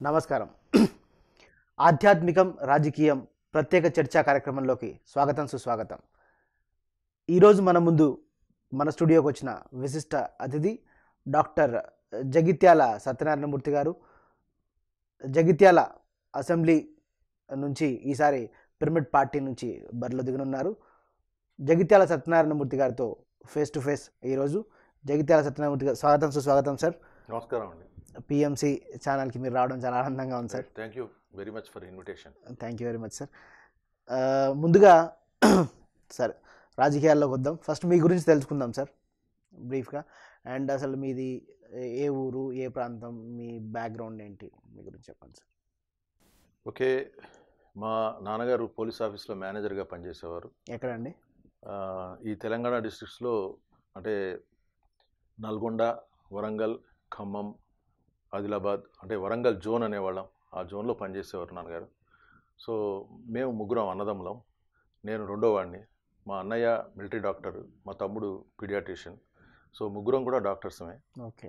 నమస్కారం ఆధ్యాత్మికం రాజకీయం ప్రత్యేక చర్చా కార్యక్రమంలోకి స్వాగతం సుస్వాగతం ఈరోజు మన ముందు మన స్టూడియోకి వచ్చిన విశిష్ట అతిథి డాక్టర్ జగిత్యాల సత్యనారాయణమూర్తి గారు జగిత్యాల అసెంబ్లీ నుంచి ఈసారి పిరమిడ్ పార్టీ నుంచి బరిలో దిగనున్నారు జగిత్యాల సత్యనారాయణమూర్తి గారితో ఫేస్ టు ఫేస్ ఈరోజు జగిత్యాల సత్యనారాయణమూర్తి గారు స్వాగతం సుస్వాగతం సార్ నమస్కారం అండి పిఎంసి ఛానల్కి మీరు రావడం చాలా ఆనందంగా ఉంది sir thank you very much for invitation thank you very much sir ఆ, ముందుగా సార్ రాజకీయాల్లోకి వద్దాం ఫస్ట్ మీ గురించి తెలుసుకుందాం సార్ బ్రీఫ్గా అండ్ అసలు మీది ఏ- ఏ ఊరు ఏ ప్రాంతం మీ బ్యాక్గ్రౌండ్ ఏంటి మీ గురించి చెప్పండి సార్ ఓకే మా నాన్నగారు పోలీస్ ఆఫీస్లో మేనేజర్గా పనిచేసేవారు ఎక్కడండి ఆ, ఈ తెలంగాణ డిస్ట్రిక్ట్స్లో అంటే నల్గొండ వరంగల్ ఖమ్మం ఆదిలాబాద్ అంటే వరంగల్ జోన్ అనేవాళ్ళం ఆ జోన్లో పనిచేసేవారు నాన్నగారు సో మేము ముగ్గురం అన్నదమ్ములం నేను రెండో వాడిని మా అన్నయ్య మిలిటరీ డాక్టర్ మా తమ్ముడు పీడియాట్రిషియన్ సో ముగ్గురం కూడా డాక్టర్సమే ఓకే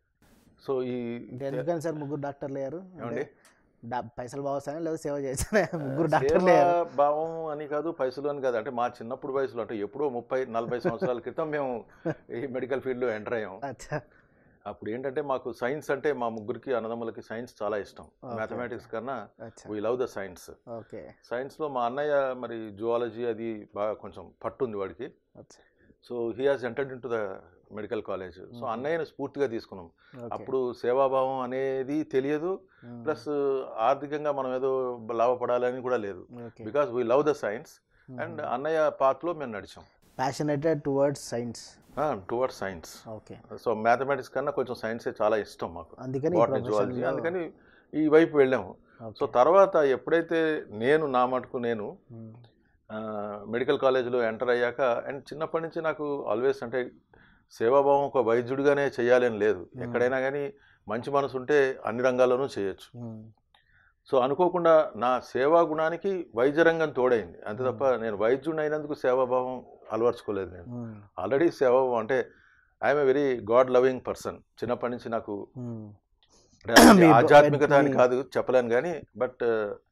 సో ఈ అంటే ఎందుకని సార్ ముగ్గురు డాక్టర్లు అయ్యారు ఏమండి డా- పైసలు బాగా వస్తాయా లేదా సేవ చేస్తారా ముగ్గురు సేవా డాక్టర్లు అయ్యారు భావం అని కాదు పైసలు అని కాదు అంటే మా చిన్నప్పుడు వయసులో అంటే ఎప్పుడో ముప్పై నలభై సంవత్సరాల క్రితం మేము ఈ మెడికల్ ఫీల్డ్లో ఎంటర్ అయ్యాం అచ్చా అప్పుడు ఏంటంటే మాకు సైన్స్ అంటే మా ముగ్గురికి అన్నదమ్ములకి సైన్స్ చాలా ఇష్టం Okay. మ్యాథమెటిక్స్ కన్నా అచ్చా we love the science okay సైన్స్లో మా అన్నయ్య మరి జువాలజీ అది బాగా కొంచెం పట్టు ఉంది వాడికి అచ్చా so he has entered into the medical college so Mhm. అన్నయ్యను స్ఫూర్తిగా తీసుకున్నాం ఓకే. అప్పుడు సేవాభావం అనేది తెలియదు మ్మ్. ప్లస్ ఆర్థికంగా మనం ఏదో లాభపడాలని కూడా లేదు okay because we love the science and అన్నయ్య పాత్లో మేము నడిచాం passionated towards science toward science okay so mathematics కన్నా కొంచెం సైన్సే చాలా ఇష్టం మాకు అందుకని ఈ బాటనీ జువాలజీ profession లో- అందుకని ఈ వైపు వెళ్ళాము ఓకే. సో తర్వాత ఎప్పుడైతే నేను నా మటుకు నేను మ్మ్. మెడికల్ కాలేజ్లో ఎంటర్ అయ్యాక అండ్ చిన్నప్పటి నుంచి నాకు ఆల్వేస్ అంటే సేవాభావం ఒక వైద్యుడిగానే చేయాలి అని లేదు Hmm. ఎక్కడైనా కానీ మంచి మనసు ఉంటే అన్ని రంగాల్లోనూ చేయొచ్చు మ్మ్. సో అనుకోకుండా నా సేవా గుణానికి వైద్య రంగం తోడైంది అంతే తప్ప నేను వైద్యుడిని అయినందుకు సేవాభావం అలవర్చుకోలేదు నేను మ్మ్. ఆల్రెడీ సేవాభావం అంటే I'm a very god loving person చిన్నప్పటి నుంచి నాకు మ్మ్. అంటే అది మీ- ఆధ్యాత్మికత అని మీ- కాదు చెప్పలేను కానీ బట్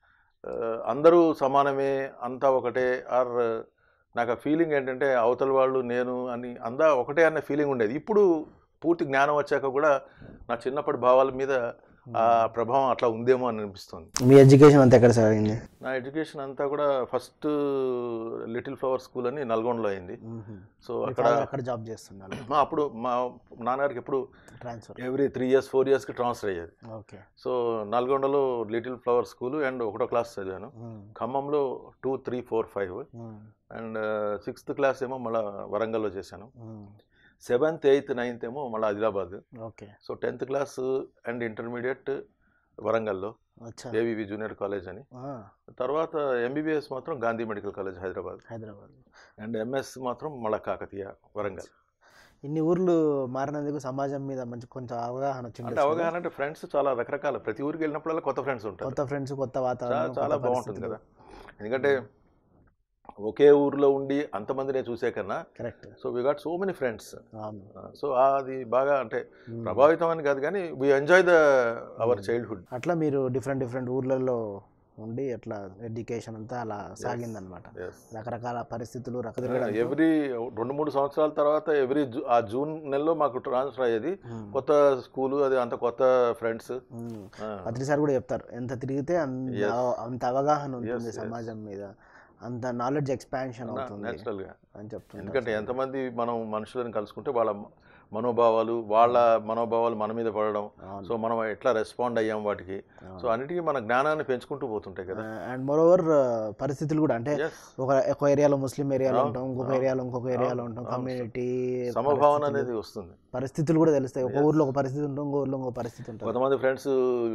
అందరూ సమానమే అంతా ఒకటే ఆర్ నాకు ఆ ఫీలింగ్ ఏంటంటే అవతల వాళ్ళు నేను అని అందా ఒకటే అన్న ఫీలింగ్ ఉండేది ఇప్పుడు పూర్తి జ్ఞానం వచ్చాక కూడా నా చిన్నప్పటి భావాల మీద ఆ ప్రభావం అట్లా ఉందేమో అని అనిపిస్తుంది మీ ఎడ్యుకేషన్ అంతా ఎక్కడ సార్ అయింది నా ఎడ్యుకేషన్ అంతా కూడా ఫస్ట్ లిటిల్ ఫ్లవర్ స్కూల్ అని నల్గొండలో అయింది సో మీ అక్కడ father అక్కడ జాబ్ చేస్తున్నారు మా అప్పుడు మా నాన్నగారికి ఎప్పుడు transfer every three years four ఇయర్స్కి ట్రాన్స్ఫర్ అయ్యేది ఓకే సో నల్గొండలో లిటిల్ ఫ్లవర్ స్కూల్ అండ్ ఒకటో క్లాస్ చదివాను ఖమ్మంలో two three four five and sixth class ఏమో మళ్ళీ వరంగల్లో చేశాను సెవెంత్ ఎయిత్ నైన్త్ ఏమో మళ్ళీ Adilabad okay so tenth class and intermediate వరంగల్లో అచ్చా ఏవివి జూనియర్ కాలేజ్ అని ఆ, తర్వాత ఎంబీబీఎస్ మాత్రం Gandhi medical college Hyderabad Hyderabad and MS మాత్రం మళ్ళా కాకతీయ వరంగల్ ఇన్ని ఊర్లు మారినందుకు సమాజం మీద మంచి కొంచెం అవగాహన వచ్చింది అంటే అవగాహన అంటే ఫ్రెండ్స్ చాలా రకరకాల ప్రతి ఊరికి వెళ్ళినప్పుడల్లా కొత్త ఫ్రెండ్స్ ఉంటారు కొత్త ఫ్రెండ్స్ కొత్త చాలా వాతావరణం చాలా కొత్త బాగుంటుంది పరిస్థితులు. కదా ఎందుకంటే ఒకే ఊర్లో ఉండి అంతమందినే చూసే కన్నా correct so we got so many friends అవును సో అది బాగా అంటే మ్మ్. ప్రభావితం అని కాదు కానీ we enjoy the our childhood అట్లా మీరు డిఫరెంట్ డిఫరెంట్ ఊర్లలో ఉండి అట్లా ఎడ్యుకేషన్ అంతా అలా సాగిందనమాట రకరకాల పరిస్థితులు రకరకాల ఎవ్రీ రెండు మూడు సంవత్సరాల తర్వాత ఎవ్రీ ఆ జూన్ నెలలో మాకు ట్రాన్స్ఫర్ అయ్యేది కొత్త స్కూలు అది అంత కొత్త ఫ్రెండ్స్ పత్రి సార్ కూడా చెప్తారు ఎంత తిరిగితే అంత Yes. అంత అవగాహన ఉంటుంది yes. సమాజం మీద అంత నాలెడ్జ్ ఎక్స్పాన్షన్ అవుతుంది నేచురల్గా అని చెప్తున్నారు ఎందుకంటే ఎంతమంది మనం మనుషులను కలుసుకుంటే వాళ్ళ మనోభావాలు వాళ్ళ మనోభావాలు మన మీద పడడం అవును. సో మనం ఎట్లా రెస్పాండ్ అయ్యాం వాటికి అవును. సో అన్నిటికీ మన జ్ఞానాన్ని పెంచుకుంటూ పోతుంటాయి కదా అండ్ మోరోవర్ పరిస్థితులు కూడా అంటే Yes. ఒక ఒక ఏరియాలో ముస్లిం ఏరియాలో అవును, ఉంటాం ఇంకొక అవును, ఏరియాలో ఇంకొక ఏరియాలో అవును, ఉంటాం అవును. కమ్యూనిటీ సమభావన అనేది వస్తుంది పరిస్థితులు కూడా తెలుస్తాయి ఒక Yes. ఊర్లో ఒక పరిస్థితి ఉంటుంది ఇంకో ఊర్లో ఇంకో పరిస్థితి ఉంటుంది కొంతమంది ఫ్రెండ్స్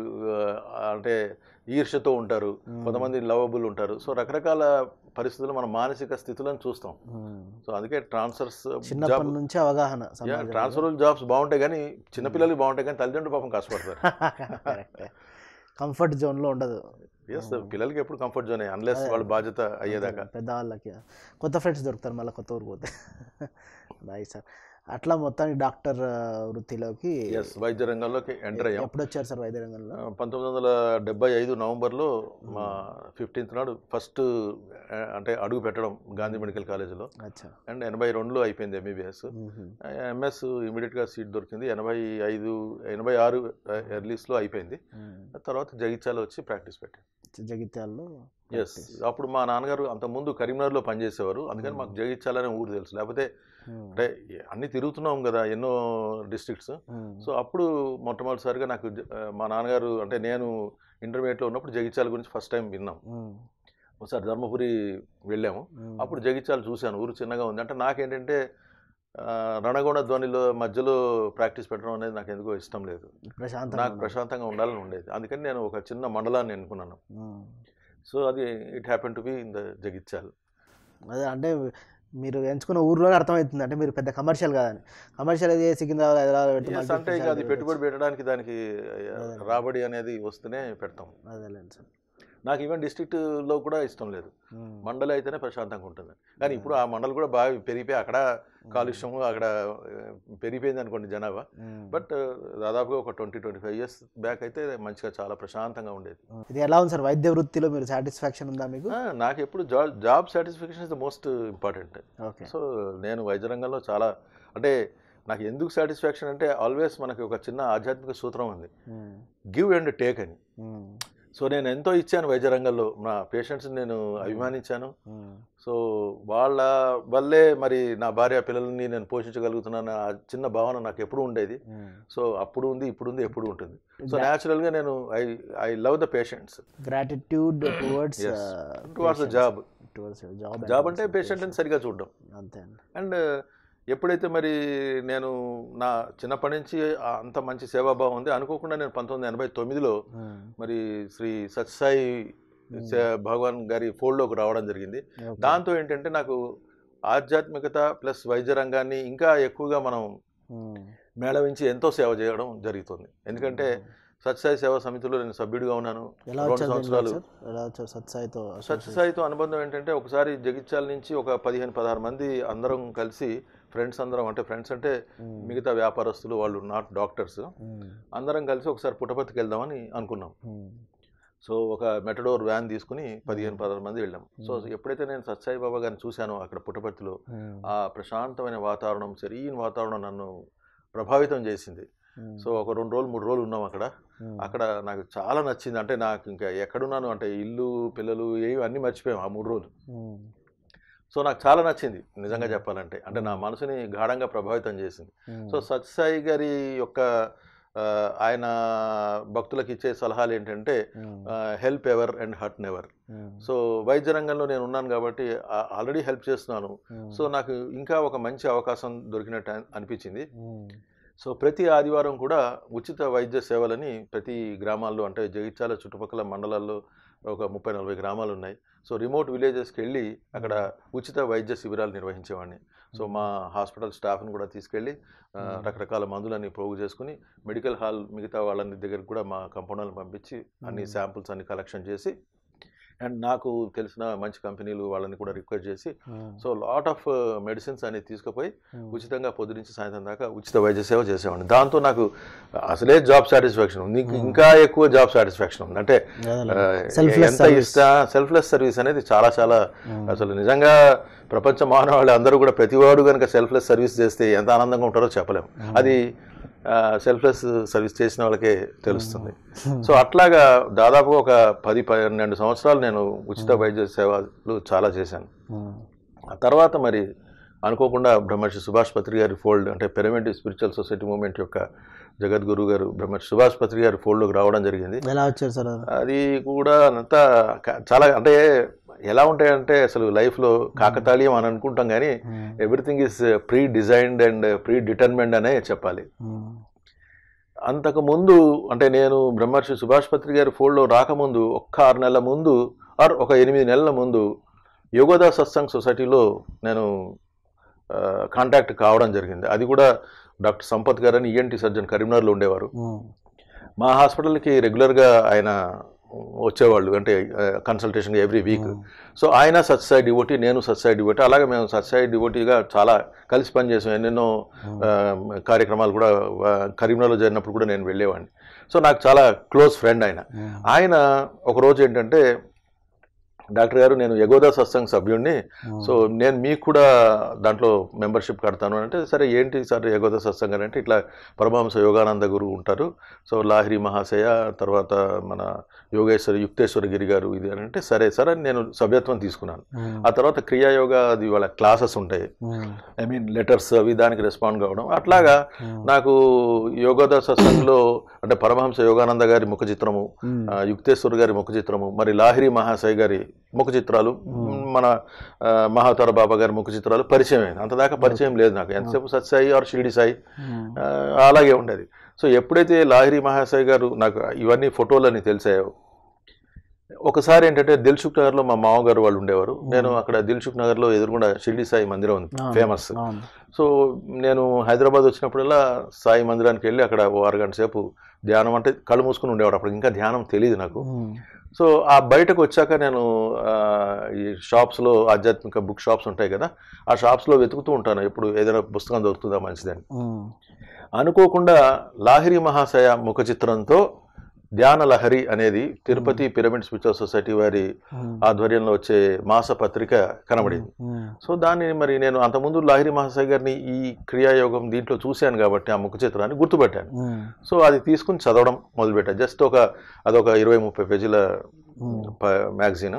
అంటే ఈర్ష్యతో ఉంటారు Hmm. కొంతమంది లవబుల్ ఉంటారు సో రకరకాల పరిస్థితులు మన మానసిక స్థితులను చూస్తాం Hmm. సో అందుకే ట్రాన్స్ఫర్స్ చిన్నప్పటి నుంచి అవగాహన సమాజంలో. ట్రాన్స్ఫర్ జాబ్స్ బాగుంటాయి కానీ చిన్నపిల్లలకి బాగుంటాయి కానీ తల్లిదండ్రులు పాపం కష్టపడతారు Correct. కంఫర్ట్ జోన్ లో ఉండదు ఎస్ పిల్లలకి ఎప్పుడు కంఫర్ట్ జోన్ అన్లెస్ వాళ్ళ బాధ్యత అయ్యేదాకా పెద్దవాళ్ళకి కొత్త ఫ్రెండ్స్ దొరుకుతారు మళ్ళీ కొత్త ఊరు పోతే బాయ్ సార్ అట్లా మొత్తానికి డాక్టర్ ఆ, వృత్తిలోకి ఎస్ వైద్య రంగంలోకి ఎంటర్ అయ్యాం ఎప్పుడు వచ్చారు సార్ వైద్య రంగంలో ఆ, పంతొమ్మిది వందల డెబ్బై ఐదు నవంబర్లో మా ఫిఫ్టీన్త్ నాడు ఫస్ట్ ఆ, అంటే అడుగు పెట్టడం గాంధీ మెడికల్ కాలేజీలో అచ్చా అండ్ ఎనభై రెండులో అయిపోయింది ఎంబీబీఎస్ మ్మ్. ఎంఎస్ ఇమీడియట్గా సీట్ దొరికింది ఎనభై ఐదు ఎనభై ఆరు ఎర్లీస్లో అయిపోయింది మ్మ్. తర్వాత జగిత్యాల వచ్చి ప్రాక్టీస్ పెట్టాను జగిత్యాల్లో ఎస్ అప్పుడు మా నాన్నగారు అంత ముందు కరీంనగర్లో పనిచేసేవారు అందుకని మాకు జగిత్యాలనే ఊరు తెలుసు లేకపోతే మ్మ్. అంటే అన్ని తిరుగుతున్నాం కదా ఎన్నో డిస్ట్రిక్ట్స్ మ్మ్. సో అప్పుడు మొట్టమొదటిసారిగా నాకు జ- ఆ, మా నాన్నగారు అంటే నేను ఇంటర్మీడియట్లో ఉన్నప్పుడు జగిత్యాల గురించి ఫస్ట్ టైం విన్నాం మ్మ్. ఒకసారి ధర్మపురి వెళ్ళాము మ్మ్. అప్పుడు జగిత్యాల చూశాను ఊరు చిన్నగా ఉంది అంటే నాకేంటంటే ఆ, రణగొండ ధ్వనిలో మధ్యలో ప్రాక్టీస్ పెట్టడం అనేది నాకు ఎందుకో ఇష్టం లేదు ప్రశాంతంగా నాకు ఉన్నారు. ప్రశాంతంగా ఉండాలని ఉండేది అందుకని నేను ఒక చిన్న మండలాన్ని ఎన్నుకున్నాను మ్మ్. సో అది it happen to be in the Jagtial అదే అంటే మీరు ఎంచుకున్న ఊర్లోనే అర్థమవుతుంది అంటే మీరు పెద్ద కమర్షియల్ కాదని కమర్షియల్ అయితే సికింద్రాబాద్ హైదరాబాద్ పెడితే Yes, multi అంటే ఇక అది specialty పెట్టుబడి పెట్టడానికి దానికి అదే. రాబడి అనేది వస్తేనే పెడతాం అదేలేండి సార్ నాకు ఈవెన్ డిస్ట్రిక్ట్లో కూడా ఇష్టం లేదు మ్మ్. మండలి అయితేనే ప్రశాంతంగా ఉంటుంది కానీ ఇప్పుడు ఆ మండలి కూడా బాగా పెరిగిపోయి అక్కడ కాలుష్యము అక్కడ ఆ, పెరిగిపోయింది అనుకోండి జనాభా మ్మ్. బట్ దాదాపుగా ఒక twenty twenty five years back అయితే మంచిగా చాలా ప్రశాంతంగా ఉండేది ఇది ఎలా ఉంది సార్ వైద్య వృత్తిలో మీరు సాటిస్ఫాక్షన్ ఉందా మీకు ఆ, నాకు ఎప్పుడు job job satisfaction is the most important okay so నేను వైద్య రంగంలో చాలా అంటే నాకు ఎందుకు సాటిస్ఫాక్షన్ అంటే ఆల్వేస్ మనకి ఒక చిన్న ఆధ్యాత్మిక సూత్రం ఉంది మ్మ్. గివ్ అండ్ టేక్ అని మ్మ్. సో నేను ఎంతో ఇచ్చాను వైద్య రంగంలో నా పేషెంట్స్ని నేను అభిమానించాను మ్మ్. సో వాళ్ళ వల్లే మరి నా భార్య పిల్లల్ని నేను పోషించగలుగుతున్నాను ఆ చిన్న భావన నాకు ఎప్పుడు ఉండేది మ్మ్. సో అప్పుడు ఉంది ఇప్పుడు ఉంది ఎప్పుడు ఉంటుంది సో న్యాచురల్గా నేను I I love the patients gratitude towards Yes. Towards the job towards job job అంటే పేషెంట్ని సరిగా చూడడం అంతే అండి అండ్ ఎప్పుడైతే మరి నేను నా చిన్నప్పటి నుంచి ఆ అంత మంచి సేవాభావం ఉంది అనుకోకుండా నేను పంతొమ్మిది వందల ఎనభై తొమ్మిదిలో మ్మ్. మరి శ్రీ సత్సాయి సే- భగవాన్ గారి ఫోల్డ్లోకి రావడం జరిగింది ఓకే. దాంతో ఏంటంటే నాకు ఆధ్యాత్మికత ప్లస్ వైద్య రంగాన్ని ఇంకా ఎక్కువగా మనం మ్మ్. మేళవించి ఎంతో సేవ చేయడం జరుగుతుంది ఎందుకంటే సత్సాయి సేవా సమితిలో నేను సభ్యుడిగా ఉన్నాను ఎలా రెండు వచ్చారు దీనికి సంవత్సరాలు సార్ ఎలా వచ్చారు సత్సాయితో సత్యసాయితో అనుబంధం ఏంటంటే ఒకసారి జగిత్యాల నుంచి ఒక పదిహేను పదహారు మంది అందరం కలిసి ఫ్రెండ్స్ అందరం అంటే ఫ్రెండ్స్ అంటే మ్మ్. మిగతా వ్యాపారస్తులు వాళ్ళు నాట్ డాక్టర్స్ మ్మ్. అందరం కలిసి ఒకసారి పుట్టపర్తికి వెళ్దామని అనుకున్నాం మ్మ్. సో ఒక మెటడోర్ వ్యాన్ తీసుకుని పదిహేను పదహారు మంది వెళ్ళాం సో ఎప్పుడైతే నేను సత్సాయి బాబా గారిని చూశానో అక్కడ పుట్టపర్తిలో మ్మ్. ఆ ప్రశాంతమైన వాతావరణం సెరీన్ వాతావరణం నన్ను ప్రభావితం చేసింది మ్మ్. సో ఒక రెండు రోజులు మూడు రోజులు ఉన్నాం అక్కడ మ్మ్. అక్కడ నాకు చాలా నచ్చింది అంటే నాకు ఇంకా ఎక్కడున్నాను అంటే ఇల్లు పిల్లలు ఏవి అన్నీ మర్చిపోయాం ఆ మూడు రోజులు మ్మ్. సో నాకు చాలా నచ్చింది నిజంగా చెప్పాలంటే అంటే నా మనసుని గాఢంగా ప్రభావితం చేసింది మ్మ్. సో సత్సాయి గారి యొక్క ఆ, ఆయన భక్తులకు ఇచ్చే సలహాలు ఏంటంటే మ్మ్. Help ever and hurt never మ్మ్. సో వైద్య రంగంలో నేను ఉన్నాను కాబట్టి ఆల్రెడీ హెల్ప్ చేస్తున్నాను మ్మ్. సో నాకు ఇంకా ఒక మంచి అవకాశం దొరికినట్టు అన్- అనిపించింది మ్మ్. సో ప్రతి ఆదివారం కూడా ఉచిత వైద్య సేవలని ప్రతి గ్రామాల్లో అంటే జగిత్యాల చుట్టుపక్కల మండలాల్లో ఒక ముప్పై నలభై గ్రామాలు ఉన్నాయి సో రిమోట్ విలేజెస్కి వెళ్ళి అక్కడ ఉచిత వైద్య శిబిరాలు నిర్వహించేవాడిని సో మా హాస్పిటల్ స్టాఫ్ని కూడా తీసుకెళ్ళి ఆ, రకరకాల మందులని పోగు చేసుకుని మెడికల్ హాల్ మిగతా వాళ్ళని దగ్గరికి కూడా మా కంపౌండర్ని పంపించి అన్ని శాంపుల్స్ అన్ని కలెక్షన్ చేసి అండ్ నాకు తెలిసిన మంచి కంపెనీలు వాళ్ళని కూడా రిక్వెస్ట్ చేసి మ్మ్. సో లాట్ ఆఫ్ మెడిసిన్స్ అనేది తీసుకుపోయి మ్మ్. ఉచితంగా పొద్దు నుంచి సాయంత్రం దాకా ఉచిత వైద్య సేవ చేసేవాడిని దాంతో నాకు అసలే జాబ్ సాటిస్ఫాక్షన్ ఉంది నీకు ఇంకా ఎక్కువ జాబ్ సాటిస్ఫాక్షన్ ఉంది అంటే అదేలే. ఆ, Selfless ఎంత service. ఇష్ట సెల్ఫ్లెస్ సర్వీస్ అనేది చాలా చాలా మ్మ్. అసలు నిజంగా ప్రపంచ మానవాళి అందరూ కూడా ప్రతివాడు కనుక సెల్ఫ్లెస్ సర్వీస్ చేస్తే ఎంత ఆనందంగా ఉంటారో చెప్పలేము అది సెల్ఫ్లెస్ సర్వీస్ చేసిన వాళ్ళకే తెలుస్తుంది సో అట్లాగా దాదాపుగా ఒక పది పన్నెండు సంవత్సరాలు నేను ఉచిత వైద్య సేవలు చాలా చేశాను మ్మ్. ఆ తర్వాత మరి అనుకోకుండా బ్రహ్మర్షి సుభాష్ పత్రి గారి ఫోల్డ్ అంటే పిరమిడ్ స్పిరిచువల్ సొసైటీ మూమెంట్ యొక్క జగద్గురు గారు బ్రహ్మర్షి సుభాష్ పత్రి గారి ఫోల్డ్లోకి రావడం జరిగింది ఎలా వచ్చారు సార్ అది? అది కూడా అంతా క- చాలా అంటే ఎలా ఉంటాయంటే అసలు లైఫ్లో కాకతాళీయం అని అనుకుంటాం కానీ మ్మ్. Everything is pre designed and pre determined అనే చెప్పాలి మ్మ్. అంతకు ముందు అంటే నేను బ్రహ్మర్షి సుభాష్ పత్రి గారి ఫోల్డ్లో రాకముందు ఒక్క ఆరు నెలల ముందు ఆర్ ఒక ఎనిమిది నెలల ముందు యోగోదా సత్సంగ్ సొసైటీలో నేను కాంటాక్ట్ కావడం జరిగింది అది కూడా డాక్టర్ సంపత్ గారు అని ఈఎన్టీ సర్జన్ కరీంనగర్లో ఉండేవారు మ్మ్. మా హాస్పిటల్కి రెగ్యులర్గా ఆయన వచ్చేవాళ్ళు అంటే కన్సల్టేషన్ ఎవ్రీ వీక్ సో ఆయన సత్సాయి డివోటీ నేను సత్సాయి డివోటీ అలాగే మేము సత్సాయి డివోటీగా చాలా కలిసి పనిచేసాం ఎన్నెన్నో ఆ, కార్యక్రమాలు కూడా ఆ, కరీంనగర్లో జరిగినప్పుడు కూడా నేను వెళ్ళేవాడిని సో నాకు చాలా క్లోజ్ ఫ్రెండ్ ఆయన ఆయన ఒకరోజు ఏంటంటే డాక్టర్ గారు నేను యగోదా సత్సంగ్ సభ్యుడిని సో నేను మీకు కూడా దాంట్లో మెంబర్షిప్ కడతాను అంటే సరే ఏంటి సార్ యగోద సత్సంగ్ అని అంటే ఇట్లా పరమహంస యోగానంద గురువు ఉంటారు సో లాహిరి మహాశయ తర్వాత మన యోగేశ్వర యుక్తేశ్వర గిరి గారు ఇది అని అంటే సరే సరే అని నేను సభ్యత్వం తీసుకున్నాను ఆ తర్వాత క్రియాయోగ అది వాళ్ళ క్లాసెస్ ఉంటాయి ఐ మీన్ లెటర్స్ అవి దానికి రెస్పాండ్ కావడం అట్లాగా నాకు యోగోద సత్సంగ్లో అంటే పరమహంస యోగానంద గారి ముఖ చిత్రము ఆ, యుక్తేశ్వర్ గారి ముఖ చిత్రము మరి లాహిరి మహాశయ గారి ముఖ చిత్రాలు మన ఆ, మహాతర బాబా గారి ముఖ చిత్రాలు పరిచయం అయింది అంతదాకా పరిచయం లేదు నాకు ఎంతసేపు సత్సాయి ఆర్ షిరిడి సాయి ఆ, అలాగే ఉండేది సో ఎప్పుడైతే లాహిరి మహాశయ గారు నాకు ఇవన్నీ ఫోటోలని తెలిసాయో ఒకసారి ఏంటంటే దిల్సుఖ్ నగర్లో మా మామగారు వాళ్ళు ఉండేవారు నేను అక్కడ దిల్సుఖ్ నగర్లో ఎదురుగుండా షిరిడి సాయి మందిరం ఉంది ఫేమస్ సో నేను హైదరాబాద్ వచ్చినప్పుడల్లా సాయి మందిరానికి వెళ్ళి అక్కడ ఓ అరగంట సేపు ధ్యానం అంటే కళ్ళు మూసుకుని ఉండేవాడు అప్పుడు ఇంకా ధ్యానం తెలియదు నాకు సో ఆ బయటకు వచ్చాక నేను ఆ, ఈ షాప్స్లో ఆధ్యాత్మిక బుక్ షాప్స్ ఉంటాయి కదా ఆ షాప్స్లో వెతుకుతూ ఉంటాను ఎప్పుడు ఏదైనా పుస్తకం దొరుకుతుందా మంచిదని అనుకోకుండా లాహిరి మహాశయ ముఖ చిత్రంతో ధ్యాన లహరి అనేది తిరుపతి పిరమిడ్ స్పిరిచువల్ సొసైటీ వారి ఆధ్వర్యంలో వచ్చే మాస పత్రిక కనబడింది సో దాన్ని మరి నేను అంతకుముందు లాహిరి మహాశయ గారిని ఈ క్రియాయోగం దీంట్లో చూశాను కాబట్టి ఆ ముఖ చిత్రాన్ని గుర్తుపెట్టాను సో అది తీసుకుని చదవడం మొదలుపెట్టాను జస్ట్ ఒక అదొక ఇరవై ముప్పై పేజీల మ్యాగజైన్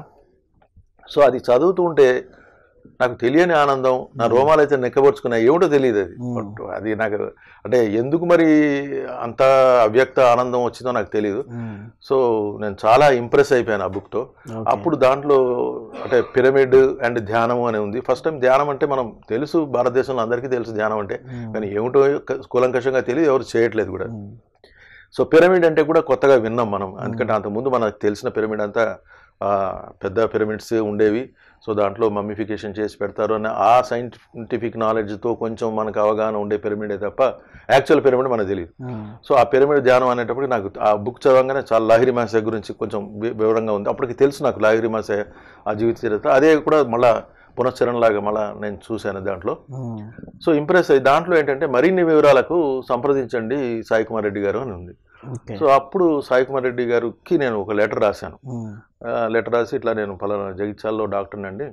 సో అది చదువుతూ ఉంటే నాకు తెలియని ఆనందం నా రోమాలు అయితే నెక్కబరుచుకున్నా ఏమిటో తెలియదు అది Hmm. బట్ అది నాకు అంటే ఎందుకు మరి అంత అవ్యక్త ఆనందం వచ్చిందో నాకు తెలియదు సో నేను చాలా ఇంప్రెస్ అయిపోయాను ఆ బుక్తో అప్పుడు దాంట్లో అంటే పిరమిడ్ అండ్ ధ్యానం అని ఉంది ఫస్ట్ టైం ధ్యానం అంటే మనం తెలుసు భారతదేశంలో అందరికీ తెలుసు ధ్యానం అంటే కానీ ఏమిటో క- కూలంకషంగా తెలియదు ఎవరు చేయట్లేదు కూడా సో పిరమిడ్ అంటే కూడా కొత్తగా విన్నాం మనం ఎందుకంటే అంతకుముందు మనకు తెలిసిన పిరమిడ్ అంతా ఆ, పెద్ద పిరమిడ్స్ ఉండేవి సో దాంట్లో మమ్మిఫికేషన్ చేసి పెడతారు అన్న ఆ సైంటిఫిక్ నాలెడ్జ్తో కొంచెం మనకు అవగాహన ఉండే పిరమిడే తప్ప యాక్చువల్ పిరమిడ్ మనకు తెలియదు సో ఆ పిరమిడ్ ధ్యానం అనేటప్పుడు నాకు ఆ బుక్ చదవగానే చాలా లాహిరి మాసయ్య గురించి కొంచెం వి- వివరంగా ఉంది అప్పటికి తెలుసు నాకు లాహిరి మాసయ్య ఆ జీవిత చరిత్ర అదే కూడా మళ్ళా పునశ్చరణలాగా మళ్ళా నేను చూశాను దాంట్లో సో ఇంప్రెస్ అయ్యి దాంట్లో ఏంటంటే మరిన్ని వివరాలకు సంప్రదించండి సాయి కుమార్ రెడ్డి గారు అని ఉంది ఓకే సో అప్పుడు సాయి కుమార్ రెడ్డి గారికి నేను ఒక లెటర్ రాశాను లెటర్ రాసి ఇట్లా నేను పలానా జగిత్యాల్లో డాక్టర్ని అండి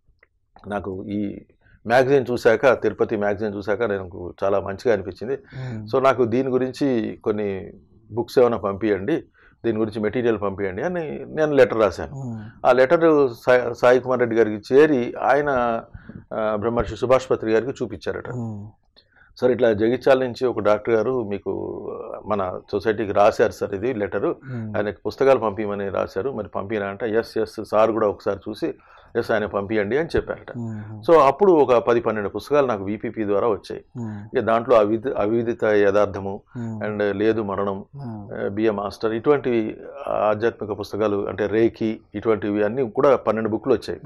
నాకు ఈ మ్యాగజైన్ చూశాక తిరుపతి మ్యాగజైన్ చూశాక నాకు చాలా మంచిగా అనిపించింది సో నాకు దీని గురించి కొన్ని బుక్స్ ఏమైనా పంపించండి దీని గురించి మెటీరియల్ పంపించండి అని నేను లెటర్ రాశాను ఆ లెటర్ సాయి సాయి కుమార్ రెడ్డి గారికి చేరి ఆయన ఆ, బ్రహ్మర్షి సుభాష్ పత్రి గారికి చూపించారట సార్ ఇట్లా జగిత్యాల నుంచి ఒక డాక్టర్ గారు మీకు మన సొసైటీకి రాశారు సార్ ఇది లెటరు ఆయనకి పుస్తకాలు పంపించమని రాశారు మరి పంపినా అంటే ఎస్ ఎస్ సార్ కూడా ఒకసారి చూసి ఎస్ ఆయన పంపించండి అని చెప్పారట సో అప్పుడు ఒక పది పన్నెండు పుస్తకాలు నాకు వీపీపీ ద్వారా వచ్చాయి ఇక దాంట్లో అవిధ అవిదిత యథార్థము అండ్ లేదు మరణం బిఏ మాస్టర్ ఇటువంటి ఆధ్యాత్మిక పుస్తకాలు అంటే రేకి ఇటువంటివి అన్నీ కూడా పన్నెండు బుక్లు వచ్చాయి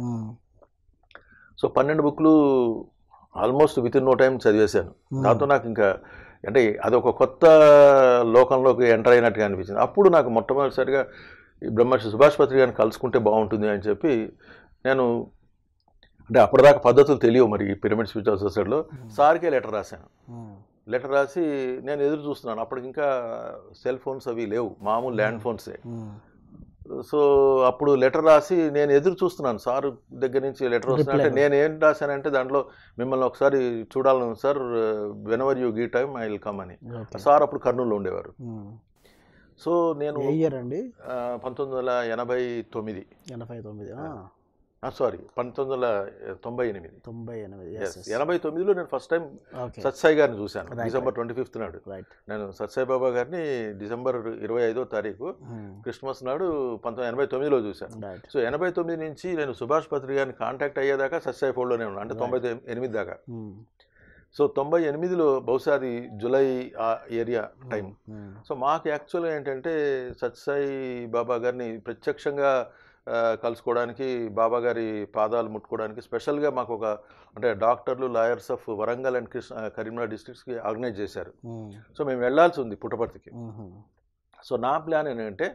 సో పన్నెండు బుక్లు almost within no time చదివేశాను దాంతో నాకు ఇంకా అంటే అదొక కొత్త లోకంలోకి ఎంటర్ అయినట్టుగా అనిపించింది అప్పుడు నాకు మొట్టమొదటిసారిగా ఈ బ్రహ్మర్షి సుభాష్ పత్రి గారిని కలుసుకుంటే బాగుంటుంది అని చెప్పి నేను అంటే అప్పటిదాకా పద్ధతులు తెలియవు మరి ఈ పిరమిడ్ స్పిరిచువల్ సొసైటీలో సార్కే లెటర్ రాశాను లెటర్ రాసి నేను ఎదురు చూస్తున్నాను అప్పటికి ఇంకా సెల్ ఫోన్స్ అవి లేవు మామూలు ల్యాండ్ ఫోన్సే సో అప్పుడు లెటర్ రాసి నేను ఎదురు చూస్తున్నాను సార్ దగ్గర నుంచి లెటర్ వస్తున్నా అంటే Reply. నేను ఏం రాశానంటే దాంట్లో మిమ్మల్ని ఒకసారి చూడాలను sir whenever you give time I will come అని సార్ అప్పుడు కర్నూలులో ఉండేవారు సో నేను ఏ ఇయర్ అండి ఆ, పంతొమ్మిది వందల ఎనభై తొమ్మిది ఎనభై తొమ్మిది సారీ పంతొమ్మిది వందల తొంభై ఎనిమిది తొంభై ఎనిమిది Yes, ఎనభై తొమ్మిదిలో నేను ఫస్ట్ టైం ఓకే సత్సాయి గారిని చూశాను Right, డిసెంబర్ ట్వంటీ ఫిఫ్త్ నాడు రైట్ నేను సత్సాయి బాబా గారిని డిసెంబర్ ఇరవై ఐదో తారీఖు క్రిస్మస్ నాడు పంతొమ్మిది ఎనభై తొమ్మిదిలో చూశాను రైట్ సో ఎనభై తొమ్మిది నుంచి నేను సుభాష్ పత్రి గారిని కాంటాక్ట్ అయ్యేదాకా సత్సాయి ఫోల్డ్లోనే ఉన్నాను అంటే తొంభై తొమ్మిది- ఎనిమిది దాకా సో తొంభై ఎనిమిదిలో బహుశా అది జూలై ఆ ఏరియా టైం సో మాకు యాక్చువల్గా ఏంటంటే సత్సాయి బాబా గారిని ప్రత్యక్షంగా ఆ, కలుసుకోవడానికి బాబా గారి పాదాలు ముట్టుకోవడానికి స్పెషల్గా మాకు ఒక అంటే డాక్టర్లు lawyers of Warangal and Krishna Karimnagar డిస్ట్రిక్ట్స్కి ఆర్గనైజ్ చేశారు సో మేము వెళ్ళాల్సి ఉంది పుట్టపర్తికి సో నా ప్లాన్ ఏంటంటే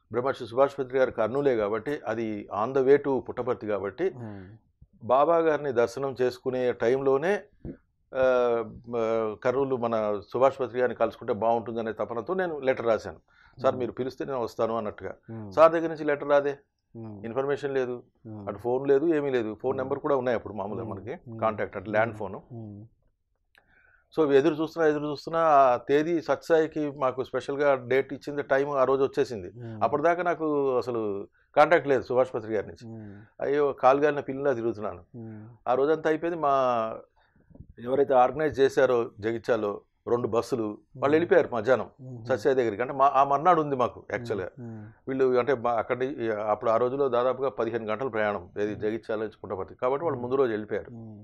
బ్రహ్మర్షి సుభాష్ పత్రి గారు కర్నూలే కాబట్టి అది on the way to Puttaparthi కాబట్టి ఉమ్, బాబా గారిని దర్శనం చేసుకునే టైంలోనే ఆ, మ, కర్నూలు మన సుభాష్ పత్రి గారిని కలుసుకుంటే బాగుంటుందనే తపనతో నేను లెటర్ రాశాను సార్ మీరు పిలిస్తే నేను వస్తాను అన్నట్టుగా ఉమ్, సార్ దగ్గర నుంచి లెటర్ రాదే ఉమ్, ఇన్ఫర్మేషన్ లేదు ఉమ్, అటు ఫోన్ లేదు ఏమీ లేదు ఫోన్ నెంబర్ కూడా ఉన్నాయి అప్పుడు మామూలుగా ఉమ్, మనకి ఉమ్, కాంటాక్ట్ అటు ల్యాండ్ ఫోన్ ఉమ్, సో ఎదురు చూస్తున్నా ఎదురు చూస్తున్నా ఆ తేదీ సత్సాయికి మాకు స్పెషల్గా డేట్ ఇచ్చింది టైం ఆ రోజు వచ్చేసింది ఉమ్, అప్పటిదాకా నాకు అసలు కాంటాక్ట్ లేదు సుభాష్ పత్రి గారి నుంచి ఉమ్, అయ్యో కాలుగాలిన పిల్లలా తిరుగుతున్నాను ఉమ్, ఆ రోజంతా అయిపోయింది మా ఎవరైతే ఆర్గనైజ్ చేశారో జగిత్యాలో రెండు బస్సులు వాళ్ళు వెళ్ళిపోయారు మధ్యాహ్నం ఉమ్, సత్సాయి దగ్గరికి అంటే మా ఆ మర్నాడు ఉంది మాకు యాక్చువల్గా ఉమ్, వీళ్ళు అంటే మా అక్కడి అప్పుడు ఆ రోజులో దాదాపుగా పదిహేను గంటల ప్రయాణం ఏది జగిత్యాల నుంచి పుట్టపర్తి కాబట్టి వాళ్ళు ముందు రోజు వెళ్ళిపోయారు ఉమ్,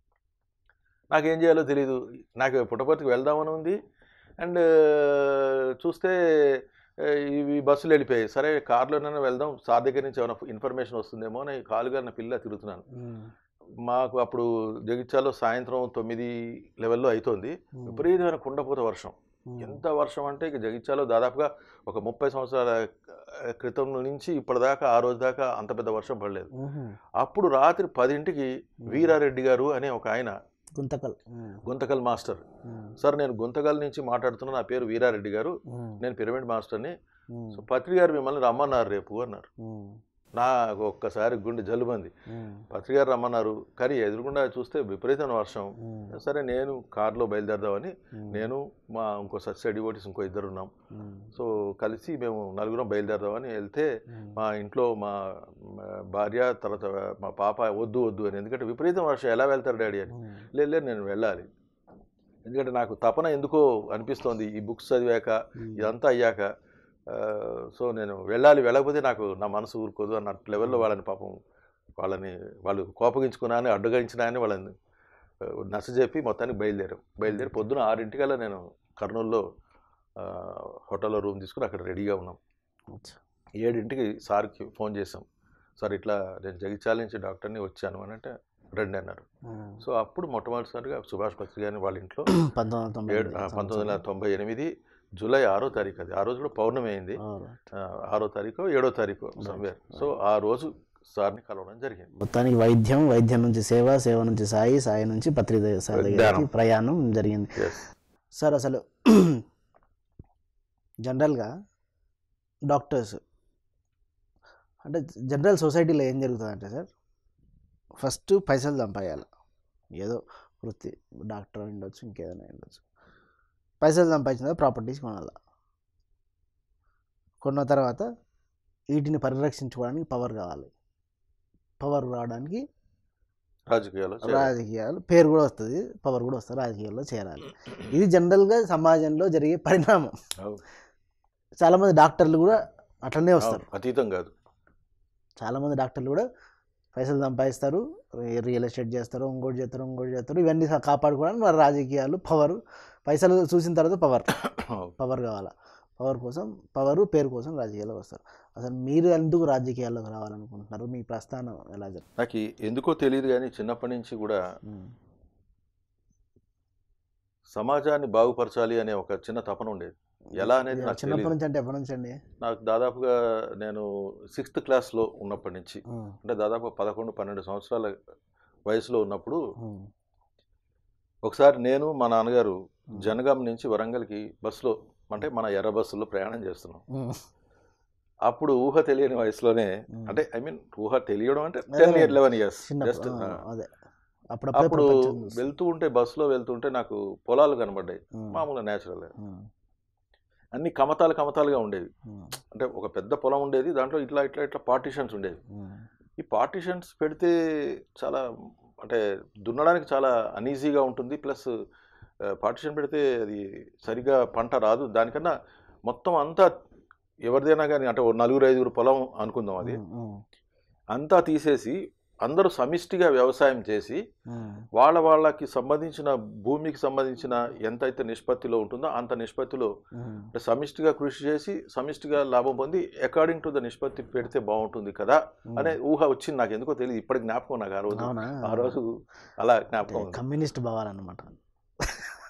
నాకేం చేయాలో తెలియదు నాకు పుట్టపర్తికి వెళ్దామని ఉంది అండ్ చూస్తే ఆ, ఇవి బస్సులు వెళ్ళిపోయాయి సరే కార్లోనైనా వెళ్దాం సార్ దగ్గర నుంచి ఏమైనా ఇన్ఫర్మేషన్ వస్తుందేమో అని కాలుగా నా పిల్ల తిరుగుతున్నాను ఉమ్, మాకు అప్పుడు జగిత్యాలో సాయంత్రం తొమ్మిది లెవెల్లో అవుతోంది ఉమ్, విపరీతమైన కుండపోత వర్షం ఉమ్, ఎంత వర్షం అంటే ఇక జగిత్యాలో దాదాపుగా ఒక ముప్పై సంవత్సరాల ఆ, క్రితం నుంచి ఇప్పటిదాకా ఆ రోజు దాకా అంత పెద్ద వర్షం పడలేదు ఉమ్, అప్పుడు రాత్రి పదింటికి వీరారెడ్డి గారు అనే ఒక ఆయన Guntakal um, Guntakal master um, sir నేను గుంతకల్ నుంచి మాట్లాడుతున్నా నా పేరు వీరారెడ్డి గారు ఉమ్, నేను పిరమిడ్ మాస్టర్ని ఉమ్, సో పత్రి గారు మిమ్మల్ని రమ్మన్నారు రేపు అన్నారు ఉమ్, నాకు ఒక్కసారి గుండె జల్లుమంది ఉమ్, పత్రి గారు రమ్మన్నారు కానీ ఎదురుకుండా చూస్తే విపరీతమైన వర్షం ఉమ్, సరే నేను కారులో బయలుదేరదామని ఉమ్, నేను మా ఇంకో సత్య డివోటీస్ ఇంకో ఇద్దరు ఉన్నాం ఉమ్, సో కలిసి మేము నలుగురం బయలుదేరదామని వెళ్తే ఉమ్, మా ఇంట్లో మా మా భార్య తర్వాత మా పాప వద్దు వద్దు అని ఎందుకంటే విపరీతం వర్షం ఎలా వెళ్తారు డాడీ అని ఉమ్, లేదు లేదు నేను వెళ్ళాలి ఎందుకంటే నాకు తపన ఎందుకో అనిపిస్తోంది ఈ బుక్స్ చదివాక ఉమ్, ఇదంతా అయ్యాక ఆ, సో నేను వెళ్ళాలి వెళ్ళకపోతే నాకు నా మనసు ఊరుకోదు అన్న లెవెల్లో వాళ్ళని పాపం వాళ్ళని వాళ్ళు కోపగించుకున్నా అని అడ్డుగించినా అని వాళ్ళని ఆ, నచ్చజెప్పి మొత్తానికి బయలుదేరాం బయలుదేరి పొద్దున ఆరింటికల్లా నేను కర్నూలులో ఆ, హోటల్లో రూమ్ తీసుకుని అక్కడ రెడీగా ఉన్నాం అచ్చా. ఏడింటికి సార్కి ఫోన్ చేసాం సార్ ఇట్లా నేను జగిత్యాల నుంచి డాక్టర్ని వచ్చాను అని అంటే రండి అన్నారు ఉమ్, సో అప్పుడు మొట్టమొదటిసారిగా సుభాష్ పత్రి గారిని వాళ్ళ ఇంట్లో పంతొమ్మిది వందల తొంభై ఏడు ఆ, పంతొమ్మిది వందల తొంభై ఎనిమిది జూలై ఆరో తారీఖు అది ఆ రోజు కూడా పౌర్ణమి అయింది Alright. ఆ, ఆరో తారీఖు ఏడో తారీఖు సమ్వేర్ సో ఆ రోజు సార్ని కలవడం జరిగింది మొత్తానికి వైద్యం వైద్యం నుంచి సేవ సేవ నుంచి సాయి సాయి నుంచి పత్రి ద- సాయి దగ్గరికి ధ్యానం. ప్రయాణం జరిగింది ఎస్ సార్ అసలు జనరల్గా డాక్టర్స్ అంటే జనరల్ సొసైటీలో ఏం జరుగుతుందంటే సార్ ఫస్ట్ పైసలు సంపాయాలి ఏదో వృత్తి డాక్టర్ ఉండొచ్చు ఇంకేదైనా ఉండొచ్చు పైసలు సంపాదించిన తర్వాత ప్రాపర్టీస్ కొనాలి కొన్న తర్వాత వీటిని పరిరక్షించుకోవడానికి పవర్ కావాలి పవర్ రావడానికి రాజకీయాలు చేరాలి. రాజకీయాలు పేరు కూడా వస్తుంది పవర్ కూడా వస్తుంది రాజకీయాల్లో చేరాలి ఇది జనరల్గా సమాజంలో జరిగే పరిణామం అవును. చాలామంది డాక్టర్లు కూడా అట్లనే వస్తారు అవును, అతీతం కాదు చాలామంది డాక్టర్లు కూడా పైసలు సంపాదిస్తారు రియల్ ఎస్టేట్ చేస్తారు ఇంకోటి చేస్తారు ఇంకోటి చేస్తారు ఇవన్నీ సా- కాపాడుకోవడానికి వారి రాజకీయాలు పవర్ పైసలు చూసిన తర్వాత పవర్ పవర్ కావాలా పవర్ కోసం పవర్ పేరు కోసం రాజకీయాలకు వస్తారు అసలు మీరు ఎందుకు రాజకీయాల్లోకి రావాలనుకుంటున్నారు మీ ప్రస్థానం ఎలా జరుగుతుంది నాకు ఈ- ఎందుకో తెలియదు కానీ చిన్నప్పటి నుంచి కూడా సమాజాన్ని బాగుపరచాలి అనే ఒక చిన్న తపన ఉండేది ఎలా అనేది నాకు చిన్నప్పటి తెలీదు. నుంచి అంటే ఎప్పటి నుంచి అండి నాకు దాదాపుగా నేను సిక్స్త్ క్లాస్లో ఉన్నప్పటి నుంచి అంటే దాదాపు పదకొండు పన్నెండు సంవత్సరాల వయసులో ఉన్నప్పుడు ఒకసారి నేను మా నాన్నగారు జనగాం నుంచి వరంగల్కి బస్సులో అంటే మన ఎర్ర బస్సులో ప్రయాణం చేస్తున్నాం అప్పుడు ఊహ తెలియని వయసులోనే అంటే ఐ మీన్ ఊహ తెలియడం అంటే ten year eleven years just చిన్నప్పుడు ఆ, అదే అప్పుడప్పుడే అప్పుడు ప్రపంచం చూస్తాం. వెళ్తూ ఉంటే బస్సులో వెళ్తుంటే నాకు పొలాలు కనబడ్డాయి ఉమ్, మామూలుగా న్యాచురల్ ఉమ్, అన్ని కమతాలు కమతాలుగా ఉండేవి ఉమ్, అంటే ఒక పెద్ద పొలం ఉండేది దాంట్లో ఇట్లా ఇట్లా ఇట్లా పార్టీషన్స్ ఉండేవి ఉమ్, ఈ పార్టీషన్స్ పెడితే చాలా అంటే దున్నడానికి చాలా అనీజీగా ఉంటుంది ప్లస్ పార్టీషన్ పెడితే అది సరిగా పంట రాదు దానికన్నా మొత్తం అంతా ఎవరిదైనా కానీ అంటే ఓ నలుగురు ఐదుగురు పొలం అనుకుందాం అది ఉమ్, ఉమ్, అంతా తీసేసి అందరూ సమిష్టిగా వ్యవసాయం చేసి ఉమ్, వాళ్ళ వాళ్ళకి సంబంధించిన భూమికి సంబంధించిన ఎంతైతే నిష్పత్తిలో ఉంటుందో అంత నిష్పత్తిలో ఉమ్, అంటే సమిష్టిగా కృషి చేసి సమిష్టిగా లాభం పొంది అకార్డింగ్ టు ద నిష్పత్తి పెడితే బాగుంటుంది కదా ఉమ్. అనే ఊహ వచ్చింది నాకు ఎందుకో తెలియదు ఇప్పటికి జ్ఞాపకం నాకు ఆ రోజు అవునా ఆ రోజు అలా జ్ఞాపకం ఉంది కమ్యూనిస్ట్ భావాలన్నమాట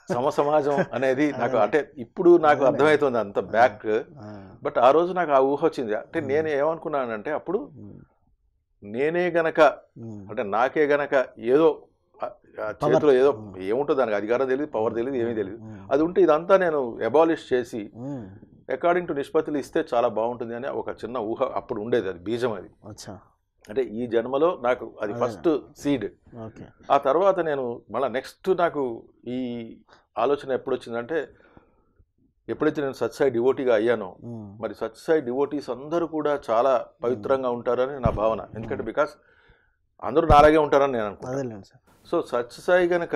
సమ సమాజం అనేది నాకు అదే. అంటే ఇప్పుడు నాకు అదేలే. అర్థమవుతుంది అంత బ్యాక్ ఆ, బట్ ఆ రోజు నాకు ఆ ఊహ వచ్చింది అంటే Hmm. నేను ఏమనుకున్నానంటే అప్పుడు ఉమ్, నేనే గనక ఉమ్, అంటే నాకే గనక ఏదో ఆ- ఆ Power. చేతిలో ఏదో Hmm. ఏముంటుందో దానికి అధికారం తెలియదు పవర్ తెలియదు ఏమీ తెలియదు ఉమ్, అది ఉంటే ఇదంతా నేను అబాలిష్ చేసి ఉమ్, అకార్డింగ్ టు నిష్పత్తులు ఇస్తే చాలా బాగుంటుంది అని ఒక చిన్న ఊహ అప్పుడు ఉండేది అది బీజం అది అచ్చా అంటే ఈ జన్మలో నాకు అది అదేనా. ఫస్ట్ సీడ్ ఓకే ఆ తర్వాత నేను మళ్ళీ నెక్స్ట్ నాకు ఈ ఆలోచన ఎప్పుడు వచ్చిందంటే ఎప్పుడైతే నేను సత్సాయి డివోటీగా అయ్యానో ఉమ్, మరి సత్సాయి డివోటీస్ అందరూ కూడా చాలా పవిత్రంగా ఉంటారని నా భావన ఎందుకంటే బికాస్ అందరూ నాలాగే ఉంటారని నేను అనుకుంటాను అదేలేండి సార్ సో సత్యసాయి గనక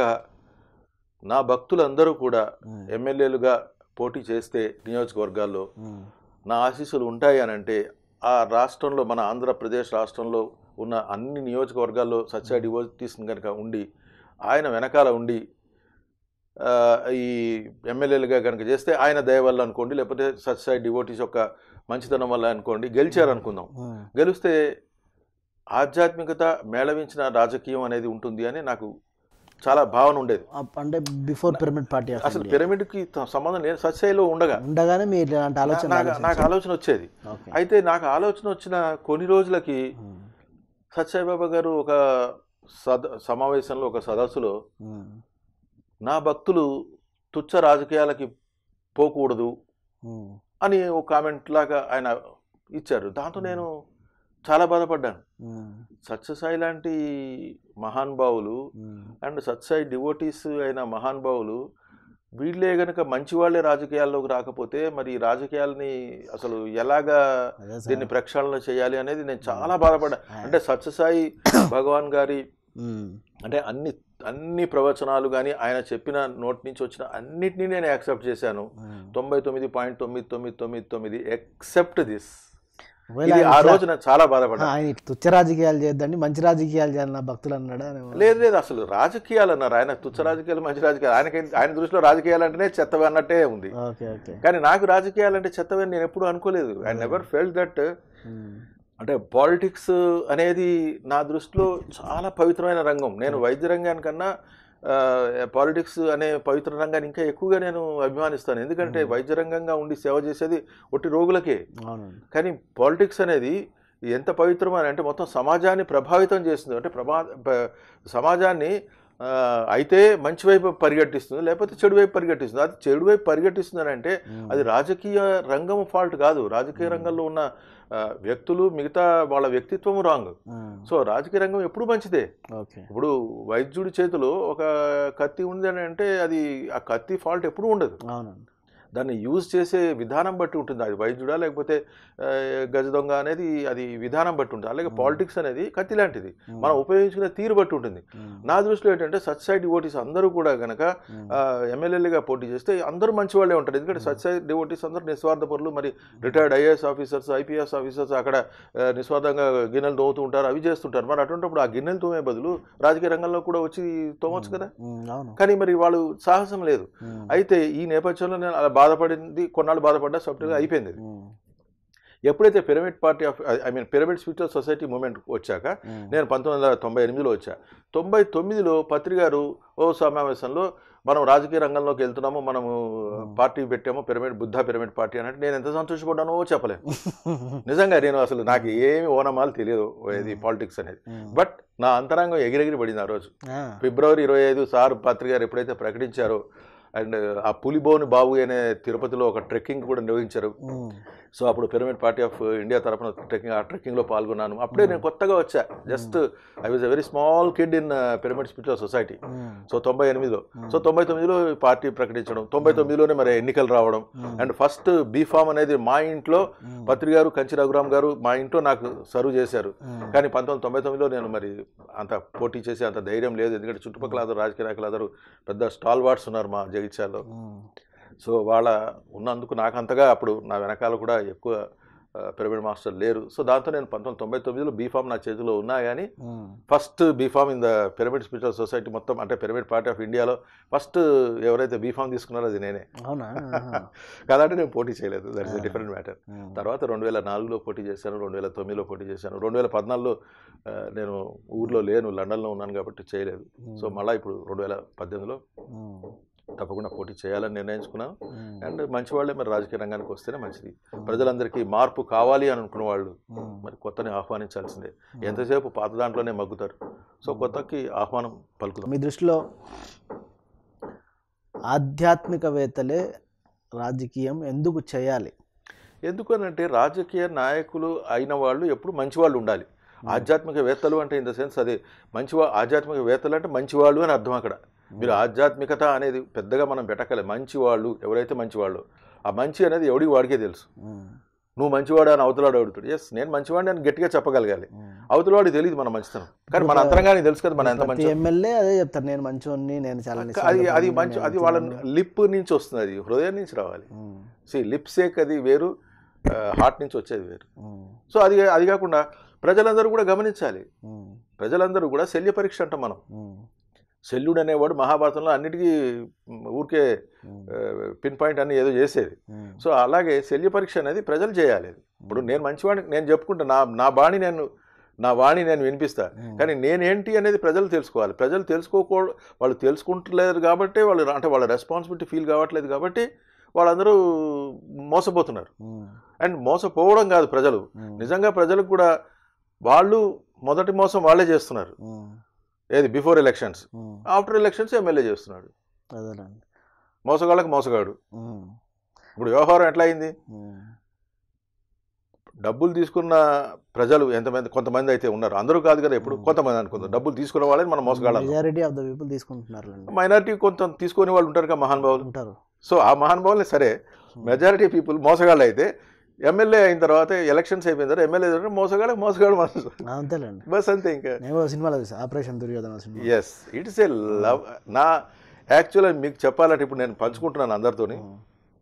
నా భక్తులందరూ కూడా ఉమ్, ఎమ్మెల్యేలుగా పోటీ చేస్తే నియోజకవర్గాల్లో ఉమ్, నా ఆశీస్సులు ఉంటాయి అని అంటే ఆ రాష్ట్రంలో మన ఆంధ్రప్రదేశ్ రాష్ట్రంలో ఉన్న అన్ని నియోజకవర్గాల్లో సత్య డివోటీస్ కనుక ఉండి ఆయన వెనకాల ఉండి ఆ, ఈ ఎమ్మెల్యేలుగా కనుక చేస్తే ఆయన దయ వల్ల అనుకోండి లేకపోతే సత్య డివోటీస్ యొక్క మంచితనం వల్ల అనుకోండి గెలిచారు అనుకుందాం ఉమ్, గెలిస్తే ఆధ్యాత్మికత మేళవించిన రాజకీయం అనేది ఉంటుంది అని నాకు చాలా భావన ఉండేది అప్- అంటే బిఫోర్ పిరమిడ్ పార్టీ ఆఫ్ అసలు ఇండియా. పిరమిడ్కి త- సంబంధం లేని సత్యలో ఉండగా ఉండగానే మీరు ఇలాంటి ఆలోచన నాకు నాకు ఆలోచించారు. ఆలోచన వచ్చేది ఓకే అయితే నాకు ఆలోచన వచ్చిన కొన్ని రోజులకి ఉమ్, సత్యబాబా గారు ఒక సద సమావేశంలో ఒక సదస్సులో ఉమ్, నా భక్తులు తుచ్చ రాజకీయాలకి పోకూడదు ఉమ్, అని ఒక కామెంట్ లాగా ఆయన ఇచ్చారు దాంతో నేను చాలా బాధపడ్డాను ఉమ్, సత్యసాయి లాంటి మహానుభావులు ఉమ్, అండ్ సత్యసాయి డివోటీస్ అయిన మహానుభావులు వీళ్ళే గనక మంచి వాళ్ళే రాజకీయాల్లోకి రాకపోతే మరి ఈ రాజకీయాలని అసలు ఎలాగా అదే సార్. దీన్ని ప్రక్షాళన చేయాలి అనేది నేను చాలా బాధపడ్డా అంటే సత్యసాయి భగవాన్ గారి ఉమ్, అంటే అన్ని అన్ని ప్రవచనాలు కానీ ఆయన చెప్పిన నోటి నుంచి వచ్చిన అన్నిటినీ నేను యాక్సెప్ట్ చేశాను ఉమ్. తొంభై తొమ్మిది పాయింట్ తొమ్మిది తొమ్మిది తొమ్మిది తొమ్మిది ఎక్సెప్ట్ దిస్ ఒకవేళ ఇది ఆయన ఆ ఇట్లా- రోజు నేను చాలా బాధపడ్డా ఆయన తుచ్చ రాజకీయాలు చేయొద్దండి మంచి రాజకీయాలు చేయాలి నా భక్తులు అన్నాడా లేదు లేదు అసలు రాజకీయాలు అన్నారు ఆయన తుచ్చ రాజకీయాలు మంచి రాజకీయాలు ఆయనకి ఆయన దృష్టిలో రాజకీయాలు అంటేనే చెత్తవి అన్నట్టే ఉంది ఓకే ఓకే కానీ నాకు రాజకీయాలు అంటే చెత్తవి అని నేను ఎప్పుడు అనుకోలేదు I never fell that um, అంటే పాలిటిక్స్ అనేది నా దృష్టిలో చాలా పవిత్రమైన రంగం నేను వైద్య రంగానికన్నా పాలిటిక్స్ అనే పవిత్ర రంగాన్ని ఇంకా ఎక్కువగా నేను అభిమానిస్తాను ఎందుకంటే Hmm. వైద్య రంగంగా ఉండి సేవ చేసేది ఒట్టి రోగులకే అవునండి కానీ పాలిటిక్స్ అనేది ఎంత పవిత్రమైన అంటే మొత్తం సమాజాన్ని ప్రభావితం చేస్తుంది అంటే ప్రభా ప- సమాజాన్ని ఆ, అయితే మంచి వైపు పరిగెట్టిస్తుంది లేకపోతే చెడు వైపు పరిగెట్టిస్తుంది అది చెడు వైపు పరిగెట్టిస్తుంది అని అంటే ఉమ్, అది రాజకీయ రంగం ఫాల్ట్ కాదు రాజకీయ రంగంలో ఉన్న ఆ, వ్యక్తులు మిగతా వాళ్ళ వ్యక్తిత్వం రాంగ్ ఉమ్, సో రాజకీయ రంగం ఎప్పుడు మంచిదే ఓకే ఇప్పుడు వైద్యుడి చేతిలో ఒక కత్తి ఉంది అని అంటే అది ఆ కత్తి ఫాల్ట్ ఎప్పుడు ఉండదు అవునండి దాన్ని యూజ్ చేసే విధానం బట్టి ఉంటుంది అది వైద్యుడా లేకపోతే ఆ, గజ దొంగ అనేది అది విధానం బట్టి ఉంటుంది అలాగే Hmm. పాలిటిక్స్ అనేది కత్తి లాంటిది ఉమ్, మనం ఉపయోగించుకునే తీరు బట్టి ఉంటుంది ఉమ్, నా దృష్టిలో ఏంటంటే సత్సాయి డివోటీస్ అందరూ కూడా గనక ఉమ్, ఎమ్మెల్యేలుగా పోటీ చేస్తే అందరూ మంచి వాళ్ళే ఉంటారు ఎందుకంటే Hmm. సత్సాయి డివోటీస్ అందరూ నిస్వార్థపరులు మరి retired IAS officers IPS officers అక్కడ ఆ, నిస్వార్థంగా గిన్నెలు తోముతూ ఉంటారు అవి చేస్తుంటారు మరి అటువంటిప్పుడు ఆ గిన్నెలు తోమే బదులు రాజకీయ రంగంలో కూడా వచ్చి తోమొచ్చు కదా ఉమ్, అవును కానీ మరి వాళ్ళు సాహసం లేదు ఉమ్, అయితే ఈ నేపథ్యంలో నేను అలా బాధపడింది కొన్నాళ్ళు బాధపడ్డా సబ్టల్గా అయిపోయింది అది. ఉమ్, ఎప్పుడైతే pyramid party of I mean pyramid spiritual society movement వచ్చాక ఉమ్, నేను పంతొమ్మిది వందల తొంభై ఎనిమిదిలో వచ్చా తొంభై తొమ్మిదిలో పత్రి గారు ఓ సమావేశంలో మనం రాజకీయ రంగంలోకి వెళ్తున్నాము మనము పార్టీ పెట్టాము పిరమిడ్ బుద్ధ పిరమిడ్ పార్టీ అంటే నేను ఎంత సంతోషపడ్డానో చెప్పలేను నిజంగా నేను అసలు నాకు ఏమి ఓనమాలు తెలియదు ఇది పాలిటిక్స్ అనేది ఉమ్, బట్ నా అంతరంగం ఎగిరెగిరి పడింది ఆ రోజు ఆ, ఫిబ్రవరి ఇరవై ఐదు సార్ పత్రి గారు ఎప్పుడైతే ప్రకటించారో అండ్ ఆ పులిబోని బాబు అనే తిరుపతిలో ఒక ట్రెక్కింగ్ కూడా నిర్వహించారు ఉమ్, సో అప్పుడు పిరమిడ్ పార్టీ ఆఫ్ ఇండియా తరఫున ట్రెక్కింగ్ ఆ ట్రెక్కింగ్లో పాల్గొన్నాను అప్పుడే నేను కొత్తగా వచ్చా just I was a very small kid in pyramid spiritual society um, so తొంభై ఎనిమిదిలో ఉమ్, సో తొంభై తొమ్మిదిలో పార్టీ ప్రకటించడం తొంభై తొమ్మిదిలోనే మరి ఎన్నికలు రావడం ఉమ్, అండ్ ఫస్ట్ బీఫామ్ అనేది మా ఇంట్లో ఉమ్, పత్రి గారు కంచి రఘురామ్ గారు మా ఇంట్లో నాకు సర్వ్ చేశారు ఉమ్, కానీ పంతొమ్మిది తొంభై తొమ్మిదిలో నేను మరి అంత పోటీ చేసి అంత ధైర్యం లేదు ఎందుకంటే చుట్టుపక్కల అందరూ రాజకీయ నాయకులు అందరూ పెద్ద స్టాల్ వార్డ్స్ ఉన్నారు మా జగిత్యాల్లో ఉమ్, సో వాళ్ళ ఉన్నందుకు నాకు అంతగా అప్పుడు నా వెనకాల కూడా ఎక్కువ ఆ, పిరమిడ్ మాస్టర్ లేరు సో దాంతో నేను పంతొమ్మిది తొంభై తొమ్మిదిలో బీఫామ్ నా చేతిలో ఉన్నా కానీ ఉమ్, first B form in the pyramid spiritual society మొత్తం అంటే పిరమిడ్ పార్టీ ఆఫ్ ఇండియాలో ఫస్ట్ ఎవరైతే బీఫామ్ తీసుకున్నారో అది నేనే అవునా ఆహా, కాదంటే నేను పోటీ చేయలేదు that is Ah. Different matter ఉమ్, తర్వాత రెండు వేల నాలుగులో పోటీ చేశాను రెండు వేల తొమ్మిదిలో పోటీ చేశాను రెండు వేల పద్నాలుగులో ఆ, నేను ఊర్లో లేను లండన్లో ఉన్నాను కాబట్టి చేయలేదు ఉమ్, సో మళ్ళీ ఇప్పుడు రెండు వేల పద్దెనిమిదిలో ఉమ్, తప్పకుండా పోటీ చేయాలని నిర్ణయించుకున్నాను ఉమ్, అండ్ మంచి వాళ్ళే మరి రాజకీయ రంగానికి వస్తేనే మంచిది ప్రజలందరికీ మార్పు కావాలి అని అనుకున్న వాళ్ళు ఉమ్, మరి కొత్తని ఆహ్వానించాల్సిందే ఎంతసేపు పాత దాంట్లోనే మగ్గుతారు సో కొత్తకి ఆహ్వానం పలుకుదాం మీ దృష్టిలో ఆధ్యాత్మికవేత్తలే రాజకీయం ఎందుకు చేయాలి ఎందుకనంటే రాజకీయ నాయకులు అయిన వాళ్ళు ఎప్పుడు మంచి వాళ్ళు ఉండాలి ఆధ్యాత్మికవేత్తలు అంటే ఇన్ ద సెన్స్ అదే మంచి వా- ఆధ్యాత్మికవేత్తలు అంటే మంచివాళ్ళు అని అర్థం అక్కడ మీరు ఆధ్యాత్మికత అనేది పెద్దగా మనం పెట్టకలే మంచి వాళ్ళు ఎవరైతే మంచివాళ్ళు ఆ మంచి అనేది ఎవడికి వాడికే తెలుసు ఉమ్, నువ్వు మంచివాడు అని అవతలాడు అడుగుతాడు ఎస్ నేను మంచివాడిని అని గట్టిగా చెప్పగలగాలి ఉమ్. అవతలవాడికి తెలియదు మన మంచితనం కానీ మన అంతరంగానికి తెలుసు కదా మన ఎంత ప్రతి మంచి ఎమ్మెల్యే అదే చెప్తారు నేను మంచివాడిని నేను చాలా అది నిస్వార్థపరుడిని, అది మంచి నేను అది వాళ్ళ మంచివాడిని. లిప్ నుంచి వస్తుంది అది హృదయం నుంచి రావాలి ఉమ్, సి లిప్ సేక్ అది వేరు హార్ట్ నుంచి వచ్చేది వేరు ఉమ్, సో అది అది కాకుండా ప్రజలందరూ కూడా గమనించాలి ఉమ్, ప్రజలందరూ కూడా శల్య పరీక్ష అంటాం మనం ఉమ్, శల్యుడు అనేవాడు మహాభారతంలో అన్నిటికీ మ్, ఊరికే ఉమ్, పిన్ పాయింట్ అని ఏదో చేసేది ఉమ్, సో అలాగే శల్య పరీక్ష అనేది ప్రజలు చేయాలి ఇప్పుడు నేను మంచివాడిని నేను చెప్పుకుంటా నా నా బాణి నేను నా వాణి నేను వినిపిస్తా ఉమ్, కానీ నేనేంటి అనేది ప్రజలు తెలుసుకోవాలి ప్రజలు తెలుసుకోకూ వాళ్ళు తెలుసుకుంటలేరు కాబట్టి వాళ్ళు అంటే వాళ్ళ రెస్పాన్సిబిలిటీ ఫీల్ కావట్లేదు కాబట్టి వాళ్ళందరూ మోసపోతున్నారు ఉమ్, అండ్ మోసపోవడం కాదు ప్రజలు ఉమ్, నిజంగా ప్రజలకు కూడా వాళ్ళు మొదటి మోసం వాళ్ళే చేస్తున్నారు ఉమ్, ఏది before elections um, after elections MLA చేస్తున్నాడు అదేనండి మోసగాళ్ళకి మోసగాడు ఉమ్, ఇప్పుడు వ్యవహారం ఎట్లా అయింది ఉమ్, డబ్బులు తీసుకున్న ప్రజలు ఎంతమంది కొంతమంది అయితే ఉన్నారు అందరూ కాదు కదా ఇప్పుడు కొంతమంది అనుకుందాం డబ్బులు తీసుకున్న వాళ్ళని మనం మోసగాళ్ళం మెజారిటీ ఆఫ్ ద పీపుల్ తీసుకుంటున్నారులేండి మైనారిటీ కొంత తీసుకునే వాళ్ళు ఉంటారు కదా మహానుభావులు ఉంటారు సో ఆ మహానుభావులే సరే మెజారిటీ పీపుల్ మోసగాళ్ళు అయితే ఎమ్మెల్యే అయిన తర్వాత ఎలక్షన్స్ అయిపోయిన తర్వాత ఎమ్మెల్యే అయిన తర్వాత మోసగాడు మోసగాడు మనసు అంతేలేండి బస్ అంతే ఇంకా నేను ఒక సినిమాలో చూసా ఆపరేషన్ దుర్యోధన సినిమా ఎస్ ఇట్స్ ఏ లవ్ నా యాక్చువల్గా మీకు చెప్పాలంటే ఇప్పుడు నేను పంచుకుంటున్నాను అందరితోని ఉమ్,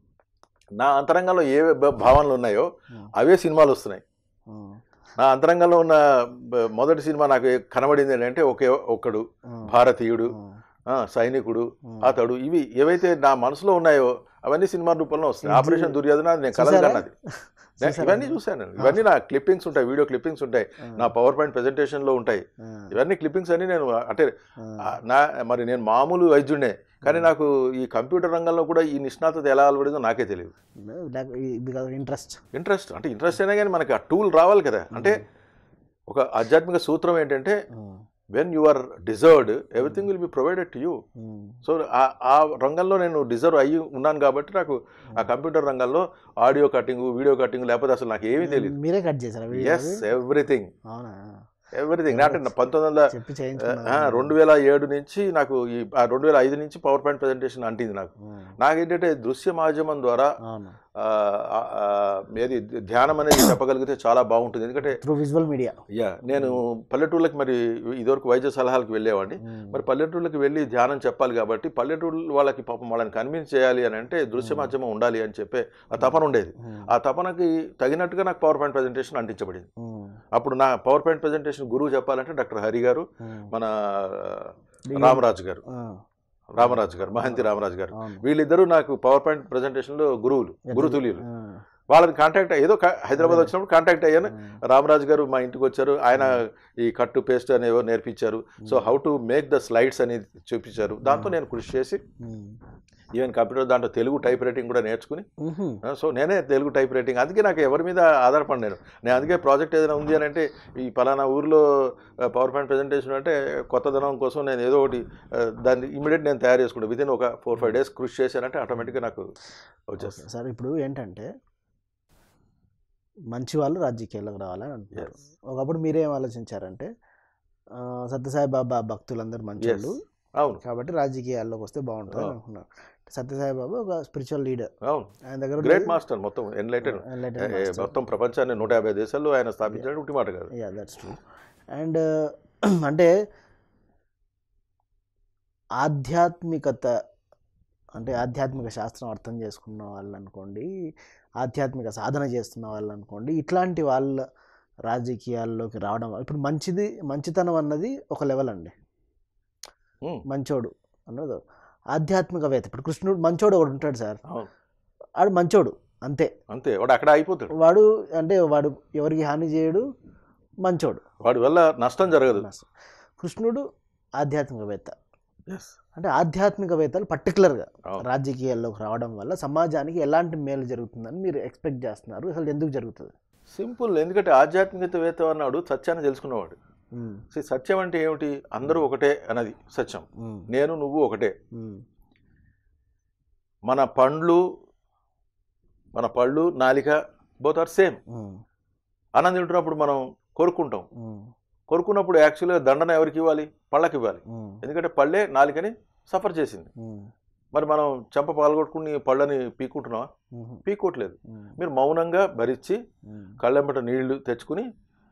నా అంతరంగంలో ఏ భ- భావనలు ఉన్నాయో ఉమ్, అవే సినిమాలు వస్తున్నాయి ఉమ్, నా అంతరంగంలో ఉన్న బ- మొదటి సినిమా నాకు కనబడింది ఏంటంటే ఒకే ఒక్కడు ఉమ్, భారతీయుడు ఉమ్, ఆ, సైనికుడు ఉమ్. అతడు ఇవి ఏవైతే నా మనసులో ఉన్నాయో అవన్నీ సినిమా రూపంలో వస్తాయి ఇది- ఆపరేషన్ దుర్యోధన అది నేను కలలు చూసారా? కన్నది నే- చూసారా? ఇవన్నీ చూశాను ఇవన్నీ నా క్లిప్పింగ్స్ ఉంటాయి వీడియో క్లిప్పింగ్స్ ఉంటాయి ఆ, నా పవర్ పాయింట్ ప్రెజెంటేషన్లో ఉంటాయి ఆ, ఇవన్నీ క్లిప్పింగ్స్ అన్ని నేను అంటే ఆ, ఆ, నా మరి నేను మామూలు వైద్యుడే కానీ నాకు ఈ కంప్యూటర్ రంగంలో కూడా ఈ నిష్ణాతత ఎలా అలవడిందో నాకే తెలియదు లేక- ఇది కాదు ఇంట్రెస్ట్ ఇంట్రెస్ట్ అంటే ఇంట్రెస్ట్ అయినా కానీ మనకి ఆ టూల్ రావాలి కదా అంటే ఒక ఆధ్యాత్మిక సూత్రం ఏంటంటే when you are deserved everything will be provided to you so ఆ- ఆ రంగంలో నేను డిజర్వ్ అయ్యి ఉన్నాను కాబట్టి నాకు ఆ కంప్యూటర్ రంగంలో ఆడియో కటింగ్ వీడియో కటింగ్ లేకపోతే అసలు నాకు ఏమీ తెలియదు మీరే కట్ చేశారా వీడియో ఎస్ ఎవ్రీథింగ్ అవునా ఎవ్రీథింగ్ అంటే నా పంతొమ్మిది వందల చెప్పి ఆ, చేయించుకున్నా రెండు వేల ఏడు నుంచి నాకు ఈ ఆ, రెండు వేల ఐదు నుంచి పవర్ పాయింట్ ప్రజెంటేషన్ అంటింది నాకు నాకేంటంటే దృశ్య మాధ్యమం ద్వారా అవును ఆ, ఆ, ఆ, ఏది ధ్యానం అనేది చెప్పగలిగితే చాలా బాగుంటుంది ఎందుకంటే త్రూ విజువల్ మీడియా యా నేను పల్లెటూళ్ళకి మరి ఇదివరకు వైద్య సలహాలకు వెళ్ళేవాడిని మరి పల్లెటూళ్ళకి వెళ్ళి ధ్యానం చెప్పాలి కాబట్టి పల్లెటూరు వాళ్ళకి పాపం వాళ్ళని కన్విన్స్ చేయాలి అని అంటే దృశ్య మాధ్యమం ఉండాలి అని చెప్పే ఆ తపన ఉండేది ఆ తపనకి తగినట్టుగా నాకు పవర్ పాయింట్ ప్రజెంటేషన్ అంటించబడింది అప్పుడు నా పవర్ పాయింట్ ప్రజెంటేషన్ గురువు చెప్పాలంటే డాక్టర్ హరి గారు మన రామరాజు గారు రామరాజు గారు మహంతి రామరాజు గారు అవును వీళ్ళిద్దరూ నాకు పవర్ పాయింట్ ప్రజెంటేషన్లో గురువులు గురుతుల్యులు ఆ, వాళ్ళని కాంటాక్ట్ ఏదో కా- హైదరాబాద్ వచ్చినప్పుడు కాంటాక్ట్ అయ్యాను ఆ, రామరాజు గారు మా ఇంటికి వచ్చారు ఆయన ఈ కట్టు పేస్ట్ అనేవో నేర్పించారు so how to make the slides అనేది చూపించారు దాంతో నేను కృషి చేసి ఉమ్. ఈవెన్ కంప్యూటర్ దాంట్లో తెలుగు టైప్ రైటింగ్ కూడా నేర్చుకుని ఉహు. ఆ, సో నేనే తెలుగు టైప్ రైటింగ్ అందుకే నాకు ఎవరి మీద ఆధారపడినాను నేను అందుకే ప్రాజెక్ట్ ఏదైనా ఉంది అని అంటే ఈ పలానా ఊర్లో పవర్ పాయింట్ ప్రజెంటేషన్ అంటే కొత్తదనం కోసం నేను ఏదో ఒకటి ఆ, దాన్ని ఇమీడియట్ నేను తయారు చేసుకుంటాను వితిన్ ఒక ఫోర్ ఫైవ్ డేస్ కృషి చేశానంటే ఆటోమేటిక్గా నాకు వచ్చేస్తుంది సార్ ఇప్పుడు ఏంటంటే మంచి వాళ్ళు రాజకీయాల్లోకి రావాలని అంటున్నారు Yes. ఒకప్పుడు మీరేం ఆలోచించారంటే ఆ, సత్యసాయి బాబా భక్తులందరూ మంచి Yes. వాళ్ళు అవును కాబట్టి రాజకీయాల్లోకి వస్తే బాగుంటుంది అవును. అనుకున్నారు సత్యసాయి బాబా ఒక స్పిరిచువల్ లీడర్ అవును ఆయన దగ్గర గ్రేట్ మాస్టర్ మొత్తం ఎన్లైటెడ్ enlightened master. మొత్తం ప్రపంచాన్ని నూట యాభై దేశాల్లో ఆయన స్థాపించాడు ఒకటి మాట కాదు యా దట్స్ ట్రూ అండ్ అంటే ఆధ్యాత్మికత అంటే ఆధ్యాత్మిక శాస్త్రం అర్థం చేసుకున్న వాళ్ళు అనుకోండి ఆధ్యాత్మిక సాధన చేస్తున్న వాళ్ళు అనుకోండి ఇట్లాంటి వాళ్ళ రాజకీయాల్లోకి రావడం వల్ల- ఇప్పుడు మంచిది మంచితనం అన్నది ఒక లెవెల్ అండి ఉమ్, మంచోడు అన్నది ఆధ్యాత్మికవేత్త ఇప్పుడు కృష్ణుడు మంచోడు ఒకడు ఉంటాడు సార్ అవును ఆడు మంచోడు అంతే అంతే వాడు అక్కడ అయిపోతాడు వాడు అంటే వాడు ఎవరికి హాని చేయడు మంచోడు వాడి వల్ల నష్టం జరగదు కృష్ణుడు ఆధ్యాత్మికవేత్త అంటే ఆధ్యాత్మికవేత్తలు పర్టికులర్గా అవును. రాజకీయాల్లోకి రావడం వల్ల సమాజానికి ఎలాంటి మేలు జరుగుతుందని మీరు ఎక్స్పెక్ట్ చేస్తున్నారు అసలు ఎందుకు జరుగుతుంది సింపుల్ ఎందుకంటే ఆధ్యాత్మికతవేత్త అన్నాడు సత్యాన్ని తెలుసుకున్నవాడు ఉమ్, See, సత్యం అంటే ఏమిటి అందరూ ఒకటే అన్నది సత్యం ఉమ్, నేను నువ్వు ఒకటే ఉమ్, మన పండ్లు మన పళ్ళు నాలిక బోత్ ఆర్ సేమ్ ఉమ్, అన్నం తింటున్నప్పుడు మనం కొరుక్కుంటాం ఉమ్, కొరుకున్నప్పుడు యాక్చువల్గా దండన ఎవరికి ఇవ్వాలి పళ్ళకి ఇవ్వాలి ఉమ్, ఎందుకంటే పళ్ళే నాలికని సఫర్ చేసింది ఉమ్, మరి మనం చెంప పాల్గొట్టుకుని పళ్ళని పీక్కుంటున్నావా ఉమ్, పీక్కోవట్లేదు ఉమ్, మీరు మౌనంగా భరించి ఉమ్, కళ్ళెంబట నీళ్లు తెచ్చుకుని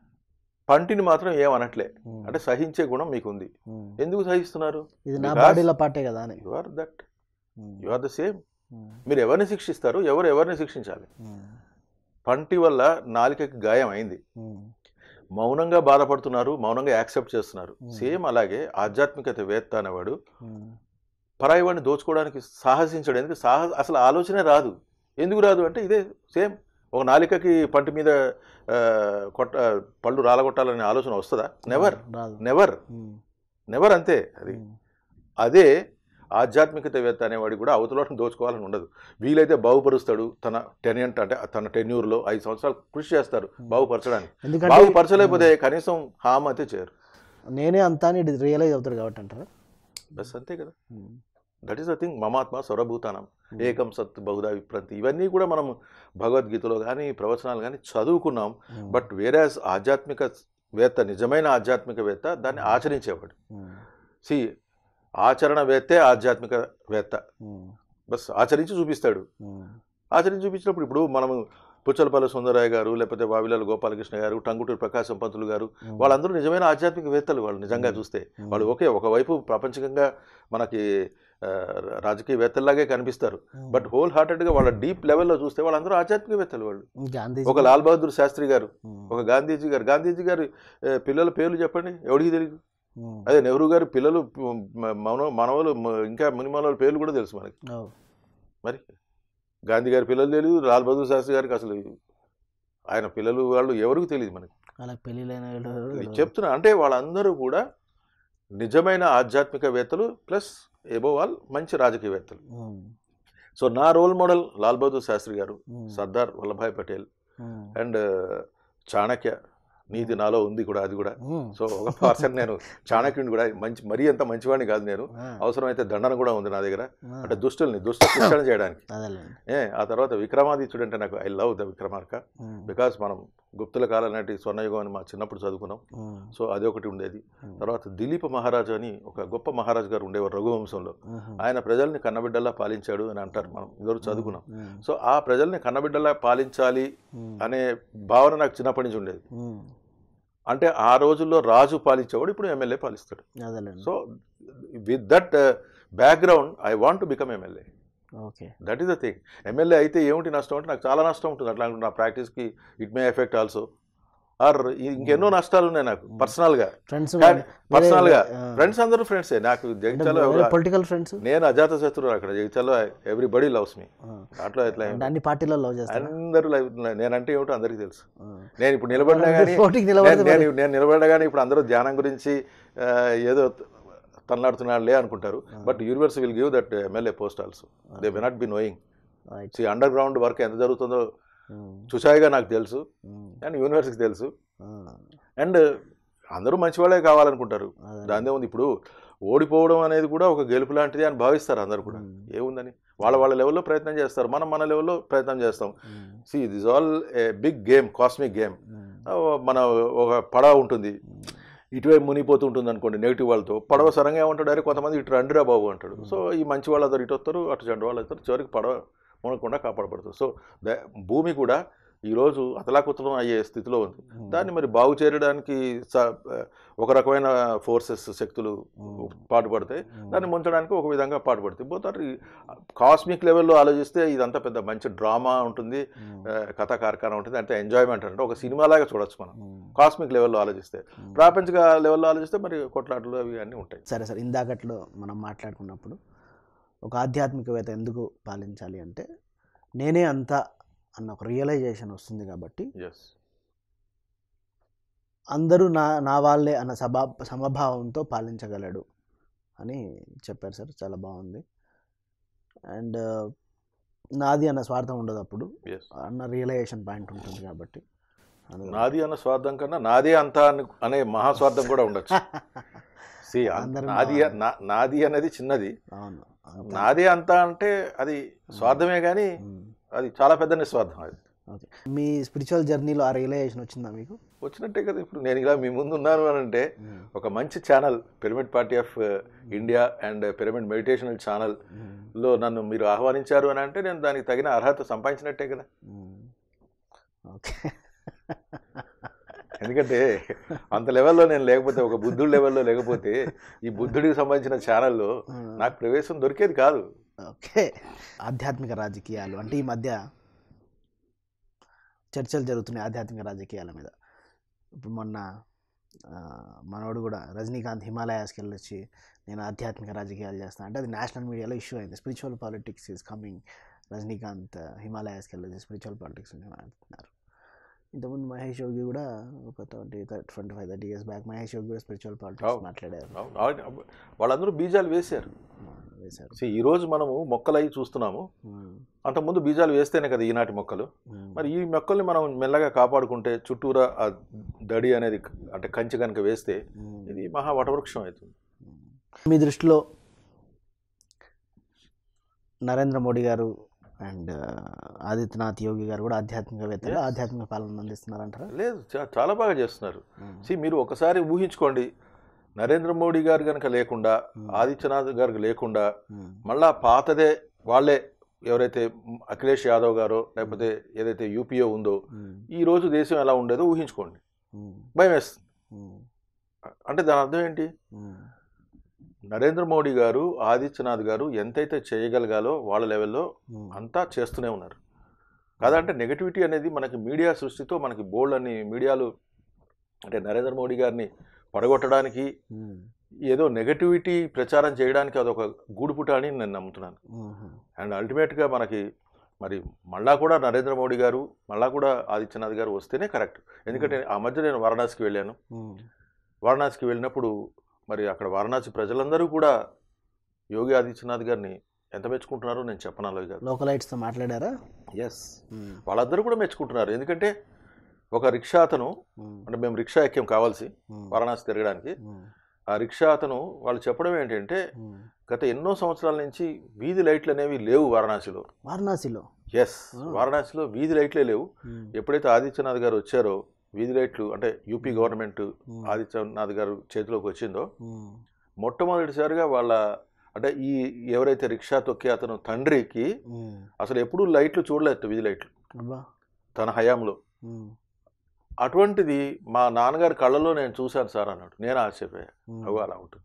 పంటిని మాత్రం ఏమనట్లే ఉమ్, అంటే సహించే గుణం మీకుంది ఉమ్. ఎందుకు సహిస్తున్నారు ఇది నా Because- బాడీలో పాటే కదా అని you are that um, you are the same ఉమ్, మీరు ఎవరిని శిక్షిస్తారు ఎవరు ఎవరిని శిక్షించాలి ఉమ్, పంటి వల్ల నాలికకి గాయం అయింది ఉమ్, మౌనంగా బాధపడుతున్నారు మౌనంగా యాక్సెప్ట్ చేస్తున్నారు Hmm. సేమ్ అలాగే ఆధ్యాత్మికత వేత్త అనేవాడు ఉమ్, పరాయి వాడిని దోచుకోవడానికి సాహసించాడు ఎందుకు సాహ అసలు ఆలోచనే రాదు ఎందుకు రాదు అంటే ఇదే సేమ్ ఒక నాలికకి పంటి మీద ఆ, కొట్ట పళ్ళు రాలగొట్టాలనే ఆలోచన వస్తుందా నెవర్ రాదు నెవర్ ఉమ్, నెవర్ అంతే అది ఉమ్, అదే ఆధ్యాత్మికతవేత్త అనేవాడి కూడా అవతలని దోచుకోవాలని ఉండదు వీలైతే బాగుపరుస్తాడు తన టెనెంట్ అంటే తన టెన్యూర్లో ఐదు సంవత్సరాలు కృషి చేస్తారు బాగుపరచడానికి ఎందుకంటే బాగుపరచలేకపోతే కనీసం హామ్ అయితే చేయరు నేనే అంతా అని రియలైజ్ అవుతాడు కాబట్టి అంటారా బస్ అంతే కదా ఉమ్, దట్ ఈస్ ద థింగ్ మమాత్మ సర్వభూతానం ఉమ్, ఏకం సత్ బహుదా విప్రంతి ఇవన్నీ కూడా మనం భగవద్గీతలో కానీ ప్రవచనాలు కానీ చదువుకున్నాం ఉమ్, బట్ వేరేస్ ఆధ్యాత్మిక వేత్త నిజమైన ఆధ్యాత్మికవేత్త దాన్ని ఆచరించేవాడు ఉమ్, సి ఆచరణవేత్తే ఆధ్యాత్మికవేత్త ఉమ్, బస్ ఆచరించి చూపిస్తాడు ఉమ్, ఆచరించి చూపించినప్పుడు ఇప్పుడు మనము పుచ్చలపల్లి సుందరరాయ గారు లేకపోతే వావిలాల గోపాలకృష్ణ గారు టంగుటూరు ప్రకాశం పంతులు గారు ఉమ్, వాళ్ళందరూ నిజమైన ఆధ్యాత్మికవేత్తలు వాళ్ళు నిజంగా ఉమ్. చూస్తే ఉమ్, వాళ్ళు ఓకే ఒకవైపు ప్రాపంచికంగా మనకి ఆ, రాజకీయవేత్తల్లాగే కనిపిస్తారు ఉమ్, బట్ హోల్ హార్టెడ్గా వాళ్ళ డీప్ లెవెల్లో చూస్తే వాళ్ళందరూ ఆధ్యాత్మికవేత్తలు వాళ్ళు గాంధీ ఒక లాల్ బహదూర్ శాస్త్రి గారు ఉమ్, ఒక గాంధీజీ గారు గాంధీజీ గారి ఆ, పిల్లల పేర్లు చెప్పండి ఎవడికి తెలియదు ఉమ్, అదే నెహ్రూ గారి పిల్లలు మ- మన మనవలు మ- ఇంకా మునిమానవుల పేర్లు కూడా తెలుసు మనకి ఓ, మరి గాంధీ గారి పిల్లలు తెలియదు లాల్ బహదూర్ శాస్త్రి గారికి అసలు ఆయన పిల్లలు వాళ్ళు ఎవరికి తెలియదు మనకి వాళ్ళకి పెళ్ళిళ్ళైన వాళ్ళు ఇది తెలియదు. చెప్తున్నా అంటే వాళ్ళందరూ కూడా నిజమైన ఆధ్యాత్మికవేత్తలు ప్లస్ ఎబో ఆల్ మంచి రాజకీయవేత్తలు ఉమ్, సో నా రోల్ మోడల్ లాల్ బహదూర్ శాస్త్రి గారు ఉమ్, సర్దార్ వల్లభాయ్ పటేల్ ఉమ్, అండ్ చాణక్య నీతి నాలో ఉంది కూడా అది కూడా ఉమ్, సో ఒక పర్సన్ నేను చాణక్యుని కూడా మంచి మరీ అంత మంచివాడిని కాదు నేను ఆ, అవసరమైతే దండన కూడా ఉంది నా దగ్గర ఆ, అంటే దుష్టుల్ని దుష్ట శిక్షణ చేయడానికి అదేలేండి ఏ ఆ తర్వాత విక్రమాదిత్యుడు అంటే నాకు I love the Vikramarka um, because మనం గుప్తుల కాలం నాటి స్వర్ణయుగం అని మా చిన్నప్పుడు చదువుకున్నాం ఉమ్, సో అది ఒకటి ఉండేది ఉమ్, తర్వాత దిలీప మహారాజు అని ఒక గొప్ప మహారాజు గారు ఉండేవారు రఘువంశంలో ఉమ్, ఆయన ప్రజల్ని కన్నబిడ్డల్లా పాలించాడు అని అంటారు మనం ఇదివరకు చదువుకున్నాం ఉమ్, సో ఆ ప్రజల్ని కన్నబిడ్డల్లా పాలించాలి ఉమ్, అనే భావన నాకు చిన్నప్పటి నుంచి ఉండేది ఉమ్, అంటే ఆ రోజుల్లో రాజు పాలించేవాడు ఇప్పుడు ఎమ్మెల్యే పాలిస్తాడు అదేలేండి so with that background I want to become MLA okay that is the thing MLA అయితే ఏమిటి నష్టం అంటే నాకు చాలా నష్టం ఉంటుంది అట్లా నా ప్రాక్టీస్కి it may affect also or ఇంకెన్నో నష్టాలు ఉన్నాయి నాకు పర్సనల్గా ఫ్రెండ్స్ కానీ పర్సనల్గా ఫ్రెండ్స్ అందరూ ఫ్రెండ్సే నాకు జగిత్యాలో పొలిటికల్ ఫ్రెండ్స్ నేను అజాత శత్రువు అక్కడ జగిత్యాలో ఎవ్రీబడి లవ్స్ మీ అట్లా ఇట్లా ఏం- అన్ని పార్టీలో లవ్ చేస్తాను అందరూ లైవ్ నేనంటే ఏమిటో అందరికీ తెలుసు నేను ఇప్పుడు నిలబడినా కానీ పోటీకి నిలబడితే నేను నేను- నేను నిలబడ్డా కానీ ఇప్పుడు అందరూ ధ్యానం గురించి ఆ, ఏదో తన్నాడుతున్నాడులే అనుకుంటారు but universe will give that MLA post also they we not be knowing right see underground work ఎంత జరుగుతుందో చూసాయిగా నాకు తెలుసు అండ్ యూనివర్స్కి తెలుసు అండ్ అందరూ మంచివాళ్ళే కావాలనుకుంటారు దాని ఉంది ఇప్పుడు ఓడిపోవడం అనేది కూడా ఒక గెలుపు లాంటిది అని భావిస్తారు అందరు కూడా ఏముందని వాళ్ళ వాళ్ళ లెవెల్లో ప్రయత్నం చేస్తారు మనం మన లెవెల్లో ప్రయత్నం చేస్తాం see this all a big game cosmic game మన ఒక పడవ ఉంటుంది ఇటువైపు మునిగిపోతూ ఉంటుంది అనుకోండి నెగిటివ్ వాళ్ళతో పడవ సరంగా ఏమంటాడు అరే కొంతమంది ఇటు రండిరా బాబు అంటాడు సో ఈ మంచి వాళ్ళందరూ ఇటు వస్తారు అటు చెడ్డ వాళ్ళు వస్తారు చివరికి పడవ మునగకుండా కాపాడబడుతుంది సో ద- భూమి కూడా ఈరోజు అతలాకుతలం అయ్యే స్థితిలో ఉంది దాన్ని మరి బాగు చేయడానికి స- ఒక రకమైన ఫోర్సెస్ శక్తులు పాటుపడతాయి దాన్ని ముంచడానికి ఒక విధంగా పాటుపడతాయి పోతారు కాస్మిక్ లెవెల్లో ఆలోచిస్తే ఇదంతా పెద్ద మంచి డ్రామా ఉంటుంది ఆ, కథా కార్ఖానా ఉంటుంది అంటే ఎంజాయ్మెంట్ అంటే ఒక సినిమాలాగా చూడొచ్చు మనం కాస్మిక్ లెవెల్లో ఆలోచిస్తే ప్రాపంచిక లెవెల్లో ఆలోచిస్తే మరి కొట్లాటలు అవి అన్నీ ఉంటాయి సరే సరే ఇందాకట్లో మనం మాట్లాడుకున్నప్పుడు ఒక ఆధ్యాత్మికవేత్త ఎందుకు పాలించాలి అంటే నేనే అంతా అన్న ఒక రియలైజేషన్ వస్తుంది కాబట్టి ఎస్ అందరూ నా నా వాళ్ళే అన్న సభా సమభావంతో పాలించగలడు అని చెప్పారు సార్ చాలా బాగుంది అండ్ నాది అన్న స్వార్థం ఉండదు అప్పుడు Yes. అన్న రియలైజేషన్ పాయింట్ ఉంటుంది కాబట్టి అందులో- నాది అన్న స్వార్థం కన్నా నాదే అంతా అని- అనే మహాస్వార్థం కూడా ఉండొచ్చు See, అన్- అందరూ నాది నా- నా- నాది అనేది చిన్నది అవును అంతా. నాదే అంతా అంటే అది స్వార్థమే కానీ మ్మ్. అది చాలా పెద్ద నిస్వార్థం అది ఓకే మీ స్పిరిచువల్ జర్నీలో ఆ రియలైజేషన్ వచ్చిందా మీకు వచ్చినట్టే కదా ఇప్పుడు నేను ఇలా మీ ముందు ఉన్నాను అని అంటే ఒక మంచి channel pyramid party of India and pyramid meditational channel మ్మ్. లో నన్ను మీరు ఆహ్వానించారు అని అంటే నేను దానికి తగిన అర్హత సంపాదించినట్టే కదా మ్మ్. ఓకే ఎందుకంటే అంత లెవెల్లో నేను లేకపోతే ఒక బుద్ధుడి లెవెల్లో లేకపోతే ఈ బుద్ధుడికి సంబంధించిన ఛానల్లో నాకు ప్రవేశం దొరికేది కాదు ఓకే ఆధ్యాత్మిక రాజకీయాలు అంటే ఈ మధ్య చర్చలు జరుగుతున్నాయి ఆధ్యాత్మిక రాజకీయాల మీద ఇప్పుడు మొన్న ఆ, మనోడు కూడా రజనీకాంత్ హిమాలయాస్కి వెళ్ళొచ్చి నేను ఆధ్యాత్మిక రాజకీయాలు చేస్తాను అంటే అది నేషనల్ మీడియాలో ఇష్యూ అయింది spiritual politics is coming Rajinikanth హిమాలయాస్కి వెళ్ళొచ్చి స్పిరిచువల్ పాలిటిక్స్ మాట్లాడుతున్నారు ఇంతకుముందు మహేష్ యోగి కూడా ఒక twenty twenty five thirty years back Mahesh Yogi కూడా స్పిరిచువల్ పాలిటిక్స్ అవును. మాట్లాడారు అవును, అవును. వాళ్ళందరూ బీజాలు వేశారు వేశారు See, ఈ రోజు మనము మొక్కలు అవి చూస్తున్నాము మ్మ్. అంతకుముందు బీజాలు వేస్తేనే కదా ఈనాటి మొక్కలు మ్మ్. మరి ఈ మొక్కల్ని మనం మెల్లగా కాపాడుకుంటే చుట్టూరా ఆ దడి అనేది అంటే కంచి కనుక వేస్తే మ్మ్. ఇది మహా వటవృక్షం అవుతుంది మీ దృష్టిలో నరేంద్ర మోడీ గారు అండ్ ఆదిత్యనాథ్ యోగి గారు కూడా ఆధ్యాత్మికవేత్తలు Yes. ఆధ్యాత్మిక పాలన అందిస్తున్నారంటారా లేదు చా- చాలా బాగా చేస్తున్నారు సి మీరు ఒకసారి ఊహించుకోండి నరేంద్ర మోడీ గారు కనుక లేకుండా ఆదిత్యనాథ్ గారికి లేకుండా మళ్ళా పాతదే వాళ్ళే ఎవరైతే అఖిలేష్ యాదవ్ గారో లేకపోతే ఏదైతే యూపీఓ ఉందో ఈ రోజు దేశం ఎలా ఉండేదో ఊహించుకోండి భయం వేస్తుంది అంటే దాని అర్థం ఏంటి నరేంద్ర మోడీ గారు ఆదిత్యనాథ్ గారు ఎంతైతే చేయగలగాలో వాళ్ళ లెవెల్లో అంతా చేస్తూనే ఉన్నారు కాదంటే నెగటివిటీ అనేది మనకి మీడియా సృష్టితో మనకి బోల్డ్ అని మీడియాలు అంటే నరేంద్ర మోడీ గారిని పడగొట్టడానికి ఏదో నెగటివిటీ ప్రచారం చేయడానికి అదొక గూడుపుట అని నేను నమ్ముతున్నాను అండ్ అల్టిమేట్గా మనకి మరి మళ్ళా కూడా నరేంద్ర మోడీ గారు మళ్ళా కూడా ఆదిత్యనాథ్ గారు వస్తేనే కరెక్ట్ ఎందుకంటే ఆ మధ్య నేను వారణాసికి వెళ్ళాను వారణాసికి వెళ్ళినప్పుడు మరి అక్కడ వారణాసి ప్రజలందరూ కూడా యోగి ఆదిత్యనాథ్ గారిని ఎంత మెచ్చుకుంటున్నారో నేను చెప్పనాలో కాదు లోకలైట్స్తో మాట్లాడారా ఎస్ వాళ్ళందరూ కూడా మెచ్చుకుంటున్నారు ఎందుకంటే ఒక రిక్షా అతను అంటే మేము రిక్షా ఎక్కాం కావాల్సి వారణాసి తిరగడానికి ఆ రిక్షా అతను వాళ్ళు చెప్పడం ఏంటంటే గత ఎన్నో సంవత్సరాల నుంచి వీధి లైట్లు అనేవి లేవు వారణాసిలో వారణాసిలో ఎస్ వారణాసిలో వీధి లైట్లే లేవు ఎప్పుడైతే ఆదిత్యనాథ్ గారు వచ్చారో వీధి లైట్లు అంటే యూపీ గవర్నమెంట్ ఆదిత్యనాథ్ గారు చేతిలోకి వచ్చిందో మొట్టమొదటిసారిగా వాళ్ళ అంటే ఈ ఎవరైతే రిక్షా తొక్కే అతను తండ్రికి అసలు ఎప్పుడూ లైట్లు చూడలేదు వీధి లైట్లు అబ్బా తన హయాంలో అటువంటిది మా నాన్నగారి కళ్ళలో నేను చూశాను సార్ అన్నాడు నేను ఆశ్చర్యపోయా అవి అలా ఉంటుంది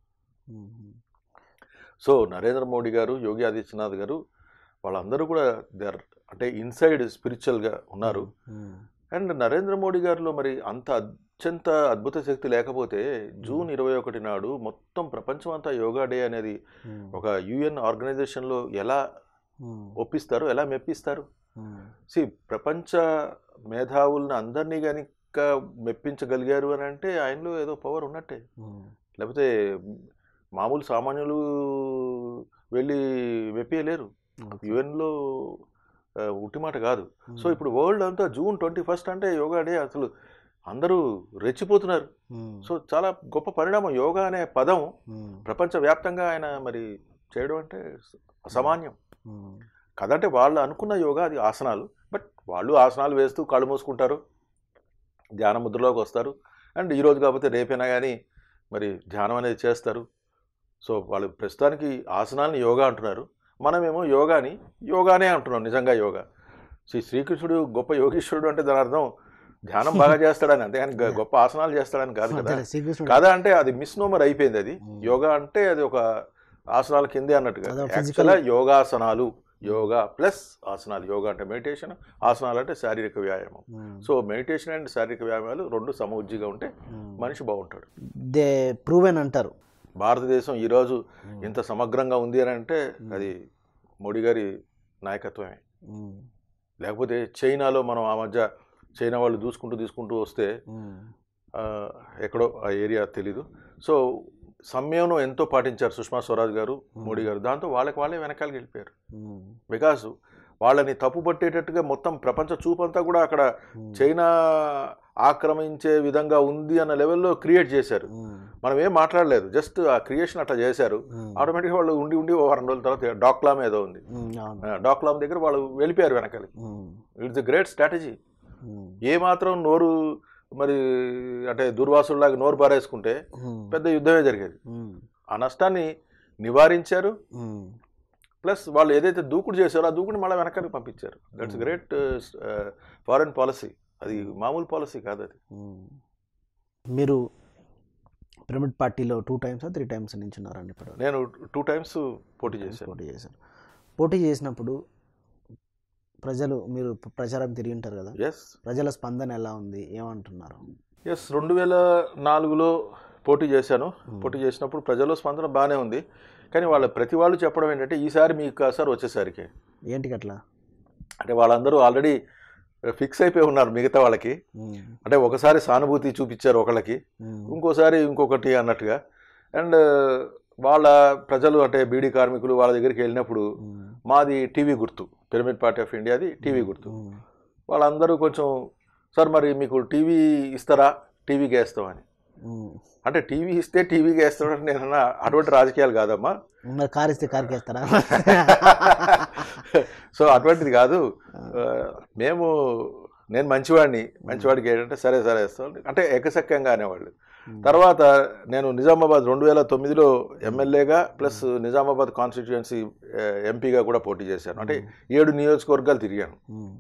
సో నరేంద్ర మోడీ గారు యోగి ఆదిత్యనాథ్ గారు వాళ్ళందరూ కూడా దే ఆర్ అంటే ఇన్సైడ్ స్పిరిచువల్గా ఉన్నారు అండ్ నరేంద్ర మోడీ గారిలో మరి అంత అత్యంత అద్భుత శక్తి లేకపోతే జూన్ ఇరవై ఒకటి నాడు మొత్తం ప్రపంచం అంతా యోగా డే అనేది ఒక యుఎన్ ఆర్గనైజేషన్లో ఎలా ఒప్పిస్తారు ఎలా మెప్పిస్తారు సి ప్రపంచ మేధావులను అందరినీ కనుక మెప్పించగలిగారు అని అంటే ఆయనలో ఏదో పవర్ ఉన్నట్టే లేకపోతే మామూలు సామాన్యులు వెళ్ళి మెప్పియలేరు యుఎన్లో ఉట్టి మాట కాదు సో ఇప్పుడు వరల్డ్ అంతా జూన్ ట్వంటీ ఫస్ట్ అంటే యోగా డే అసలు అందరూ రెచ్చిపోతున్నారు సో చాలా గొప్ప పరిణామం యోగా అనే పదం ప్రపంచవ్యాప్తంగా ఆయన మరి చేయడం అంటే అసామాన్యం కదంటే వాళ్ళు అనుకున్న యోగా అది ఆసనాలు బట్ వాళ్ళు ఆసనాలు వేస్తూ కళ్ళు మూసుకుంటారు ధ్యాన ముద్రలోకి వస్తారు అండ్ ఈరోజు కాకపోతే రేపైనా కానీ మరి ధ్యానం అనేది చేస్తారు సో వాళ్ళు ప్రస్తుతానికి ఆసనాలని యోగా అంటున్నారు మనమేమో యోగాని యోగానే అంటున్నాం నిజంగా యోగా శ్రీ శ్రీకృష్ణుడు గొప్ప యోగీశ్వరుడు అంటే దాని అర్థం ధ్యానం బాగా చేస్తాడని అంతేగాని గ- గొప్ప ఆసనాలు చేస్తాడని కాదు కదా శ్రీకృష్ణుడు కాదా అంటే అది మిస్నోమర్ అయిపోయింది అది యోగా అంటే అది ఒక ఆసనాల కిందే అన్నట్టుగా అదో physical- యాక్చువల్గా యోగాసనాలు యోగా ప్లస్ ఆసనాలు యోగా అంటే మెడిటేషన్ ఆసనాలు అంటే శారీరక వ్యాయామం సో మెడిటేషన్ అండ్ శారీరక వ్యాయామాలు రెండు సమవుజ్జిగా ఉంటే మనిషి బాగుంటాడు దే ప్రూవెన్ అంటారు భారతదేశం ఈరోజు ఇంత సమగ్రంగా ఉంది అని అంటే అది మోడీ గారి నాయకత్వమే లేకపోతే చైనాలో మనం ఆ మధ్య చైనా వాళ్ళు దూసుకుంటూ తీసుకుంటూ వస్తే ఆ, ఎక్కడో ఆ ఏరియా తెలీదు సో సంయమనం ఎంతో పాటించారు సుష్మా స్వరాజ్ గారు మోడీ గారు దాంతో వాళ్ళకి వాళ్ళే వెనకాలకి వెళ్ళిపోయారు బికాస్ వాళ్ళని తప్పు పట్టేటట్టుగా మొత్తం ప్రపంచ చూపంతా కూడా అక్కడ చైనా ఆక్రమించే విధంగా ఉంది అన్న లెవెల్లో క్రియేట్ చేశారు మనం ఏం మాట్లాడలేదు జస్ట్ ఆ క్రియేషన్ అట్లా చేశారు ఆటోమేటిక్గా వాళ్ళు ఉండి ఉండి ఓ వారం రోజుల తర్వాత డాక్లామ్ ఏదో ఉంది ఆ, డాక్లామ్ దగ్గర వాళ్ళు వెళ్ళిపోయారు వెనకాలి ఇట్స్ ఎ గ్రేట్ స్ట్రాటజీ ఏ మాత్రం నోరు మరి అంటే దుర్వాసుల్లాగా నోరు పారేసుకుంటే పెద్ద యుద్ధమే జరిగేది ఆ నష్టాన్ని నివారించారు ప్లస్ వాళ్ళు ఏదైతే దూకుడు చేశారో ఆ దూకుడు మళ్ళీ వెనకాలకి పంపించారు దట్స్ గ్రేట్ ఫారెన్ పాలసీ అది మామూలు పాలసీ కాదు అది మీరు పిరమిడ్ పార్టీలో టూ టైమ్స్ త్రీ టైమ్స్ నించున్నారండి ఇప్పుడు నేను టూ టైమ్స్ పోటీ చేశాను పోటీ చేశారు పోటీ చేసినప్పుడు ప్రజలు మీరు ప్రచారం తిరిగి ఉంటారు కదా ఎస్ ప్రజల స్పందన ఎలా ఉంది ఏమంటున్నారు ఎస్ రెండు వేల నాలుగులో పోటీ చేశాను పోటీ చేసినప్పుడు ప్రజల్లో స్పందన బాగానే ఉంది కానీ వాళ్ళ ప్రతి వాళ్ళు చెప్పడం ఏంటంటే ఈసారి మీకు సార్ వచ్చేసరికి ఏంటికి అట్లా అంటే వాళ్ళందరూ ఆల్రెడీ ఫిక్స్ అయిపోయి ఉన్నారు మిగతా వాళ్ళకి అంటే ఒకసారి సానుభూతి చూపించారు ఒకళ్ళకి ఇంకోసారి ఇంకొకటి అన్నట్టుగా అండ్ వాళ్ళ ప్రజలు అంటే బీడీ కార్మికులు వాళ్ళ దగ్గరికి వెళ్ళినప్పుడు మాది టీవీ గుర్తు పిరమిడ్ పార్టీ ఆఫ్ ఇండియాది టీవీ గుర్తు వాళ్ళందరూ కొంచెం సార్ మరి మీకు టీవీ ఇస్తారా టీవీకి వేస్తామని అంటే టీవీ ఇస్తే టీవీకి వేస్తామని నేను అన్నా, అటువంటి రాజకీయాలు కాదమ్మా మరి కార్ ఇస్తే కార్కి వేస్తారా సో అటువంటిది కాదు ఆ, మేము నేను మంచివాడిని మంచివాడికి ఏంటంటే సరే సరే వేస్తాం అంటే ఎకసక్యంగా అనేవాళ్ళు తర్వాత నేను నిజామాబాద్ రెండు వేల తొమ్మిదిలో ఎమ్మెల్యేగా ప్లస్ నిజామాబాద్ కాన్స్టిట్యుయెన్సీ ఎంపీగా కూడా పోటీ చేశాను అంటే ఏడు నియోజకవర్గాలు తిరిగాను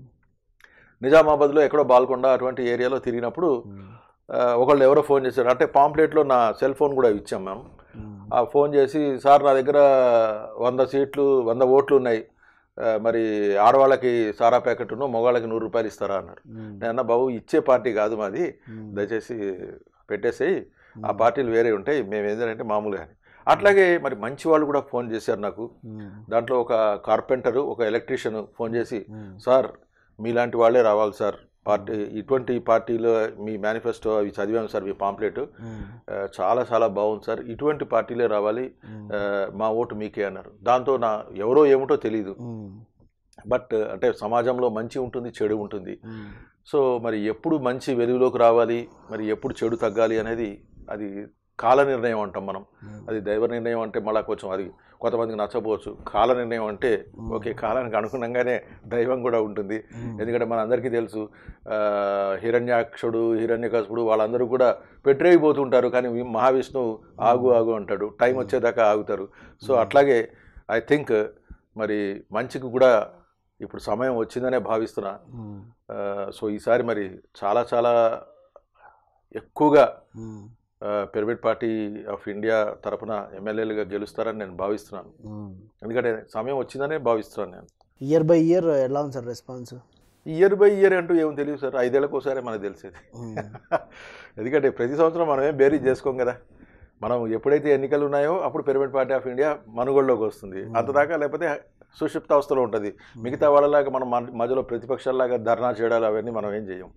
నిజామాబాద్లో ఎక్కడో బాల్కొండ అటువంటి ఏరియాలో తిరిగినప్పుడు ఆ, ఒకళ్ళు ఎవరో ఫోన్ చేశారు అంటే పాంప్లెట్లో నా సెల్ ఫోన్ కూడా ఇచ్చాం మేము ఆ ఫోన్ చేసి సార్ నా దగ్గర వంద సీట్లు వంద ఓట్లు ఉన్నాయి ఆ, మరి ఆడవాళ్ళకి సారా ప్యాకెట్ను మగవాళ్ళకి నూరు రూపాయలు ఇస్తారా అన్నారు నేను అన్న బాబు ఇచ్చే పార్టీ కాదు మాది దయచేసి పెట్టేసేయి ఆ పార్టీలు వేరే ఉంటాయి మేము ఏంటంటే మామూలుగా అని అట్లాగే మరి మంచి వాళ్ళు కూడా ఫోన్ చేశారు నాకు దాంట్లో ఒక కార్పెంటరు ఒక ఎలక్ట్రీషియన్ ఫోన్ చేసి సార్ మీలాంటి వాళ్ళే రావాలి సార్ పార్టీ ఇటువంటి పార్టీలో మీ మేనిఫెస్టో అవి చదివాము సార్ మీ పాంప్లెట్ ఆ, చాలా చాలా బాగుంది సార్ ఇటువంటి పార్టీలే రావాలి ఆ, మా ఓటు మీకే అన్నారు దాంతో నా ఎవరో ఏమిటో తెలియదు బట్ అంటే సమాజంలో మంచి ఉంటుంది చెడు ఉంటుంది సో మరి ఎప్పుడు మంచి వెలుగులోకి రావాలి మరి ఎప్పుడు చెడు తగ్గాలి అనేది అది కాల నిర్ణయం అంటాం మనం అది దైవ నిర్ణయం అంటే మళ్ళీ కొంచెం అది కొంతమందికి నచ్చపోవచ్చు కాల నిర్ణయం అంటే ఓకే కాలానికి అనుగుణంగానే దైవం కూడా ఉంటుంది ఎందుకంటే మన అందరికీ తెలుసు ఆ, హిరణ్యాక్షుడు హిరణ్యకశపుడు వాళ్ళందరూ కూడా పెట్టరేగిపోతుంటారు కానీ వి- మహావిష్ణువు ఆగు ఆగు అంటాడు టైం వచ్చేదాకా ఆగుతారు సో అట్లాగే ఐ థింక్ మరి మంచికి కూడా ఇప్పుడు సమయం వచ్చిందనే భావిస్తున్నా ఆ, సో ఈసారి మరి చాలా చాలా ఎక్కువగా ఆ, పిరమిడ్ పార్టీ ఆఫ్ ఇండియా తరపున ఎమ్మెల్యేలుగా గెలుస్తారని నేను భావిస్తున్నాను ఎందుకంటే సమయం వచ్చిందనే భావిస్తున్నాను నేను ఇయర్ బై ఇయర్ ఎలా ఉంది sir response year by year అంటూ ఏమో తెలియదు సార్ ఐదేళ్ళకి ఒకసారి మనకు తెలిసేది ఎందుకంటే ప్రతి సంవత్సరం మనమే బేరీ చేసుకోం కదా మనం ఎప్పుడైతే ఎన్నికలు ఉన్నాయో అప్పుడు పిరమిడ్ పార్టీ ఆఫ్ ఇండియా మనుగోడులోకి వస్తుంది అంతదాకా లేకపోతే సుషిప్త అవస్థలో ఉంటుంది మిగతా వాళ్ళలాగా మనం మన- మధ్యలో ప్రతిపక్షాలాగా ధర్నా చేయడాలు అవన్నీ మనం ఏం చేయం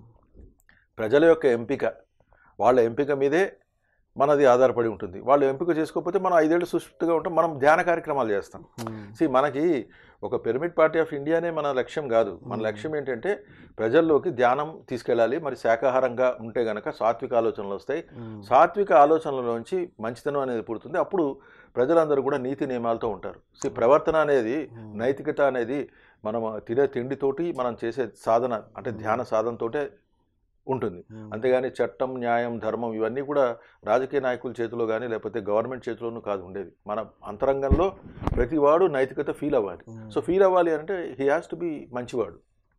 ప్రజల యొక్క ఎంపిక వాళ్ళ ఎంపిక మీదే మనది ఆధారపడి ఉంటుంది వాళ్ళు ఎంపిక చేసుకోకపోతే మనం ఐదేళ్ళు సుష్టిగా ఉంటాం మనం ధ్యాన కార్యక్రమాలు చేస్తాం సి మనకి ఒక పిరమిడ్ పార్టీ ఆఫ్ ఇండియానే మన లక్ష్యం కాదు మన లక్ష్యం ఏంటంటే ప్రజల్లోకి ధ్యానం తీసుకెళ్ళాలి మరి శాకాహారంగా ఉంటే గనక సాత్విక ఆలోచనలు వస్తాయి సాత్విక ఆలోచనలలోంచి మంచితనం అనేది పుడుతుంది అప్పుడు ప్రజలందరూ కూడా నీతి నియమాలతో ఉంటారు సి ప్రవర్తన అనేది నైతికత అనేది మనం తినే తిండితోటి మనం చేసే సాధన అంటే ధ్యాన సాధనతోటే ఉంటుంది అంతేగాని చట్టం న్యాయం ధర్మం ఇవన్నీ కూడా రాజకీయ నాయకుల చేతిలో కానీ లేకపోతే గవర్నమెంట్ చేతిలోనూ కాదు ఉండేది మన అంతరంగంలో ప్రతివాడు నైతికత ఫీల్ అవ్వాలి సో ఫీల్ అవ్వాలి అంటే హీ హ్యాస్ టు బి మంచివాడు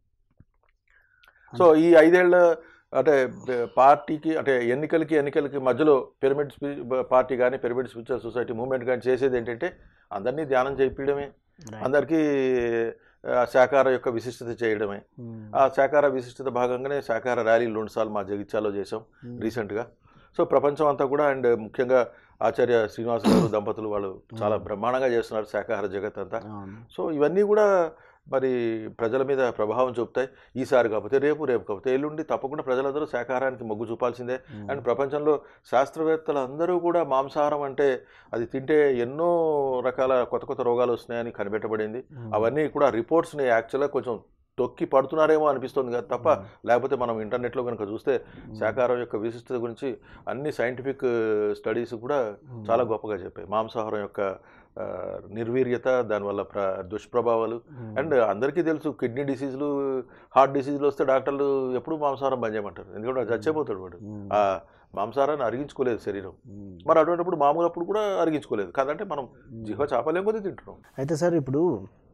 సో ఈ ఐదేళ్ల అంటే పార్టీకి అంటే ఎన్నికలకి ఎన్నికలకి మధ్యలో పిరమిడ్ స్పి- పార్టీ కానీ పిరమిడ్ స్పిరిచువల్ సొసైటీ మూవ్మెంట్ కానీ చేసేది ఏంటంటే అందరినీ ధ్యానం చేయించడమే అందరికీ ఆ, శాకాహార యొక్క విశిష్టత చేయడమే ఆ శాకాహార విశిష్టత భాగంగానే శాకాహార ర్యాలీలు రెండుసార్లు మా జగిత్యాలో చేసాం రీసెంట్గా సో ప్రపంచం అంతా కూడా అండ్ ముఖ్యంగా ఆచార్య శ్రీనివాస గారు దంపతులు వాళ్ళు చాలా బ్రహ్మాండంగా చేస్తున్నారు శాకాహార జగత్ అంతా అవును సో ఇవన్నీ కూడా మరి ప్రజల మీద ప్రభావం చూపుతాయి ఈసారి కాకపోతే రేపు రేపు కాకపోతే ఎల్లుండి తప్పకుండా ప్రజలందరూ శాకాహారానికి మొగ్గు చూపాల్సిందే అండ్ ప్రపంచంలో శాస్త్రవేత్తలు అందరూ కూడా మాంసాహారం అంటే అది తింటే ఎన్నో రకాల కొత్త కొత్త రోగాలు వస్తున్నాయని కనిపెట్టబడింది అవన్నీ కూడా రిపోర్ట్స్ని యాక్చువల్గా కొంచెం తొక్కి పడుతున్నారేమో అనిపిస్తుంది కదా తప్ప లేకపోతే మనం ఇంటర్నెట్లో కనుక చూస్తే శాకాహారం యొక్క విశిష్టత గురించి అన్ని సైంటిఫిక్ స్టడీస్ కూడా చాలా గొప్పగా చెప్పాయి మాంసాహారం యొక్క ఆ, నిర్వీర్యత దానివల్ల ప్ర దుష్ప్రభావాలు అండ్ అందరికీ తెలుసు కిడ్నీ డిసీజులు హార్ట్ డిసీజులు వస్తే డాక్టర్లు ఎప్పుడు మాంసాహారం బంద్ చేయమంటారు ఎందుకంటే వాడు చచ్చిపోతాడు వాడు ఆ మాంసాహారాన్ని అరిగించుకోలేదు శరీరం మరి అటువంటిప్పుడు మామూలు అప్పుడు కూడా అరిగించుకోలేదు కాదంటే మనం జిహ్వ చేపలేం కొద్దీ తింటున్నాం అయితే సార్ ఇప్పుడు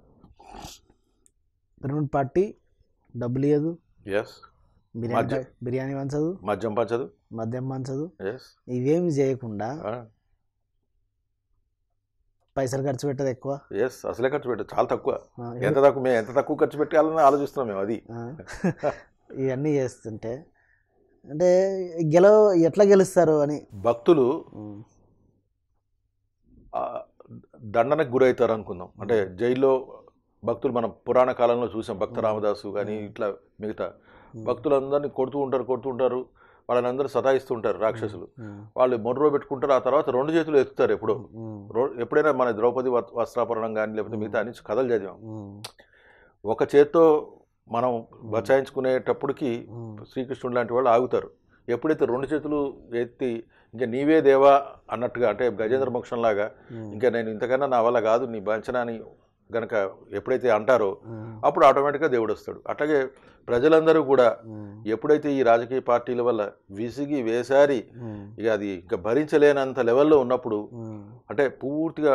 పిరమిడ్ పార్టీ డబ్బులు ఇవ్వదు ఎస్ బిర్యానీ మద్యం. బిర్యానీ పంచదు మద్యం పంచదు మద్యం పంచదు ఎస్ ఇవేమి చేయకుండా పైసలు ఖర్చు పెట్టదు ఎక్కువ ఎస్ అసలే ఖర్చు పెట్టదు చాలా తక్కువ ఆ, ఎంత తక్కువ మేము ఎంత తక్కువ ఖర్చు పెట్టాలని ఆలోచిస్తున్నాం మేము అది ఆ, ఇవన్నీ చేస్తుంటే అంటే గెలవ ఎట్లా గెలుస్తారు అని భక్తులు ఉమ్, ఆ, దండనకు గురవుతారు అనుకుందాం అంటే జైల్లో భక్తులు మనం పురాణ కాలంలో చూసాం భక్త రామదాసు కానీ ఇట్లా మిగతా ఉమ్, భక్తులందరినీ కొడుతూ ఉంటారు కొడుతూ ఉంటారు వాళ్ళని అందరూ సతాయిస్తూ ఉంటారు రాక్షసులు ఉమ్, వాళ్ళు మొర్రో పెట్టుకుంటారు ఆ తర్వాత రెండు చేతులు ఎత్తుతారు ఎప్పుడో ఉమ్, రో- ఎప్పుడైనా మన ద్రౌపది వస్- వస్త్రాపరణం కానీ లేకపోతే మిగతా అన్ని కథలు చదివాం ఉమ్, ఒక చేత్తో మనం బచాయించుకునేటప్పటికి ఉమ్, శ్రీకృష్ణుడు లాంటి వాళ్ళు ఆగుతారు ఎప్పుడైతే రెండు చేతులు ఎత్తి ఇంకా నీవే దేవా అన్నట్టుగా అంటే గజేంద్ర మోక్షంలాగా ఉమ్, ఇంకా నేను ఇంతకన్నా నా వల్ల కాదు నీ వంచనాన్ని గనక ఎప్పుడైతే అంటారో ఉమ్, అప్పుడు ఆటోమేటిక్గా దేవుడు వస్తాడు అట్లాగే ప్రజలందరూ కూడా ఉమ్, ఎప్పుడైతే ఈ రాజకీయ పార్టీల వల్ల విసిగి వేసారి ఉమ్, ఇక అది ఇంకా భరించలేనంత లెవెల్లో ఉన్నప్పుడు ఉమ్, అంటే పూర్తిగా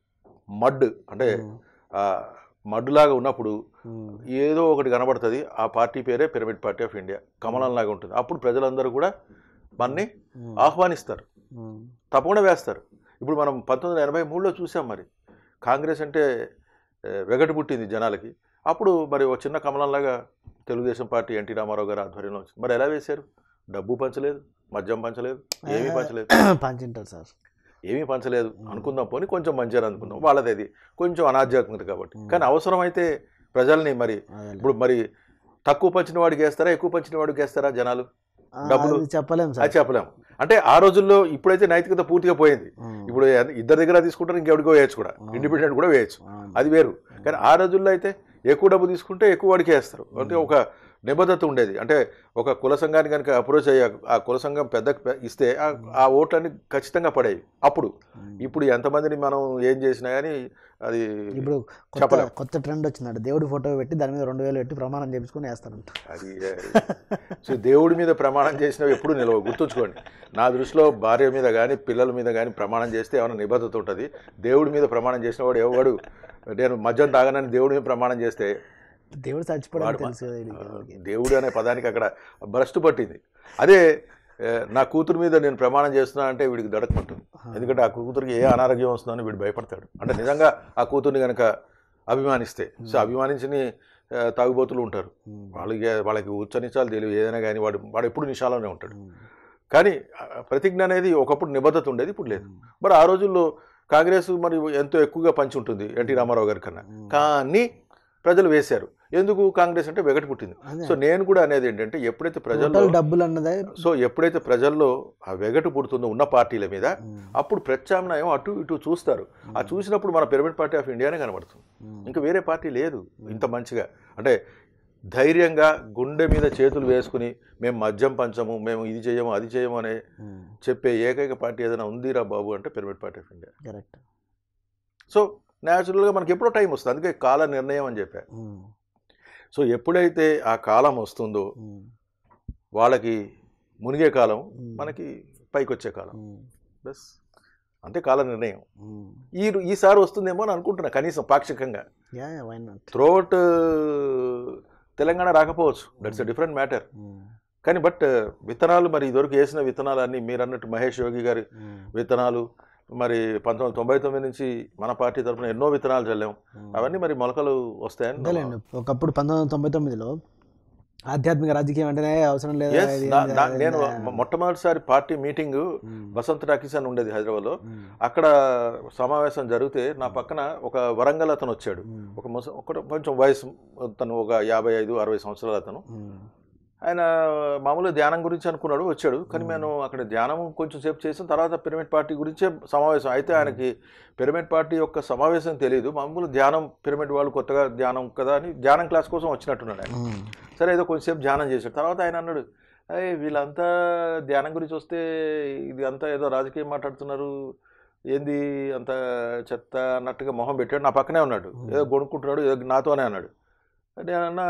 మడ్ అంటే ఉమ్, ఆ మడ్డులాగా ఉన్నప్పుడు ఉమ్, ఏదో ఒకటి కనబడుతుంది ఆ పార్టీ పేరే పిరమిడ్ పార్టీ ఆఫ్ ఇండియా కమలంలాగా ఉంటుంది అప్పుడు ప్రజలందరూ కూడా మనని ఉమ్, ఆహ్వానిస్తారు ఉమ్, తప్పకుండా వేస్తారు ఇప్పుడు మనం పంతొమ్మిది వందల ఎనభై మూడులో చూసాం మరి కాంగ్రెస్ అంటే ఏ, వెగటు పుట్టింది జనాలకి అప్పుడు మరి ఒక చిన్న కమలంలాగా తెలుగుదేశం పార్టీ ఎన్టీ రామారావు గారి ఆధ్వర్యంలో వచ్చింది మరి ఎలా వేశారు డబ్బు పంచలేదు మద్యం పంచలేదు ఏమీ పంచలేదు పంచింటారు సార్ ఏమీ పంచలేదు అనుకుందాం పోనీ కొంచెం మంచిగా అనుకుందాం వాళ్ళది అది కొంచెం అనాధ్యాత్మికత కాబట్టి కానీ అవసరమైతే ప్రజల్ని మరి అదేలే. ఇప్పుడు మరి తక్కువ పంచిన వాడికి వేస్తారా ఎక్కువ పంచిన వాడికి వేస్తారా జనాలు ఆ, డబ్బులు- అది చెప్పలేం అది సార్ చెప్పలేము అంటే ఆ రోజుల్లో ఇప్పుడైతే నైతికత పూర్తిగా పోయింది ఉమ్, ఇప్పుడు ఇద్దరి దగ్గర తీసుకుంటారు ఇంకెవడికో వేయచ్చు కూడా అవును. ఇండిపెండెంట్ కూడా వేయచ్చు అవును. అది వేరు కానీ ఆ రోజుల్లో అయితే ఎక్కువ డబ్బు తీసుకుంటే ఎక్కువ వాడికి వేస్తారు అంటే ఒక నిబద్ధత ఉండేది అంటే ఒక కుల సంఘాన్ని కనుక అప్రోచ్ అయ్యా ఆ కుల సంఘం పెద్ద ఇస్తే ఆ- ఆ ఓట్లన్నీ ఖచ్చితంగా పడేవి అప్పుడు ఉమ్. ఇప్పుడు ఎంతమందిని మనం ఏం చేసినా కానీ అది ఇప్పుడు కొత్త చెప్పలేం. కొత్త ట్రెండ్ వచ్చిందంట దేవుడి ఫోటో పెట్టి దాని మీద రెండు వేలు పెట్టి ప్రమాణం చేపించుకొని వేస్తారంట అది సో దేవుడి మీద ప్రమాణం చేసినవి ఎప్పుడు నిలవ గుర్తుంచుకోండి నా దృష్టిలో భార్య మీద కానీ పిల్లల మీద కానీ ప్రమాణం చేస్తే ఏమైనా నిబద్ధత ఉంటుంది దేవుడి మీద ప్రమాణం చేసిన వాడు ఎవడు నేను మద్యం తాగనని దేవుడి మీద ప్రమాణం చేస్తే దేవుడు చచ్చిపోవడం వాడు- తెలుసు కదా వీడికి ఎవరికి. దేవుడు అనే పదానికి అక్కడ భ్రష్టు పట్టింది అదే ఏ, నా కూతురు మీద నేను ప్రమాణం చేస్తున్నా అంటే వీడికి దడకమంటుంది ఎందుకంటే ఆ కూతురికి ఏ అనారోగ్యం వస్తుందని వీడు భయపడతాడు అంటే నిజంగా ఆ కూతుర్ని కనుక అభిమానిస్తే సో అభిమానించని ఆ, తాగుబోతులు ఉంటారు ఉమ్, వాళ్ళకి వాళ్ళకి ఉచ్చనిచ్చాలు తెలియదు ఏదైనా కానీ వాడు వాడు ఎప్పుడు నిషాలోనే ఉంటాడు ఉమ్, కానీ ఆ, ప్రతిజ్ఞ అనేది ఒకప్పుడు నిబద్ధత ఉండేది ఇప్పుడు లేదు ఉమ్, మరి ఆ రోజుల్లో కాంగ్రెస్ మరి ఎంతో ఎక్కువగా పంచి ఉంటుంది ఎన్టీ రామారావు గారి కన్నా ఉమ్. కానీ ప్రజలు వేశారు ఎందుకు కాంగ్రెస్ అంటే వెగటి పుట్టింది అదే. సో నేను కూడా అనేది ఏంటంటే ఎప్పుడైతే ప్రజల్లో టోటల్ డబ్బులు అన్నదే సో ఎప్పుడైతే ప్రజల్లో ఆ వెగటు పుడుతుందో ఉన్న పార్టీల మీద ఉమ్, అప్పుడు ప్రత్యామ్నాయం అటు ఇటు చూస్తారు ఆ చూసినప్పుడు మన పిరమిడ్ పార్టీ ఆఫ్ ఇండియానే కనబడుతుంది ఉమ్, ఇంకా వేరే పార్టీ లేదు ఇంత మంచిగా అంటే ధైర్యంగా గుండె మీద చేతులు వేసుకుని మేము మద్యం పంచము మేము ఇది చేయము అది చేయము అనే ఉమ్, చెప్పే ఏకైక పార్టీ ఏదైనా ఉందిరా బాబు అంటే pyramid party of India correct so న్యాచురల్గా మనకి ఎప్పుడో టైం వస్తుంది అందుకే కాల నిర్ణయం అని చెప్పా ఉమ్, సో ఎప్పుడైతే ఆ కాలం వస్తుందో ఉమ్, వాళ్ళకి మునిగే కాలం ఉమ్, మనకి పైకి వచ్చే కాలం ఉమ్, బస్ అంతే కాల నిర్ణయం ఉమ్. ఈ ఈసారి వస్తుందేమో అని అనుకుంటున్నా కనీసం పాక్షికంగా యా యా వై నాట్ త్రోట్ తెలంగాణ రాకపోవచ్చు దట్స్ ఎ డిఫరెంట్ మ్యాటర్ కానీ బట్ విత్తనాలు మరి ఇదివరకు వేసిన విత్తనాలు అన్నీ మీరు అన్నట్టు మహేష్ యోగి గారి విత్తనాలు మరి పంతొమ్మిది వందల తొంభై తొమ్మిది నుంచి మన పార్టీ తరఫున ఎన్నో విత్తనాలు చల్లాం అవన్నీ మరి మొలకలు వస్తాయని అంతేలేండి ఒకప్పుడు పంతొమ్మిది వందల తొంభై తొమ్మిదిలో ఆధ్యాత్మిక రాజకీయం అంటేనే అవసరం లేదా Yes, ఇది నా- ఏంది, నా- అది నేను ఏంది? మొట్టమొదటిసారి పార్టీ మీటింగ్ ఉమ్, వసంత్ టాకీస్ అని ఉండేది హైదరాబాద్లో ఉమ్, అక్కడ సమావేశం జరిగితే నా పక్కన ఒక వరంగల్ అతను వచ్చాడు ఉమ్, ఒక ముస ఒక కొంచెం వయసు తను ఒక యాభై ఐదు అరవై సంవత్సరాల అతను ఉమ్, ఆయన మామూలుగా ధ్యానం గురించి అనుకున్నాడు వచ్చాడు కానీ నేను అక్కడ ధ్యానం కొంచెం సేపు చేసిన తర్వాత పిరమిడ్ పార్టీ గురించే సమావేశం అయితే ఆయనకి పిరమిడ్ పార్టీ యొక్క సమావేశం తెలియదు మామూలు ధ్యానం పిరమిడ్ వాళ్ళు కొత్తగా ధ్యానం కదా అని ధ్యానం క్లాస్ కోసం వచ్చినట్టున్నాడు ఆయన ఉమ్, సరే ఏదో కొంచెంసేపు ధ్యానం చేశాడు తర్వాత ఆయన అన్నాడు అయ్యి వీళ్ళంతా ధ్యానం గురించి వస్తే ఇది అంతా ఏదో రాజకీయం మాట్లాడుతున్నారు ఏంది అంత చెత్త అన్నట్టుగా మొహం పెట్టాడు నా పక్కనే ఉన్నాడు ఏదో కొనుక్కుంటున్నాడు ఏదో నాతోనే అన్నాడు నేను అన్నా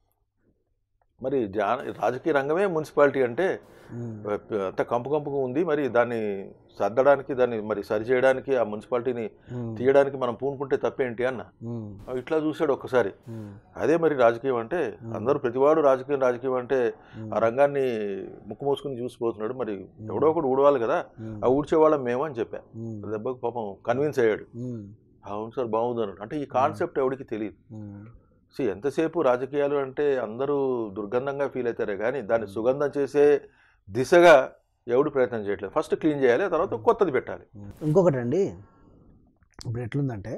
మరి జా రాజకీయ రంగమే మున్సిపాలిటీ అంటే ఉమ్, అంత కంపు కంపుగా ఉంది మరి దాన్ని సర్దడానికి దాన్ని మరి సరిచేయడానికి ఆ మున్సిపాలిటీని ఉమ్, తీయడానికి మనం పూనుకుంటే తప్పేంటి అన్న ఉమ్, ఇట్లా చూశాడు ఒక్కసారి ఉమ్, అదే మరి రాజకీయం అంటే అందరూ ప్రతివాడు రాజకీయం రాజకీయం అంటే ఉమ్, ఆ రంగాన్ని ముక్కు మూసుకుని చూసిపోతున్నాడు మరి ఎవడో ఒకడు ఊడవాలి కదా ఉమ్, ఆ ఊడ్చేవాళ్ళం మేము అని చెప్పా ఉమ్, దెబ్బకు పాపం కన్విన్స్ అయ్యాడు ఉమ్, అవును సార్ బాగుంది అన్నాడు అంటే ఈ కాన్సెప్ట్ ఎవడికి తెలియదు ఉమ్, సో ఎంతసేపు రాజకీయాలు అంటే అందరూ దుర్గంధంగా ఫీల్ అవుతారే కానీ దాన్ని సుగంధం చేసే దిశగా ఎవడు ప్రయత్నం చేయట్లేదు ఫస్ట్ క్లీన్ చేయాలి ఆ తర్వాత కొత్తది పెట్టాలి ఇంకొకటి అండి ఇప్పుడు ఎట్లుందంటే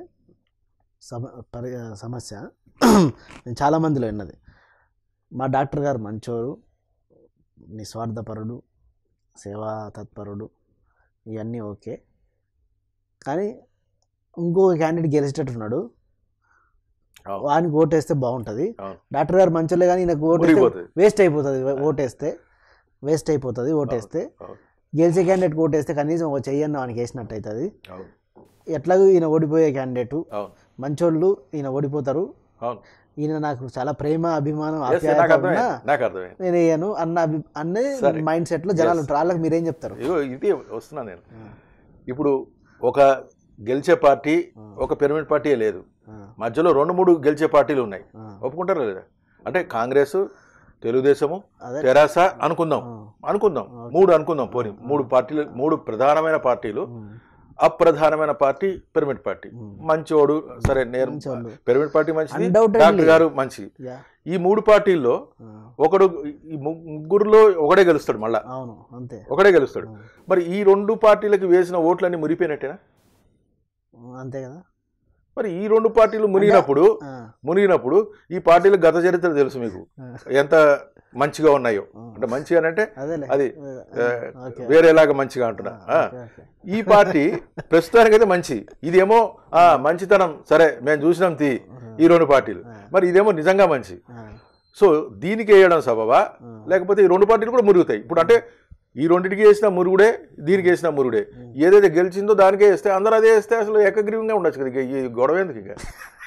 సమ పరి సమస్య నేను చాలామందిలో విన్నది మా డాక్టర్ గారు మంచోరు నిస్వార్థపరుడు సేవా తత్పరుడు ఇవన్నీ ఓకే కానీ ఇంకో క్యాండిడేట్ గెలిచేటట్టున్నాడు అవును. వానికి ఓటేస్తే బాగుంటుంది అవును. డాక్టర్ గారు మంచోళ్ళే కానీ ఈయనకు ఓటేస్తే మురిగిపోతుంది వేస్ట్ అయిపోతుంది ఓటేస్తే వేస్ట్ అయిపోతుంది ఓటేస్తే అవును. గెలిచే క్యాండిడేట్ ఓటేస్తే కనీసం ఒక చెయ్యన్న వానికి వేసినట్టు అవుతుంది అవును ఎట్లాగూ ఈయన ఓడిపోయే క్యాండిడేట్ అవును మంచోళ్ళు ఈయన ఓడిపోతారు అవును ఈయన నాకు చాలా ప్రేమ అభిమానం Yes, నాకు ఆప్యాయత అర్థమైంది ఉన్నా నాకు అర్థమైంది నేను వేయను అన్న అభి అనే సరే. మైండ్ సెట్ లో జనాలు Yes. ఉంటారు వాళ్ళకి మీరేం చెప్తారు ఇగో ఇది వస్తున్నా నేను ఇప్పుడు ఒక గెలిచే పార్టీ ఒక పిరమిడ్ పార్టీ లేదు ఆ, మధ్యలో రెండు మూడు గెలిచే పార్టీలు ఉన్నాయి ఆ, ఒప్పుకుంటారా లేదా అంటే కాంగ్రెస్ తెలుగుదేశము అదే తెరాస అనుకుందాం ఆ, అనుకుందాం Okay. మూడు అనుకుందాం పోనీ మూడు పార్టీలు మూడు ప్రధానమైన పార్టీలు ఉమ్, అప్రధానమైన పార్టీ పిరమిడ్ పార్టీ ఉమ్. మంచోడు సరే నేను మంచోళ్ళు. పిరమిడ్ పార్టీ మంచిది Undoubtedly. డాక్టర్ గారు మంచి యా, ఈ మూడు పార్టీల్లో ఆ, ఒకడు ఈ ము- ముగ్గురులో ఒకడే గెలుస్తాడు మళ్ళా అవును అంతే ఒకడే గెలుస్తాడు ఆ, మరి ఈ రెండు పార్టీలకు వేసిన ఓట్లన్నీ మురిపోయినట్టేనా అంతే కదా మరి ఈ రెండు పార్టీలు మునిగినప్పుడు ఆ, మునిగినప్పుడు ఈ పార్టీలకు గత చరిత్ర తెలుసు మీకు ఆ, ఎంత మంచిగా ఉన్నాయో ఆ. అంటే మంచిగా అంటే అదేలే అది ఆ, ఆ, ఓకే. వేరేలాగా మంచిగా అంటున్నా ఆ, ఆ. Okay, okay. ఈ పార్టీ ప్రస్తుతానికైతే మంచి ఇదేమో ఆ మంచితనం సరే మేము చూసినాం తీ ఈ రెండు పార్టీలు మరి ఇదేమో నిజంగా మంచి ఆ, సో దీనికి వేయడం సబబా ఆ. లేకపోతే ఈ రెండు పార్టీలు కూడా మురుగుతాయి ఇప్పుడు అంటే ఈ రెండింటికి వేసిన మురుగుడే దీనికి వేసిన మురుగుడే ఏదైతే గెలిచిందో దానికే వేస్తే అందరూ అదే వేస్తే అసలు ఏకగ్రీవంగా ఉండొచ్చు కదా ఇక ఈ గొడవ ఎందుకు ఇక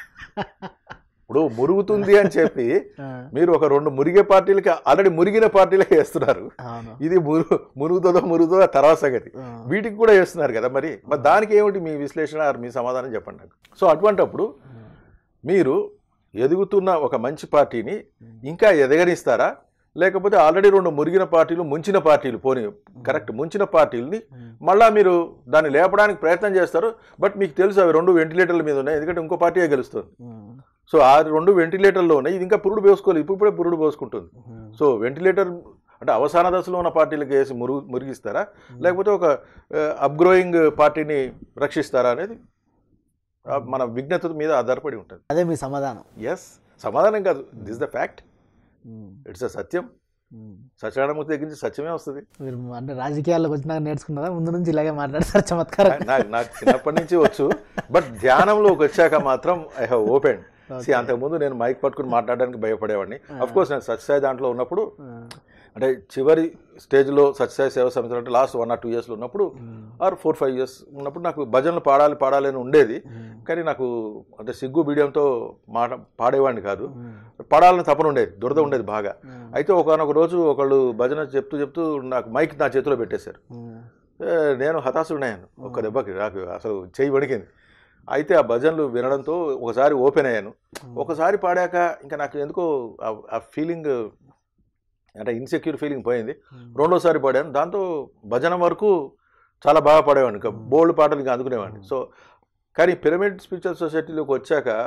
ఇప్పుడు మురుగుతుంది అని చెప్పి ఆ, మీరు ఒక రెండు మురిగే పార్టీలకి ఆల్రెడీ మురిగిన పార్టీలకి వేస్తున్నారు అవును ఇది మురుగు మురుగుతుందో మురుగుతుందో తర్వాత సంగతి ఆ, వీటికి కూడా వేస్తున్నారు కదా మరి మరి దానికి ఏమిటి మీ విశ్లేషణ or మీ సమాధానం చెప్పండి నాకు సో అటువంటప్పుడు మీరు ఎదుగుతున్న ఒక మంచి పార్టీని ఇంకా ఎదగనిస్తారా లేకపోతే ఆల్రెడీ రెండు మురిగిన పార్టీలు ముంచిన పార్టీలు పోనీ కరెక్ట్ ముంచిన పార్టీలని ఉమ్, మళ్ళా మీరు దాన్ని లేపడానికి ప్రయత్నం చేస్తారు బట్ మీకు తెలుసు అవి రెండు వెంటిలేటర్ల మీద ఉన్నాయి ఎందుకంటే ఇంకో పార్టీయే గెలుస్తుంది ఉమ్, సో ఆ రెండు వెంటిలేటర్లో ఉన్నాయి ఇది ఇంకా పురుడు పోసుకోలేదు ఇప్పుడు ఇప్పుడే పురుడు పోసుకుంటుంది ఉమ్, సో వెంటిలేటర్ అంటే అవసాన దశలో ఉన్న పార్టీలకు వేసి మురుగు మురిగిస్తారా లేకపోతే ఒక అప్గ్రోయింగ్ పార్టీని రక్షిస్తారా అనేది ఆ, మన విజ్ఞత మీద ఆధారపడి ఉంటుంది అదే మీ సమాధానం ఎస్ సమాధానం కాదు this the fact um, it's a సత్యం ఉమ్. సత్యనారాయణమూర్తి దగ్గర నుంచి సత్యమే వస్తుంది మీరు అంటే రాజకీయాల్లోకి వచ్చినాక నేర్చుకున్నారా ముందు నుంచి ఇలాగే మాట్లాడతారు చమత్కారం నాకు నాకు చిన్నప్పటి నుంచి వచ్చు బట్ ధ్యానంలోకి వచ్చాక మాత్రం ఐ హ్యావ్ ఓపెన్ సి అంతకుముందు నేను మైక్ పట్టుకుని మాట్లాడడానికి భయపడేవాడిని అఫ్ కోర్స్ నేను సత్యసాయి దాంట్లో ఉన్నప్పుడు అంటే చివరి స్టేజ్లో సత్యసాయి సేవ సమితి అంటే లాస్ట్ వన్ ఆర్ టూ ఇయర్స్లో ఉన్నప్పుడు ఆర్ ఫోర్ ఫైవ్ ఇయర్స్ ఉన్నప్పుడు నాకు భజనలు పాడాలి పాడాలి అని ఉండేది కానీ నాకు అంటే సిగ్గు బీడియంతో మాట పాడేవాడిని కాదు పాడాలని తపన ఉండేది దురద ఉండేది బాగా అయితే ఒకనొక రోజు ఒకళ్ళు భజన చెప్తూ చెప్తూ నాకు మైక్ నా చేతిలో పెట్టేశారు ఏ, నేను హతాశుడినాను ఒక్క దెబ్బకి నాకు అసలు చేయి వణికింది అయితే ఆ భజనలు వినడంతో ఒకసారి ఓపెన్ అయ్యాను ఒకసారి పాడాక ఇంకా నాకు ఎందుకో ఆ- ఆ ఫీలింగ్ అంటే ఇన్సెక్యూర్ ఫీలింగ్ పోయింది రెండోసారి పాడాను దాంతో భజన వరకు చాలా బాగా పాడేవాడిని ఇంకా బోల్డ్ పాటలు ఇంకా అందుకునేవాడిని సో కానీ పిరమిడ్ స్పిరిచువల్ సొసైటీలోకి వచ్చాక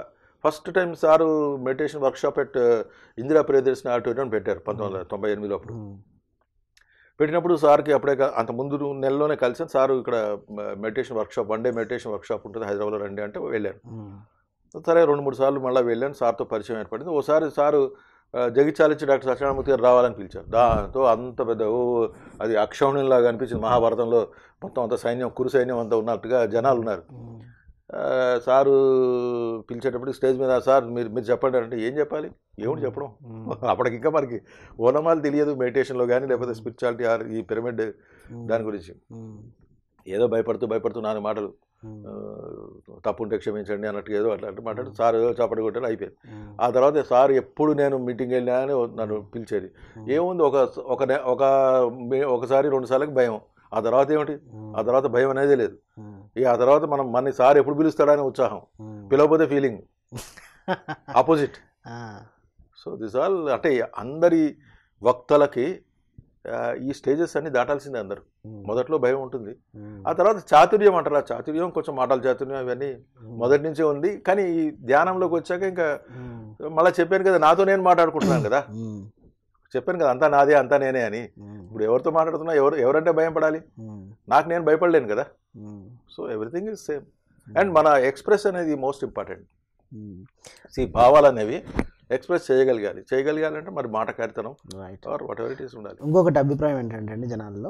first time sir meditation workshop at Indira Priyadarshini auditorium పెట్టారు పంతొమ్మిది వందల తొంభై ఎనిమిదిలో అప్పుడు ఉమ్, పెట్టినప్పుడు సార్కి అప్పుడే కా- అంత ముందు నెలలోనే కలిసాను సారు ఇక్కడ meditation workshop one day meditation workshop ఉంటుంది హైదరాబాద్లో రండి అంటే వెళ్ళాను ఉమ్, సరే రెండు మూడు సార్లు మళ్ళీ వెళ్ళాను సార్తో పరిచయం ఏర్పడింది ఓసారి సారు ఆ, జగిత్యాల నుంచి డాక్టర్ సత్యనారాయణమూర్తి గారు రావాలని పిలిచారు దాంతో అంత పెద్ద ఓ అది అక్షౌణ్యంలాగా అనిపించింది మహాభారతంలో మొత్తం అంత సైన్యం కురు సైన్యం అంతా ఉన్నట్టుగా జనాలు ఉన్నారు ఉమ్, ఆ, సారు పిలిచేటప్పుడు స్టేజ్ మీద సార్ మీరు మీరు చెప్పండి అంటే ఏం చెప్పాలి ఏమిటి చెప్పడం ఉమ్, అప్పటికి ఇంకా మనకి ఓనమాలు తెలియదు మెడిటేషన్లో కానీ లేకపోతే స్పిరిచువాలిటీ ఆర్ ఈ పిరమిడ్ ఉమ్, దాని గురించి ఉమ్, ఏదో భయపడుతూ భయపడుతూ నాలుగు మాటలు ఉమ్, ఆ, తప్పు ఉంటే క్షమించండి అన్నట్టు ఏదో అట్లా అంటే మాట్లాడి సార్ ఏదో చప్పటి కొట్టారు అయిపోయింది ఉమ్, ఆ తర్వాత సార్ ఎప్పుడు నేను మీటింగ్ వెళ్ళినా అని నన్ను పిలిచేది ఉమ్, ఏముంది ఒక ఒక నె- ఒక మే- ఒకసారి రెండు సార్లకి భయం ఆ తర్వాత ఏమిటి ఉమ్, ఆ తర్వాత భయం అనేది లేదు ఉమ్, ఇక ఆ తర్వాత మనం మన సార్ ఎప్పుడు పిలుస్తాడని ఉత్సాహం ఉమ్. పిలవకపోతే ఫీలింగ్ ఆపోజిట్ ఆ, సో దిస్ ఆల్ అంటే అందరి వక్తలకి ఆ, ఈ స్టేజెస్ అన్ని దాటాల్సిందే అందరు ఉమ్, మొదట్లో భయం ఉంటుంది ఉమ్, ఆ తర్వాత చాతుర్యం అంటారు ఆ చాతుర్యం కొంచెం మాటల చాతుర్యం ఇవన్నీ ఉమ్, మొదటి నుంచే ఉంది కానీ ఈ ధ్యానంలోకి వచ్చాక ఇంకా ఉమ్, మళ్ళీ చెప్పాను కదా నాతో నేను మాట్లాడుకుంటున్నాను కదా ఉమ్, చెప్పాను కదా అంతా నాదే అంతా నేనే అని ఉమ్, ఇప్పుడు ఎవరితో మాట్లాడుతున్నా ఎవరు ఎవరంటే భయం పడాలి ఉమ్, నాకు నేను భయపడలేను కదా ఉమ్, so everything is same and మన ఎక్స్ప్రెస్ అనేది మోస్ట్ ఇంపార్టెంట్ ఉమ్, సి భావాలు అనేవి ఎక్స్ప్రెస్ చేయగలగాలి చేయగలగాలంటే మరి మాట కారితనం right or whatever it is ఉండాలి ఇంకొకటి అభిప్రాయం ఏంటంటే అండి జనాల్లో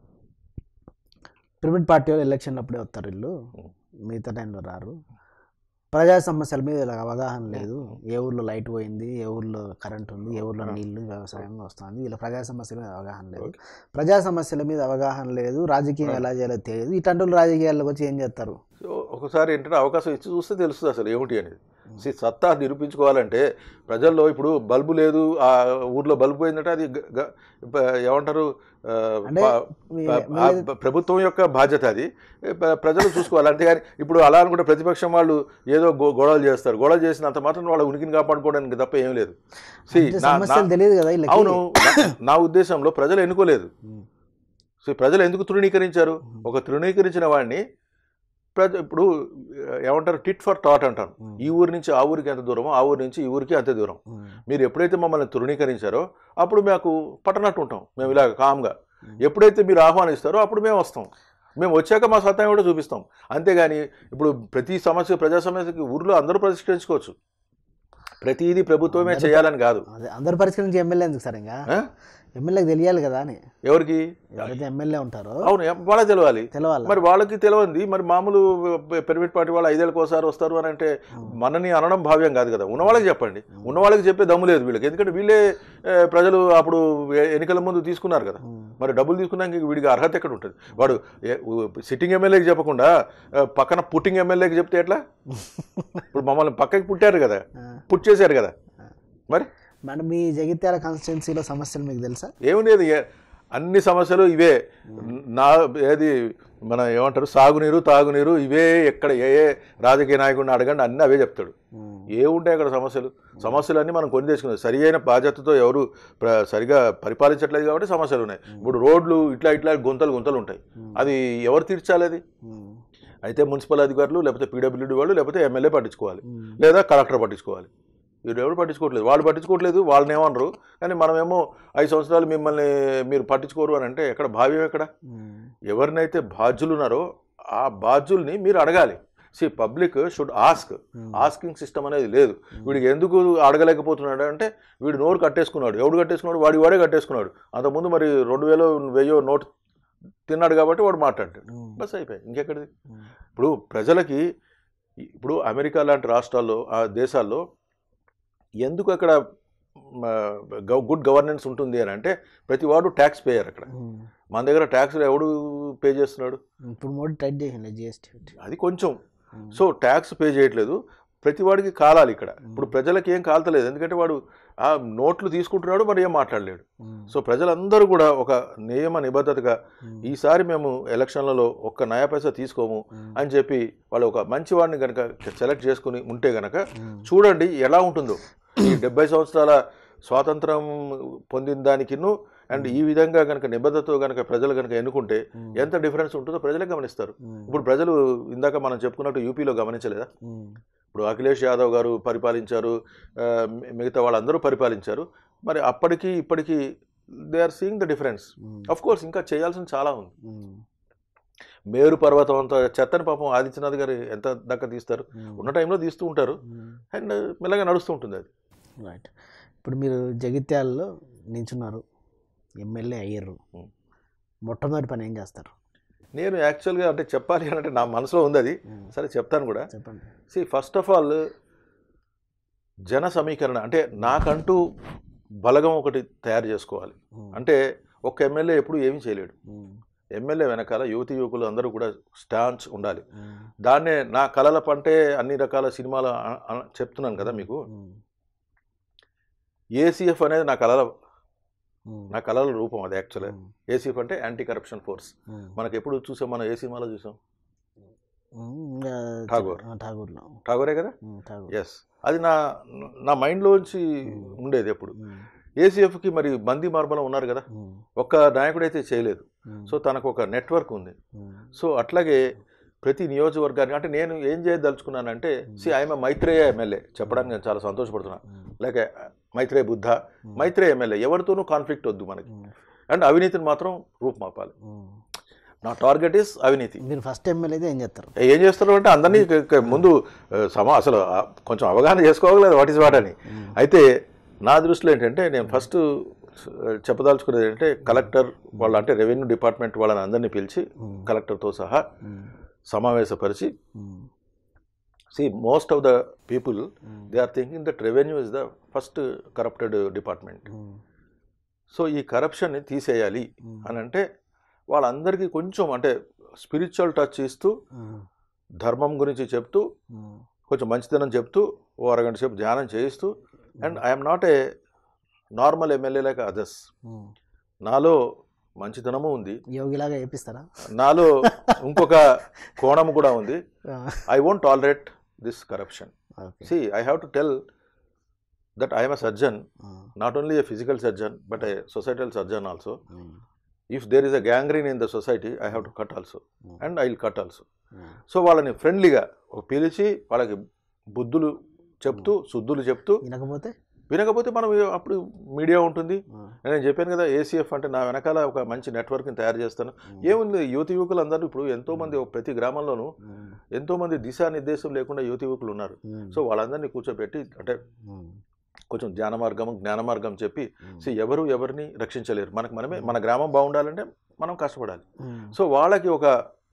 పిరమిడ్ పార్టీ వాళ్ళు ఎలక్షన్ అప్పుడే వస్తారు వీళ్ళు ఉం. మిగతా టైంలో రారు ప్రజా సమస్యల మీద వీళ్ళకి అవగాహన లేదు ఏ ఊర్లో లైట్ పోయింది ఏ ఊర్లో కరెంట్ ఉంది ఏ ఊర్లో ఆ. నీళ్లు వ్యవసాయం వస్తుంది వీళ్ళ ప్రజా సమస్యల మీద అవగాహన లేదు Okay. ప్రజా సమస్యల మీద అవగాహన లేదు రాజకీయం ఆ. ఎలా చేయాలో తెలియదు ఇట్లాంటి వాళ్ళు రాజకీయాల్లోకి వచ్చి ఏం చేస్తారు సో ఒకసారి ఏంటంటే అవకాశం ఇచ్చి చూస్తే తెలుస్తుంది అసలు ఏమిటి అనేది ఉం. సి సత్తా నిరూపించుకోవాలంటే ప్రజల్లో ఇప్పుడు బల్బు లేదు ఆ ఊర్లో బల్బు పోయిందంటే అది గ- గ- ప- ఏమంటారు ఆ, అంటే ప- మీ- ప- ఆ మళ్ళీ- ప- ప్రభుత్వం యొక్క బాధ్యత అది ప- ప్రజలు చూసుకోవాలి అంతేగాని ఇప్పుడు అలా అనుకుంటే ప్రతిపక్షం వాళ్ళు ఏదో గొ- గొడవలు చేస్తారు గొడవలు చేసినంత మాత్రం వాళ్ళ ఉనికిని కాపాడుకోవడానికి తప్ప ఏం లేదు See, అంటే నా- సమస్యలు నా- తెలియదు కదా వీళ్ళకి అవును నా- నా ఉద్దేశంలో ప్రజలు ఎన్నుకోలేదు ఉం. సో ప్రజలు ఎందుకు తృణీకరించారు ఒక తృణీకరించిన వాడిని ప్రజ ఇప్పుడు ఆ, ఏమంటారు టిట్ ఫర్ టాట్ అంటాను ఉం. ఈ ఊరి నుంచి ఆ ఊరికి ఎంత దూరమో ఆ ఊరి నుంచి ఈ ఊరికి అంతే దూరం ఉం. మీరు ఎప్పుడైతే మమ్మల్ని తృణీకరించారో అప్పుడు మాకు పట్టనట్టు ఉంటాం మేము ఇలా కామ్గా ఉం. ఎప్పుడైతే మీరు ఆహ్వానిస్తారో అప్పుడు మేము వస్తాం మేము వచ్చాక మా సత్తా కూడా చూపిస్తాం అంతేగాని ఇప్పుడు ప్రతి సమస్య ప్రజా సమస్యకి ఊర్లో అందరూ పరిష్కరించుకోవచ్చు ప్రతిదీ ప్రభుత్వమే అందరూ- చేయాలని కాదు అదే అందరు పరిష్కరించి ఎమ్మెల్యే ఎందుకు సార్ ఇంకా ఆ? ఎమ్మెల్యేకి తెలియాలి కదా అని ఎవరికి ఎవరైతే ఎమ్మెల్యే ఉంటారో అవును ఎం- వాళ్ళకి తెలియాలి తెలవాలి మరి వాళ్ళకి తెలియంది మరి మామూలు పిరమిడ్ పార్టీ వాళ్ళు ఐదేళ్ళకి ఒకసారి వస్తారు అని అంటే మనని అనడం భావ్యం కాదు కదా ఉన్న వాళ్ళకి చెప్పండి ఉన్న వాళ్ళకి చెప్పే దమ్ము లేదు వీళ్ళకి ఎందుకంటే వీళ్ళే ఏ, ప్రజలు అప్పుడు ఎ- ఎన్నికల ముందు తీసుకున్నారు కదా మరి డబ్బులు తీసుకున్నాక ఇంక వీడికి అర్హత ఎక్కడ ఉంటుంది వాడు ఏ- ఉ- సిట్టింగ్ ఎమ్మెల్యేకి చెప్పకుండా ఆ, పక్కన పుట్టింగ్ ఎమ్మెల్యేకి చెప్తే ఎట్లా ఇప్పుడు మమ్మల్ని పక్కకి పుట్టారు కదా పుట్ చేశారు కదా మరి మన మీ జగిత్యాల కాన్స్టిట్యున్సీలో సమస్యలు మీకు తెలుసా ఏమి లేదు ఏ- అన్ని సమస్యలు ఇవే నా ఏది మన ఏమంటారు సాగునీరు తాగునీరు ఇవే ఎక్కడ ఏ ఏ రాజకీయ నాయకుడిని అడగండి అన్నీ అవే చెప్తాడు ఏ ఉంటాయి అక్కడ సమస్యలు సమస్యలు అన్నీ మనం కొని తెచ్చుకున్నాం సరి అయిన బాధ్యతతో ఎవరు ప్ర- సరిగా పరిపాలించట్లేదు కాబట్టి సమస్యలు ఉన్నాయి ఇప్పుడు రోడ్లు ఇట్లా ఇట్లా గుంతలు గుంతలు ఉంటాయి అది ఎవరు తీర్చాలి అది అయితే మున్సిపల్ అధికారులు లేకపోతే పీడబ్ల్యూడీ వాళ్ళు లేకపోతే ఎమ్మెల్యే పట్టించుకోవాలి లేదా కలెక్టర్ పట్టించుకోవాలి వీరు ఎవరు పట్టించుకోవట్లేదు వాళ్ళు పట్టించుకోవట్లేదు వాళ్ళని ఏమనరు కానీ మనమేమో ఐదు సంవత్సరాలు మిమ్మల్ని మీరు పట్టించుకోరు అని అంటే ఎక్కడ భావ్యం ఎక్కడ ఎవరినైతే బాధ్యులు ఉన్నారో ఆ బాధ్యుల్ని మీరు అడగాలి see public should ask asking system అనేది లేదు వీడికి ఎందుకు అడగలేకపోతున్నాడు అంటే వీడు నోరు కట్టేసుకున్నాడు ఎవడు కట్టేసుకున్నాడు వాడి వాడే కట్టేసుకున్నాడు అంతకుముందు మరి రెండు వేలు వెయ్యో నోట్ తిన్నాడు కాబట్టి వాడు మాట్లాడాడు బస్ అయిపోయి ఇంకెక్కడిది ఇప్పుడు ప్రజలకి ఇప్పుడు అమెరికా లాంటి రాష్ట్రాల్లో ఆ దేశాల్లో ఎందుకు అక్కడ గుడ్ గవర్నెన్స్ ఉంటుంది అని అంటే ప్రతి వాడు ట్యాక్స్ పేయర్ అక్కడ మన దగ్గర ట్యాక్స్ ఎవడు పే చేస్తున్నాడు ఇప్పుడు మోడీ టైట్ చేసింది జిఎస్టీ అది కొంచెం సో ట్యాక్స్ పే చేయట్లేదు ప్రతి వాడికి కాలాలి ఇక్కడ ఇప్పుడు ప్రజలకి ఏం కాల్తలేదు ఎందుకంటే వాడు ఆ నోట్లు తీసుకుంటున్నాడు మరి ఏం మాట్లాడలేడు సో ప్రజలందరూ కూడా ఒక నియమ నిబద్ధతగా ఈసారి మేము ఎలక్షన్లలో ఒక్క నయా పైసా తీసుకోము అని చెప్పి వాళ్ళు ఒక మంచి వాడిని కనుక సెలెక్ట్ చేసుకుని ఉంటే గనక చూడండి ఎలా ఉంటుందో ఈ డెబ్బై సంవత్సరాల స్వాతంత్రం పొందిన దానికిను అండ్ ఈ విధంగా కనుక నిబద్ధతతో కనుక ప్రజలు కనుక ఎన్నుకుంటే ఎంత డిఫరెన్స్ ఉంటుందో ప్రజలే గమనిస్తారు ఇప్పుడు ప్రజలు ఇందాక మనం చెప్పుకున్నట్టు యూపీలో గమనించలేదా ఇప్పుడు అఖిలేష్ యాదవ్ గారు పరిపాలించారు ఆ, మి- మిగతా వాళ్ళందరూ పరిపాలించారు మరి అప్పటికి ఇప్పటికి they are seeing the difference um, of course ఇంకా చేయాల్సిన చాలా ఉంది ఉమ్, మేరు పర్వతం అంత చెత్తని పాపం ఆదిత్యనాథ్ గారు ఎంత దక్క తీస్తారు ఉమ్, ఉన్న టైంలో తీస్తూ ఉంటారు ఉమ్. అండ్ మెల్లగా నడుస్తూ ఉంటుంది అది రైట్ ఇప్పుడు మీరు జగిత్యాలలో నించున్నారు ఎమ్మెల్యే అయ్యారు ఉమ్. మొట్టమొదటి పని ఏం చేస్తారు నేను యాక్చువల్గా అంటే చెప్పాలి అని అంటే నా మనసులో ఉంది అది ఉమ్, సరే చెప్తాను కూడా చెప్పండి సి ఫస్ట్ ఆఫ్ ఆల్ జన సమీకరణ అంటే నాకంటూ బలగం ఒకటి తయారు చేసుకోవాలి ఉమ్, అంటే ఒక్క ఎమ్మెల్యే ఎప్పుడు ఏమీ చేయలేడు ఉమ్, ఎమ్మెల్యే వెనకాల యువతి యువకులు అందరూ కూడా స్టాన్స్ ఉండాలి ఉమ్, దాన్నే నా కళల పంటే అన్ని రకాల సినిమాలు అ- అ- చెప్తున్నాను కదా మీకు ఉమ్, ఏసీఎఫ్ అనేది నా కళల ఉమ్, నా కళల రూపం అది యాక్చువల్గా ఉమ్, ఏసీఎఫ్ అంటే యాంటీ కరప్షన్ ఫోర్స్ ఉమ్, మనకి ఎప్పుడు చూసాం మనం ఏ సినిమాలో చూసాం ఉమ్, ఇంకా ఠాగూర్. ఆ, ఠాగూర్లో ఠాగూరే కదా ఉమ్, ఠాగూర్ ఎస్ అది నా నా మైండ్లోంచి ఉండేది ఎప్పుడు ఉమ్, ఏసీఎఫ్కి మరి బందీ మార్బలం ఉన్నారు కదా ఉమ్, ఒక్క నాయకుడైతే చేయలేదు ఉమ్, సో తనకు ఒక నెట్వర్క్ ఉంది ఉమ్, సో అట్లాగే ప్రతి నియోజకవర్గానికి అంటే నేను ఏం చేయదలుచుకున్నానంటే సి ఐఎమ్ మైత్రేయ ఎమ్మెల్యే చెప్పడానికి నేను చాలా సంతోషపడుతున్నాను ఉమ్, లేక మైత్రేయ బుద్ధ ఉమ్, మైత్రేయ ఎమ్మెల్యే ఎవరితోనూ కాన్ఫ్లిక్ట్ వద్దు మనకి ఉమ్, అండ్ అవినీతిని మాత్రం రూపుమాపాలి ఉమ్. నా టార్గెట్ ఇస్ అవినీతి మీరు ఫస్ట్ ఎమ్మెల్యే అయితే ఏం చేస్తారు ఏం చేస్తారు అంటే అందరినీ ఇక- ఇక ముందు ఆ, సమా అసలు ఆ, కొంచెం అవగాహన చేసుకోగలేదు వాట్ ఇస్ వాట్ అని ఉమ్, అయితే నా దృష్టిలో ఏంటంటే నేను ఫస్ట్ చెప్పదలుచుకునేది ఏంటంటే కలెక్టర్ వాళ్ళ అంటే రెవెన్యూ డిపార్ట్మెంట్ వాళ్ళని అందరినీ పిలిచి ఉమ్, కలెక్టర్తో సహా ఉమ్, సమావేశపరిచి ఉమ్, see most of the people um, they are thinking that revenue is the first corrupted department ఉమ్, సో ఈ కరప్షన్ని తీసేయాలి ఉమ్, అని అంటే వాళ్ళందరికీ కొంచెం అంటే స్పిరిచువల్ టచ్ ఇస్తూ ఉమ్, ధర్మం గురించి చెప్తూ ఉమ్, కొంచెం మంచితనం చెప్తూ ఓ అరగంట సేపు ధ్యానం చేయిస్తూ and I'm not a normal MLA like others ఉమ్. నాలో మంచితనము ఉంది యోగిలాగా వేపిస్తారా నాలో ఇంకొక కోణము కూడా ఉంది I won't tolerate this corruption okay see I have to tell that I'm a surgeon um, not only a physical surgeon but a societal surgeon also um, if there is a gangrene in the society I have to cut also um, and I will cut also um, so వాళ్ళని ఫ్రెండ్లీగా పిలిచి వాళ్ళకి బుద్ధులు చెప్తూ శుద్ధులు చెప్తూ వినకపోతే వినకపోతే మనం అప్పుడు మీడియా ఉంటుంది ఉమ్, నేను చెప్పాను కదా ఏసీఎఫ్ అంటే నా వెనకాల ఒక మంచి నెట్వర్క్ని తయారు చేస్తాను ఉమ్, ఏముంది యువతి యువకులు అందరూ ఇప్పుడు ఎంతోమంది ప్రతి గ్రామంలోనూ ఉమ్, ఎంతోమంది దిశానిర్దేశం లేకుండా యువతి యువకులు ఉన్నారు ఉమ్, సో వాళ్ళందరినీ కూర్చోబెట్టి అంటే ఉమ్, కొంచెం జ్ఞాన మార్గం జ్ఞాన మార్గం చెప్పి ఉమ్, సో ఎవరు ఎవరిని రక్షించలేరు మనకు మనమే మన గ్రామం బాగుండాలంటే మనం కష్టపడాలి ఉమ్, సో వాళ్ళకి ఒక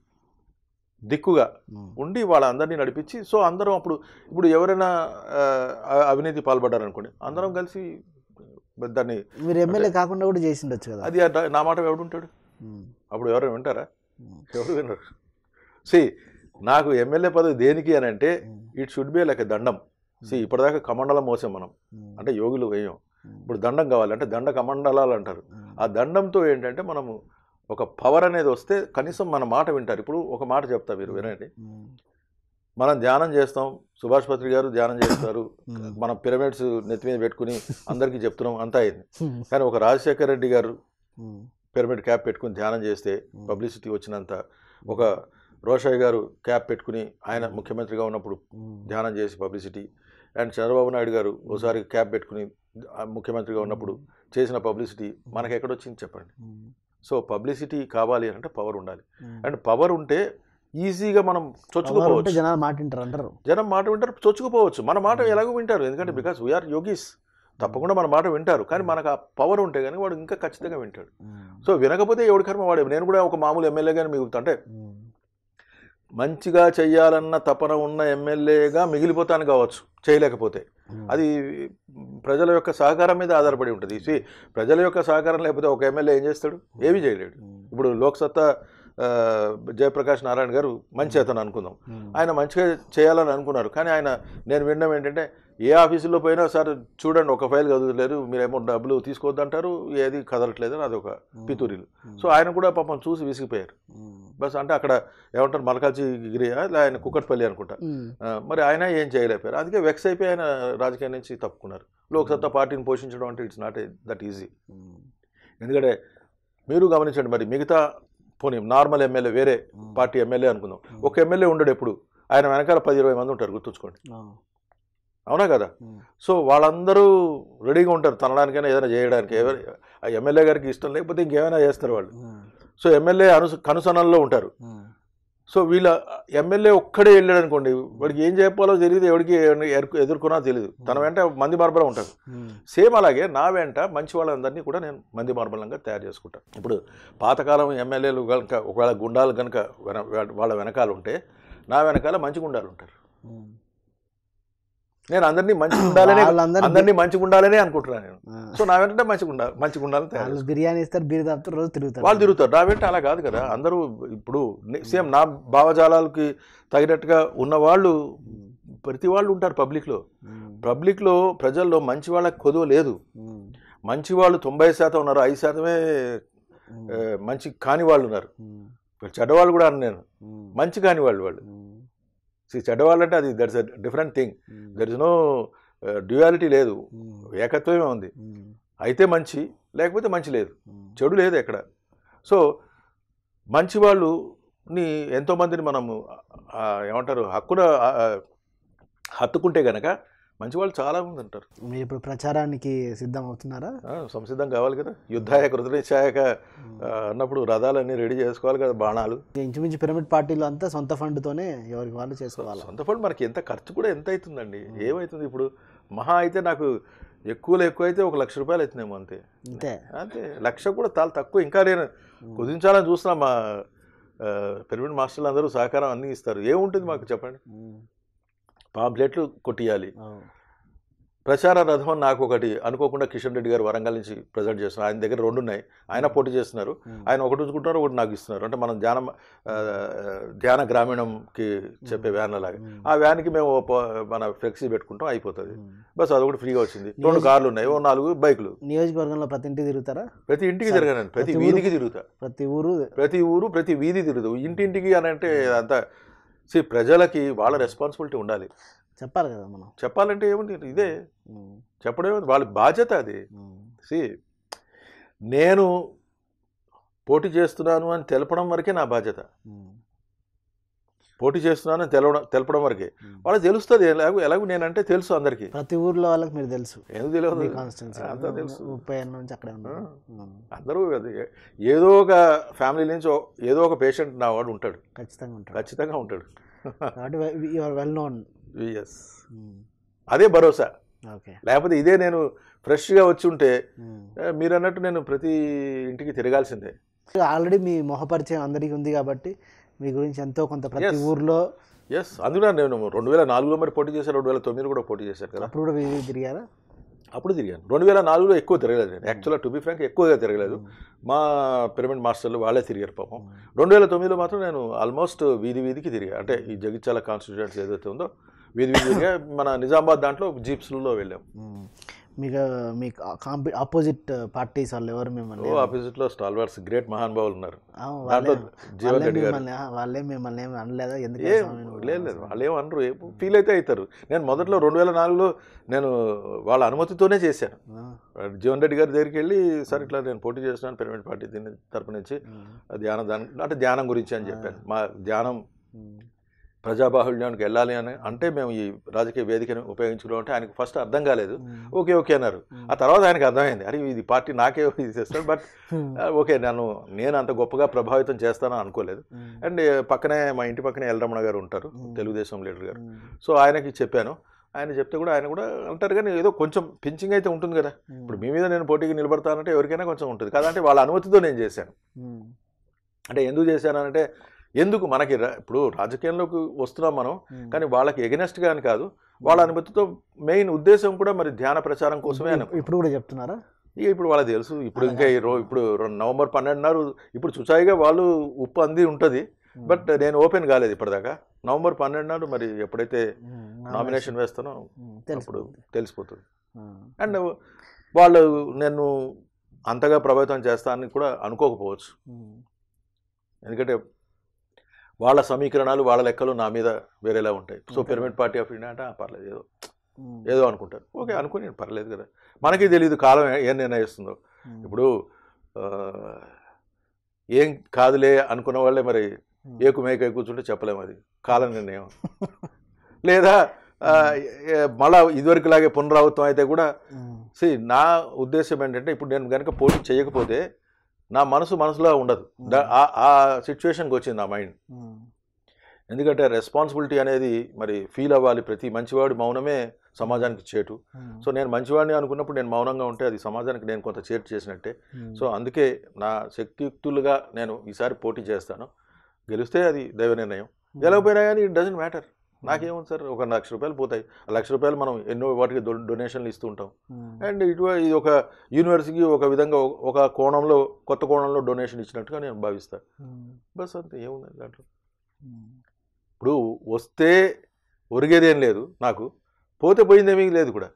దిక్కుగా ఉమ్, ఉండి వాళ్ళందరినీ నడిపించి సో అందరం అప్పుడు ఇప్పుడు ఎవరైనా ఆ, అవినీతి పాల్పడ్డారనుకోండి అందరం కలిసి దాన్ని మీరు ఎమ్మెల్యే కాకుండా కూడా చేసి ఉండొచ్చు కదా అది అట్ట- నా మాట ఎవడుంటాడు ఉమ్, అప్పుడు ఎవరైనా వింటారా ఉమ్, ఎవరు వినరు సి నాకు ఎమ్మెల్యే పదవి దేనికి అని అంటే ఉమ్, ఇట్ షుడ్ బి లైక్ దండం సి ఇప్పటిదాకా కమండలం మోసాం మనం ఉమ్, అంటే యోగులు వేయం ఉమ్, ఇప్పుడు దండం కావాలి అంటే దండ కమండలాలు అంటారు ఉమ్, ఆ దండంతో ఏంటంటే మనము ఒక పవర్ అనేది వస్తే కనీసం మన మాట వింటారు ఇప్పుడు ఒక మాట చెప్తా మీరు వినండి ఉమ్, మనం ధ్యానం చేస్తాం సుభాష్ పత్రి గారు ధ్యానం చేస్తారు ఉమ్, మనం పిరమిడ్స్ నెత్తి మీద పెట్టుకుని అందరికీ చెప్తున్నాం అంతా అయింది ఉమ్, కానీ ఒక రాజశేఖర రెడ్డి గారు ఉమ్, పిరమిడ్ క్యాప్ పెట్టుకుని ధ్యానం చేస్తే ఉమ్, పబ్లిసిటీ వచ్చినంత ఒక రోషయ్య గారు క్యాప్ పెట్టుకుని ఆయన ముఖ్యమంత్రిగా ఉన్నప్పుడు ఉమ్, ధ్యానం చేసి పబ్లిసిటీ అండ్ చంద్రబాబు నాయుడు గారు ఓసారి క్యాప్ పెట్టుకుని ఆ ముఖ్యమంత్రిగా ఉన్నప్పుడు చేసిన పబ్లిసిటీ మనకి ఎక్కడొచ్చింది చెప్పండి ఉమ్, సో పబ్లిసిటీ కావాలి అంటే పవర్ ఉండాలి ఉమ్. అండ్ పవర్ ఉంటే ఈజీగా మనం పవర్ ఉంటే చొచ్చుకుపోవచ్చు జనాలు మాట వింటారు అంటారు జనం మాట వింటారు చొచ్చుకుపోవచ్చు మన మాట ఎలాగో వింటారు ఎందుకంటే బికాస్ వీఆర్ యోగీస్ తప్పకుండా మన మాట వింటారు కానీ మనకు ఆ పవర్ ఉంటే కానీ వాడు ఇంకా ఖచ్చితంగా వింటాడు ఉమ్, సో వినకపోతే ఎవడి కర్మ వాడే నేను కూడా ఒక మామూలు ఎమ్మెల్యేగానే మిగులుతా అంటే ఉమ్, మంచిగా చెయ్యాలన్న తపన ఉన్న ఎమ్మెల్యేగా మిగిలిపోతాను కావచ్చు చేయలేకపోతే ఉమ్, అది ప్రజల యొక్క సహకారం మీద ఆధారపడి ఉంటుంది See, ప్రజల యొక్క సహకారం లేకపోతే ఒక ఎమ్మెల్యే ఏం చేస్తాడు ఏమీ చేయలేడు ఉమ్, ఇప్పుడు లోక్సత్తా ఆ, జయప్రకాష్ నారాయణ గారు మంచి అతను అనుకుందాం ఉమ్, ఆయన మంచిగా చేయాలని అనుకున్నారు కానీ ఆయన నేను వినడం ఏంటంటే ఏ ఆఫీసులో పోయినా సార్ చూడండి ఒక ఫైల్ కదలలేదు మీరేమో డబ్బులు తీసుకోవద్దంటారు ఏది కదలట్లేదు అని అదొక పితూరీలు ఉమ్, సో ఆయన కూడా పాపం చూసి విసిగిపోయారు ఉమ్, బస్ అంటే అక్కడ ఏమంటారు మలకాల్చి గిరియా లే ఆయన కుక్కట్పల్లి అనుకుంటా ఉమ్, ఆ, మరి ఆయన ఏం చేయలేకపోయారు అందుకే వెక్స్ అయిపోయి ఆయన రాజకీయం నుంచి తప్పుకున్నారు లోక్సత్తా పార్టీని పోషించడం అంటే ఇట్స్ నాట్ దట్ ఈజీ ఉమ్, ఎందుకంటే మీరు గమనించండి మరి మిగతా పోనీ నార్మల్ ఎమ్మెల్యే వేరే ఉమ్, పార్టీ ఎమ్మెల్యే అనుకుందాం ఒక ఎమ్మెల్యే ఉండడు ఎప్పుడు ఆయన వెనకాల పది ఇరవై మంది ఉంటారు గుర్తుంచుకోండి అవును. అవునా కదా ఉమ్. సో వాళ్ళందరూ రెడీగా ఉంటారు తనడానికైనా ఏదైనా చేయడానికి ఎవరు ఆ ఎమ్మెల్యే గారికి ఇష్టం లేకపోతే ఇంకేమైనా చేస్తారు వాళ్ళు ఉమ్. సో ఎమ్మెల్యే అను కనుసనల్లో ఉంటారు ఉమ్. సో వీళ్ళ ఎమ్మెల్యే ఒక్కడే వెళ్ళాడు అనుకోండి వాడికి ఏం చెప్పాలో తెలియదు ఎవరికి ఎదుర్కొ- ఎదుర్కొన్నా తెలియదు తన వెంట మంది మార్బలం ఉంటారు ఉమ్. సేమ్ అలాగే నా వెంట మంచి వాళ్ళందరినీ కూడా నేను మంది మార్బలంగా తయారు చేసుకుంటాను ఇప్పుడు పాతకాలం ఎమ్మెల్యేలు కనుక ఒకవేళ గుండాలు కనుక వెన- వాళ్ళ వెనకాల ఉంటే నా వెనకాల మంచి గుండాలు ఉంటారు ఉమ్. నేను అందరినీ మంచి ఉండాలనే వాళ్ళందరూ అందరినీ మంచిగా ఉండాలనే అనుకుంటున్నాను నేను ఆ. సో నా వెంట మంచిగా ఉండాలి మంచిగా ఉండాలని తయారు వాళ్ళు బిర్యానీ ఇస్తారు బీర్ తాపుతారు రోజు తిరుగుతారు వాళ్ళు తిరుగుతారు నా వెంట అలా కాదు కదా అందరూ ఇప్పుడు సేమ్ నా భావజాలాలకి తగినట్టుగా ఉన్న వాళ్ళు ఉమ్. ప్రతి వాళ్ళు ఉంటారు పబ్లిక్లో ఉమ్. పబ్లిక్లో ప్రజల్లో మంచి వాళ్ళకి కొదువ లేదు ఉమ్. మంచి వాళ్ళు తొంభై శాతం ఉన్నారు ఐదు శాతమే ఉమ్. ఆ, మంచి కాని వాళ్ళు ఉన్నారు ఉమ్. చెడ్డవాళ్ళు కూడా అన్న నేను ఉమ్. మంచి కాని వాళ్ళు వాళ్ళు ఉమ్. See, చెడ్డవాళ్ళు అంటే అది దట్స్ డిఫరెంట్ థింగ్ ఉమ్. దర్ ఇస్ నో డ్యూయాలిటీ లేదు ఉమ్. ఏకత్వమే ఉంది ఉమ్. అయితే మంచి లేకపోతే మంచి లేదు ఉమ్. చెడు లేదు ఎక్కడ సో మంచి వాళ్ళుని ఎంతోమందిని మనము ఆ, ఏమంటారు హక్కున ఆ, ఆ, హత్తుకుంటే గనక మంచి వాళ్ళు చాలా మంది ఉంటారు మీరు ఇప్పుడు ప్రచారానికి సిద్ధం అవుతున్నారా ఆ, సంసిద్ధం కావాలి కదా యుద్ధాయ కృతనిశ్చాయక ఆ, అన్నప్పుడు రథాలన్నీ రెడీ చేసుకోవాలి కదా బాణాలు ఇంచుమించు పిరమిడ్ పార్టీలు అంతా సొంత ఫండ్తోనే ఎవరికి వాళ్ళు చేసుకోవాలి సొంత ఫండ్ మనకి ఎంత ఖర్చు కూడా ఎంత అవుతుందండి ఏమవుతుంది ఇప్పుడు మహా అయితే నాకు ఎక్కువలో ఎక్కువ అయితే ఒక లక్ష రూపాయలు అవుతుందేమో అంతే అంతే అంతే లక్ష కూడా చాలా తక్కువ ఇంకా నేను కుదించాలని చూస్తున్నా మా ఆ, పిరమిడ్ మాస్టర్లు అందరూ సహకారం అన్నీ ఇస్తారు ఏముంటుంది మాకు చెప్పండి ఉమ్. పాంప్లెట్లు కొట్టియాలి అవును. ప్రచార రథం అని నాకు ఒకటి అనుకోకుండా కిషన్ రెడ్డి గారు వరంగల్ నుంచి ప్రజెంట్ చేస్తున్నారు ఆయన దగ్గర రెండు ఉన్నాయి ఆయన పోటీ చేస్తున్నారు ఉమ్. ఆయన ఒకటి ఉంచుకుంటున్నారు ఒకటి నాకు ఇస్తున్నారు అంటే మనం ధ్యాన ఆ, ధ్యాన గ్రామీణంకి చెప్పే వ్యాన్ లాగా ఉమ్. ఆ వ్యాన్కి మేము ఓ ప- మన ఫ్లెక్సీ పెట్టుకుంటాం అయిపోతుంది ఉమ్. బస్ అదొకటి ఫ్రీగా వచ్చింది రెండు నియోజక- కార్లు ఉన్నాయి ఓ నాలుగు బైకులు నియోజకవర్గంలో ప్రతి ఇంటికి తిరుగుతారా ప్రతి ఇంటికి సరే. తిరగానండి ప్రతి ప్రతి వీధికి తిరుగుతా ప్రతి ఊరు ప్రతి ఊరు ప్రతి వీధి తిరుగుదు ఇంటింటికి అని అంటే అంతా సి ప్రజలకి వాళ్ళ రెస్పాన్సిబిలిటీ ఉండాలి చెప్పాలి కదా మనం చెప్పాలంటే ఏముంది ఇదే ఉమ్. చెప్పడం ఏముంది వాళ్ళ బాధ్యత అది ఉమ్. సి నేను పోటీ చేస్తున్నాను అని తెలపడం వరకే నా బాధ్యత ఉమ్. పోటీ చేస్తున్నాను అని తెలవడం తెలపడం వరకే ఉమ్. వాళ్ళకి తెలుస్తుంది ఎలాగో ఎలాగో నేనంటే తెలుసు అందరికీ ప్రతి ఊర్లో వాళ్ళకి మీరు తెలుసు ఎందుకు తెలియదు మీ కాన్స్టిట్యున్సీ అంతా తెలుసు ముప్పై ఏళ్ళ నుంచి అక్కడే ఉన్నారు ఉమ్. అందరూ అది ఏదో ఒక ఫ్యామిలీ నుంచి ఓ- ఏదో ఒక పేషెంట్ నా వాడు ఉంటాడు ఖచ్చితంగా ఉంటారు ఖచ్చితంగా ఉంటాడు కాబట్టి యువర్ వెల్ నోన్ ఎస్ అదే భరోసా ఓకే లేకపోతే ఇదే నేను ఫ్రెష్గా వచ్చి ఉంటే ఏ, మీరు అన్నట్టు నేను ప్రతి ఇంటికి తిరగాల్సిందే ఆల్రెడీ మీ మొహపరిచయం అందరికీ ఉంది కాబట్టి మీ గురించి ఎంతో కొంత ప్రతి Yes. ఊర్లో ఎస్ అందులో నేను రెండు వేల నాలుగులో మరి పోటీ చేశాను రెండు వేల తొమ్మిదిలో కూడా పోటీ చేశాను కదా అప్పుడు కూడా వీధి తిరిగారా అప్పుడు తిరిగాను రెండు వేల నాలుగులో ఎక్కువ తిరగలేదు నేను యాక్చువల్గా టు బి ఫ్రాంక్ ఎక్కువగా తిరగలేదు మా పిరమిడ్ మాస్టర్లు వాళ్ళే తిరిగారు పాపం రెండు వేల తొమ్మిదిలో మాత్రం నేను ఆల్మోస్ట్ వీధి వీధికి తిరిగా అంటే ఈ జగిత్యాల కాన్స్టిట్యూయెంట్స్ ఏదైతే ఉందో వీధి వీధి తిరిగా మన నిజామాబాద్ దాంట్లో జీప్స్లలో వెళ్ళాం ఉమ్. మీకు మీకు కాంపి ఆపోజిట్ పార్టీస్ వాళ్ళు ఎవరు మిమ్మల్ని ఓ ఆపోజిట్లో స్టాల్వర్స్ గ్రేట్ మహానుభావులు ఉన్నారు ఆ, దాంట్లో వాళ్ళే- జీవన్ వాళ్ళే రెడ్డి గారు మిమ్మల్ని ఆ, వాళ్ళే మిమ్మల్ని ఏమి అనలేదా ఎందుకు ఏం స్వామి నువ్వు లేదు లేదు అసలు? వాళ్ళు ఏం అనరు ఫీల్ అయితే అవుతారు నేను మొదట్లో రెండు వేల నాలుగులో నేను వాళ్ళ అనుమతితోనే చేశాను ఆ, జీవన్ రెడ్డి గారి దగ్గరికి వెళ్ళి సార్ ఇట్లా నేను పోటీ చేస్తున్నాను పిరమిడ్ పార్టీ దీని తరపు నుంచి ఉమ్, ధ్యాన దాని అంటే ధ్యానం గురించి అని చెప్పాను మా ధ్యానం ఉమ్, ప్రజాబాహుళ్యానికి వెళ్ళాలి అని అంటే మేము ఈ రాజకీయ వేదికను ఉపయోగించుకోవడం అంటే ఆయనకు ఫస్ట్ అర్థం కాలేదు ఉమ్, ఓకే ఓకే అన్నారు ఉమ్, ఆ తర్వాత ఆయనకు అర్థమైంది అరే ఇది పార్టీ నాకే ఇది చేస్తాడు బట్ ఉమ్, ఓకే నన్ను నేను అంత గొప్పగా ప్రభావితం చేస్తానని అనుకోలేదు ఉమ్, అండ్ పక్కనే మా ఇంటి పక్కనే ఎల్రమణ గారు ఉంటారు Hmm. తెలుగుదేశం లీడర్ గారు ఉమ్, సో ఆయనకి చెప్పాను ఆయన చెప్తే కూడా ఆయన కూడా అంటారు కానీ ఏదో కొంచెం పించింగ్ అయితే ఉంటుంది కదా ఉమ్, ఇప్పుడు మీ మీద నేను పోటీకి నిలబడతానంటే ఎవరికైనా కొంచెం ఉంటుంది కదా అంటే వాళ్ళ అనుమతితో నేను చేశాను ఉమ్, అంటే ఎందుకు చేశానంటే ఎందుకు మనకి రా- ఇప్పుడు రాజకీయంలోకి వస్తున్నాం మనం ఉమ్. కానీ వాళ్ళకి ఎగనెస్ట్గా అని కాదు వాళ్ళ అనుమతితో మెయిన్ ఉద్దేశం కూడా మరి ధ్యాన ప్రచారం కోసమే అని ఇప్పుడు- ఇప్పుడు కూడా చెప్తున్నారా ఇక ఇప్పుడు వాళ్ళకి తెలుసు ఇప్పుడు ఇంకా ఈ రో ఇప్పుడు రెండు- నవంబర్ పన్నెండున్నర ఇప్పుడు చుచాయిగా వాళ్ళు ఉప్పు అంది ఉంటుంది ఉమ్, బట్ నేను ఓపెన్ కాలేదు ఇప్పటిదాకా నవంబర్ పన్నెండు నాడు మరి ఎప్పుడైతే ఉమ్, నామినేషన్ వేస్తానో ఉమ్, అప్పుడు తెలిసిపోతుంది. తెలిసిపోతుంది ఉమ్, అండ్ వాళ్ళు నేను అంతగా ప్రభావితం చేస్తానని కూడా అనుకోకపోవచ్చు ఉమ్, ఎందుకంటే వాళ్ళ సమీకరణాలు వాళ్ళ లెక్కలు నా మీద వేరేలా ఉంటాయి సో అంతే. పిరమిడ్ పార్టీ ఆఫ్ ఇండియా అంటే ఆ, పర్లేదు ఏదో ఉమ్, ఏదో అనుకుంటారు ఓకే అనుకుని పర్లేదు కదా మనకి తెలియదు కాలం ఏ- ఏం నిర్ణయిస్తుందో ఉమ్, ఇప్పుడు ఆ, ఏం కాదులే అనుకున్న వాళ్ళే మరి ఏకు మేక కూర్చుంటే చెప్పలేము అది కాల నిర్ణయం లేదా ఆ, ఏ- మళ్ళా ఇదివరకులాగే పునరావృతం అయితే కూడా సి నా ఉద్దేశం ఏంటంటే ఇప్పుడు నేను కనుక పోటీ చేయకపోతే నా మనసు మనసులో ఉండదు దా- ఆ- ఆ సిచ్యువేషన్కి వచ్చింది నా మైండ్ ఎందుకంటే రెస్పాన్సిబిలిటీ అనేది మరి ఫీల్ అవ్వాలి ప్రతి మంచివాడి మౌనమే సమాజానికి చేటు సో నేను మంచివాడిని అనుకున్నప్పుడు నేను మౌనంగా ఉంటే అది సమాజానికి నేను కొంత చేటు చేసినట్టే సో అందుకే నా శక్తియుక్తులుగా నేను ఈసారి పోటీ చేస్తాను గెలిస్తే అది దైవ నిర్ణయం గెలవపోయినా కానీ ఇట్ డజంట్ మ్యాటర్ నాకేముంది సార్ ఒక లక్ష రూపాయలు పోతాయి ఆ లక్ష రూపాయలు మనం ఎన్నో వాటికి డొ- డొనేషన్లు ఇస్తూ ఉంటాం అండ్ ఇటు ఇది ఒక యూనివర్సిటీకి ఒక విధంగా ఒక- ఒక కోణంలో కొత్త కోణంలో డొనేషన్ ఇచ్చినట్టుగా నేను భావిస్తాను బస్ అంతే ఏముంది దాంట్లో ఇప్పుడు వస్తే ఒరిగేదేం లేదు నాకు పోతే పోయిందేమీ లేదు కూడా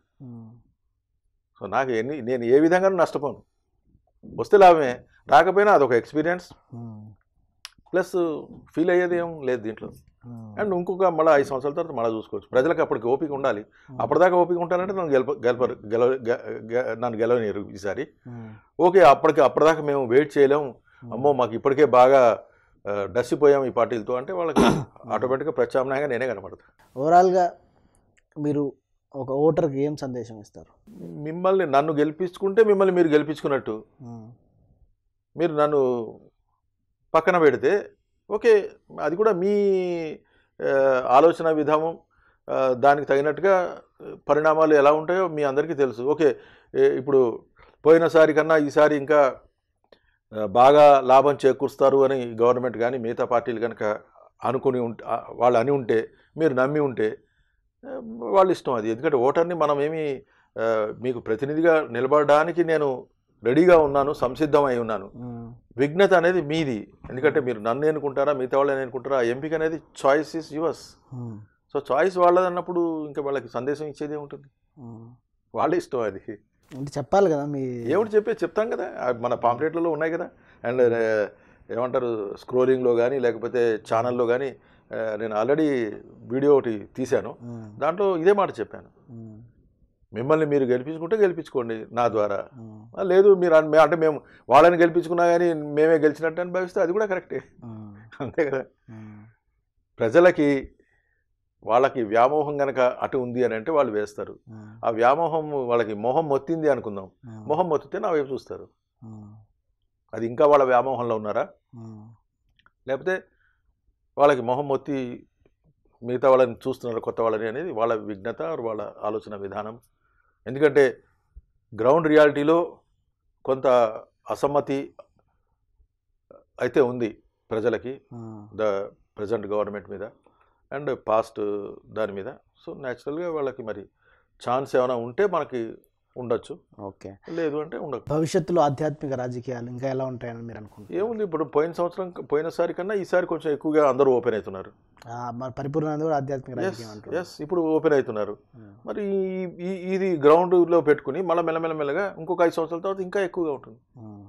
సో నాకు ఎన్ని నేను ఏ విధంగా నష్టపోను వస్తే లాభమే రాకపోయినా అదొక ఎక్స్పీరియన్స్ ప్లస్ ఫీల్ అయ్యేది ఏం లేదు దీంట్లో అండ్ ఇంకొక మళ్ళీ ఐదు సంవత్సరాల తర్వాత మళ్ళీ చూసుకోవచ్చు ప్రజలకు అప్పటికి ఓపిక ఉండాలి అప్పటిదాకా ఓపిక ఉంటానంటే నన్ను గెలప గెలపరు గెలవ గె- గె- నన్ను గెలవనీయరు ఈసారి ఓకే అప్పటికి అప్పటిదాకా మేము వెయిట్ చేయలేం అమ్మో మాకు ఇప్పటికే బాగా ఆ, డస్సిపోయాం ఈ పార్టీలతో అంటే వాళ్ళకి ఆటోమేటిక్గా ప్రత్యామ్నాయంగా నేనే కనపడతాను ఓవరాల్గా మీరు ఒక ఓటర్కి ఏం సందేశం ఇస్తారు మిమ్మల్ని నన్ను గెలిపించుకుంటే మిమ్మల్ని మీరు గెలిపించుకున్నట్టు మీరు నన్ను పక్కన పెడితే ఓకే అది కూడా మీ ఆ, ఆలోచన విధానం ఆ, దానికి తగినట్టుగా పరిణామాలు ఎలా ఉంటాయో మీ అందరికీ తెలుసు ఓకే ఏ, ఇప్పుడు పోయినసారి కన్నా ఈసారి ఇంకా ఆ, బాగా లాభం చేకూరుస్తారు అని గవర్నమెంట్ కానీ మిగతా పార్టీలు కనుక అనుకుని ఉంటే ఆ, వాళ్ళు అని ఉంటే మీరు నమ్మి ఉంటే ఆ, వాళ్ళ ఇష్టం అది ఎందుకంటే ఓటర్ని మనం ఏమి ఆ, మీకు ప్రతినిధిగా నిలబడడానికి నేను రెడీగా ఉన్నాను సంసిద్ధమై ఉన్నాను విఘ్నత అనేది మీది ఎందుకంటే మీరు నన్ను ఎన్నుకుంటారా మిగతా వాళ్ళని ఎన్నుకుంటారా ఆ ఎంపిక అనేది choice is yours so choice వాళ్ళది అన్నప్పుడు ఇంకా వాళ్ళకి సందేశం ఇచ్చేది ఏముంటుంది వాళ్ళ ఇష్టం అది అంటే చెప్పాలి కదా మీ ఏమిటి చెప్పే చెప్తాం కదా ఆ మన పాంప్లెట్లలో ఉన్నాయి కదా అండ్ ఏమంటారు స్క్రోలింగ్లో కానీ లేకపోతే ఛానల్లో కానీ నేను ఆల్రెడీ వీడియో ఒకటి తీశాను ఉమ్, దాంట్లో ఇదే మాట చెప్పాను ఉమ్, మిమ్మల్ని మీరు గెలిపించుకుంటే గెలిపించుకోండి నా ద్వారా ఉమ్, ఆ, లేదు మీరు అన్- మే- అంటే మేము వాళ్ళని గెలిపించుకున్నా కానీ మేమే గెలిచినట్టు అని భావిస్తే అది కూడా కరెక్టే ఉమ్, అంతే కదా ఉమ్, ప్రజలకి వాళ్ళకి వ్యామోహం గనక అటు ఉంది అని అంటే వాళ్ళు వేస్తారు ఉమ్, ఆ వ్యామోహం వాళ్ళకి మొహం మొత్తింది అనుకుందాం ఉమ్, మొహం మొత్తితే నా వైపు చూస్తారు ఉమ్, అది ఇంకా వాళ్ళ వ్యామోహంలో ఉన్నారా ఉమ్, లేకపోతే వాళ్ళకి మొహం మొత్తి మిగతా వాళ్ళని చూస్తున్నారు కొత్త వాళ్ళని అనేది వాళ్ళ విఘ్నత or వాళ్ళ ఆలోచన విధానం ఎందుకంటే గ్రౌండ్ రియాలిటీలో కొంత అసమ్మతి అయితే ఉంది ప్రజలకి ఉమ్, ద ప్రజెంట్ గవర్నమెంట్ మీద అండ్ పాస్ట్ దాని మీద సో న్యాచురల్గా వాళ్ళకి మరి ఛాన్స్ ఏమైనా ఉంటే మనకి ఉండొచ్చు ఓకే లేదు అంటే ఉండదు భవిష్యత్తులో ఆధ్యాత్మిక రాజకీయాలు ఇంకా ఎలా ఉంటాయని మీరు అనుకుంటున్నారు ఏముంది ఇప్పుడు పోయిన సంవత్సరం పోయినసారి కన్నా ఈసారి కొంచెం ఎక్కువగా అందరూ ఓపెన్ అవుతున్నారు ఆ, మరి పరిపూర్ణ కూడా ఆధ్యాత్మిక రాజకీయం అంటారు ఎస్ ఇప్పుడు ఓపెన్ అవుతున్నారు మరి ఈ- ఈ- ఇది గ్రౌండ్లో పెట్టుకుని మళ్ళీ మెల్లమెల్లమెల్లగా ఇంకొక ఐదు సంవత్సరాల తర్వాత ఇంకా ఎక్కువగా ఉంటుంది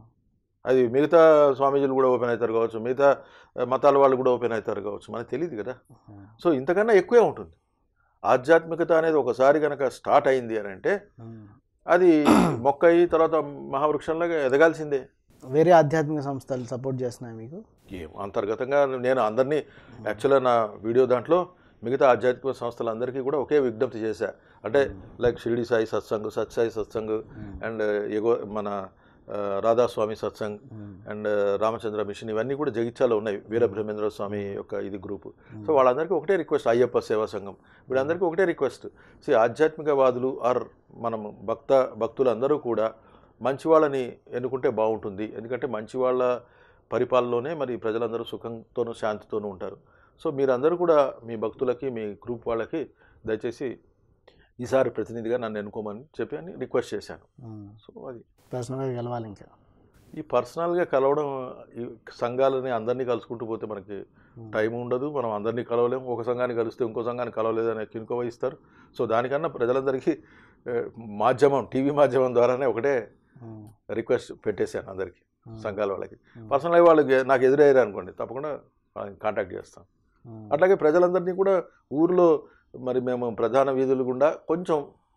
అది మిగతా స్వామీజీలు కూడా ఓపెన్ అవుతారు కావచ్చు మిగతా ఆ, మతాల వాళ్ళు కూడా ఓపెన్ అవుతారు కావచ్చు మనకు తెలియదు కదా సో ఇంతకన్నా ఎక్కువే ఉంటుంది ఆధ్యాత్మికత అనేది ఒకసారి కనుక స్టార్ట్ అయింది అని అంటే అది మొక్క అయ్యి తర్వాత మహావృక్షంలాగా ఎదగాల్సిందే వేరే ఆధ్యాత్మిక సంస్థలు సపోర్ట్ చేస్తున్నాయి మీకు ఏం అంతర్గతంగా నేను అందరినీ యాక్చువల్గా నా వీడియో దాంట్లో మిగతా ఆధ్యాత్మిక సంస్థలందరికీ కూడా ఒకే విజ్ఞప్తి చేశా అంటే లైక్ షిరిడి సాయి సత్సంగ్ సత్సాయి సత్సంగ్ అండ్ ఎగో మన ఆ, రాధాస్వామి సత్సంగ్ అండ్ రామచంద్ర మిషన్ ఇవన్నీ కూడా జగిత్యాలో ఉన్నాయి వీరబ్రహ్మేంద్ర స్వామి యొక్క ఇది గ్రూపు సో వాళ్ళందరికీ ఒకటే రిక్వెస్ట్ అయ్యప్ప సేవా సంఘం వీళ్ళందరికీ ఒకటే రిక్వెస్ట్ సి ఆధ్యాత్మికవాదులు ఆర్ మనం భక్త భక్తులందరూ కూడా మంచి వాళ్ళని ఎన్నుకుంటే బాగుంటుంది ఎందుకంటే మంచి వాళ్ళ పరిపాలనలోనే మరి ప్రజలందరూ సుఖంతోనూ శాంతితోనూ ఉంటారు సో మీరందరూ కూడా మీ భక్తులకి మీ గ్రూప్ వాళ్ళకి దయచేసి ఈసారి ప్రతినిధిగా నన్ను ఎన్నుకోమని చెప్పి అని రిక్వెస్ట్ చేశాను సో అది పర్సనల్గా గెలవాలి ఇంకా ఈ పర్సనల్గా కలవడం ఈ సంఘాలని అందరినీ కలుసుకుంటూ పోతే మనకి టైం ఉండదు మనం అందరినీ కలవలేము ఒక సంఘాన్ని కలిస్తే ఇంకో సంఘాన్ని కలవలేదని కినుక వహిస్తారు సో దానికన్నా ప్రజలందరికీ ఏ, మాధ్యమం టీవీ మాధ్యమం ద్వారానే ఒకటే రిక్వెస్ట్ పెట్టేశాను అందరికీ సంఘాల వాళ్ళకి పర్సనల్గా వాళ్ళకి నాకు ఎదురయ్యారు అనుకోండి తప్పకుండా వాళ్ళని కాంటాక్ట్ చేస్తాం అట్లాగే ప్రజలందరినీ కూడా ఊర్లో మరి మేము ప్రధాన వీధులు గుండా కొంచెం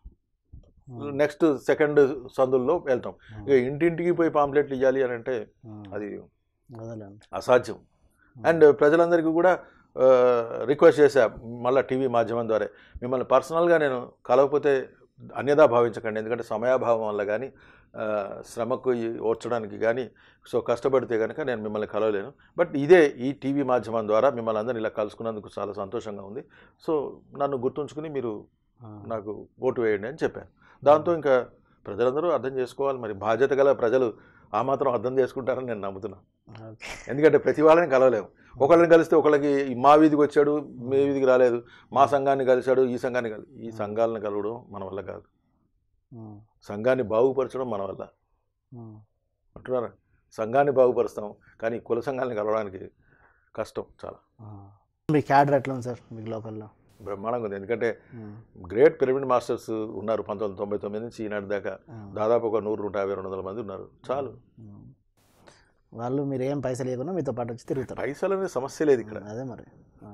నెక్స్ట్ సెకండ్ సందుల్లో వెళ్తాం ఇక ఇంటింటికి పోయి పాంప్లెట్లు ఇవ్వాలి అని అంటే అది వదలండి అసాధ్యం అండ్ ప్రజలందరికీ కూడా రిక్వెస్ట్ చేశా మళ్ళీ టీవీ మాధ్యమం ద్వారా మిమ్మల్ని పర్సనల్గా నేను కలవకపోతే అన్యదా భావించకండి ఎందుకంటే సమయాభావం వల్ల కానీ ఆ, శ్రమకు ఈ ఓర్చడానికి కానీ సో కష్టపడితే కనుక నేను మిమ్మల్ని కలవలేను బట్ ఇదే ఈ టీవీ మాధ్యమం ద్వారా మిమ్మల్ని అందరిని ఇలా కలుసుకున్నందుకు చాలా సంతోషంగా ఉంది సో నన్ను గుర్తుంచుకుని మీరు నాకు ఓటు వేయండి అని చెప్పాను దాంతో ఇంకా ప్రజలందరూ అర్థం చేసుకోవాలి మరి బాధ్యత గల ప్రజలు ఆ మాత్రం అర్థం చేసుకుంటారని నేను నమ్ముతున్నాను ఓకే ఎందుకంటే ప్రతి వాళ్ళని కలవలేము ఒకళ్ళని కలిస్తే ఒకళ్ళకి మా వీధికి వచ్చాడు మీ వీధికి రాలేదు మా సంఘాన్ని కలిశాడు ఈ సంఘాన్ని కలి ఈ సంఘాలను కలవడం మన వల్ల కాదు ఉమ్, సంఘాన్ని బాగుపరచడం మన వల్ల ఉమ్, అంటున్నారా సంఘాన్ని బాగుపరుస్తాం కానీ కుల సంఘాన్ని కలవడానికి కష్టం చాలా ఉమ్. మీ క్యాడర్ ఎట్లా ఉంది సార్ మీకు లోకల్లో బ్రహ్మాండంగా ఉంది ఎందుకంటే ఉమ్, గ్రేట్ పిరమిడ్ మాస్టర్స్ ఉన్నారు పంతొమ్మిది వందల తొంభై తొమ్మిది నుంచి ఈనాటి దాకా ఉమ్, దాదాపు ఒక నూరు నూట యాభై రెండు వందల మంది ఉన్నారు చాలు ఉమ్. వాళ్ళు మీరు ఏం పైసలు ఇవ్వకుండా మీతో పాటు వచ్చి తిరుగుతారు పైసలు అనే సమస్య లేదు ఇక్కడ అదే మరి ఆ,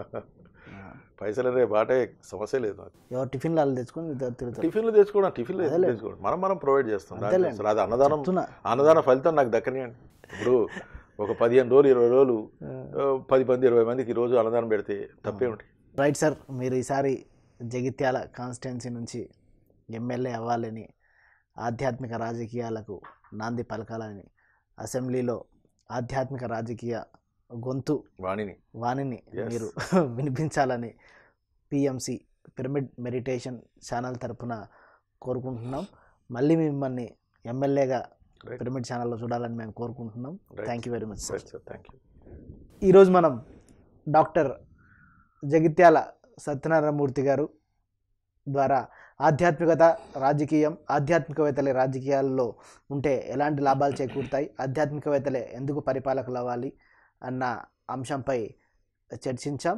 ఆ. పైసలు అనే బాటే సమస్య లేదు నాకు ఎవరు టిఫిన్లు వాళ్ళు తెచ్చుకొని మీతో తిరుగుతారు టిఫిన్లు తెచ్చుకోవడం టిఫిన్లు అదేలే. తెచ్చుకోవడం మనం మనం ప్రొవైడ్ చేస్తాం దాంట్లో అంతేలేండి. అసలు అది అన్నదానం చెప్తున్నా అన్నదాన ఫలితం నాకు దక్కనియండి ఇప్పుడు ఒక పదిహేను రోజులు ఇరవై రోజులు ఆ, పది మంది ఇరవై మందికి ఈ రోజు అన్నదానం పెడితే తప్పేమిటి రైట్ సార్ మీరు ఈసారి జగిత్యాల కాన్స్టిట్యున్సీ నుంచి ఎమ్మెల్యే అవ్వాలని ఆధ్యాత్మిక రాజకీయాలకు నాంది పలకాలని అసెంబ్లీలో ఆధ్యాత్మిక రాజకీయ గొంతు వాణిని వాణిని Yes. మీరు వినిపించాలని పిఎంసి పిరమిడ్ మెడిటేషన్ ఛానల్ తరపున కోరుకుంటున్నాం మళ్ళీ మిమ్మల్ని ఎమ్మెల్యేగా Right. పిరమిడ్ ఛానల్లో చూడాలని మేము కోరుకుంటున్నాం Right. Thank you very much sir thank you ఈరోజు మనం డాక్టర్ జగిత్యాల సత్యనారాయణమూర్తి గారు ద్వారా ఆధ్యాత్మికత రాజకీయం ఆధ్యాత్మికవేత్తలే రాజకీయాల్లో ఉంటే ఎలాంటి లాభాలు చేకూరుతాయి ఆధ్యాత్మికవేత్తలే ఎందుకు పరిపాలకులు అవ్వాలి అన్న అంశంపై చర్చించాం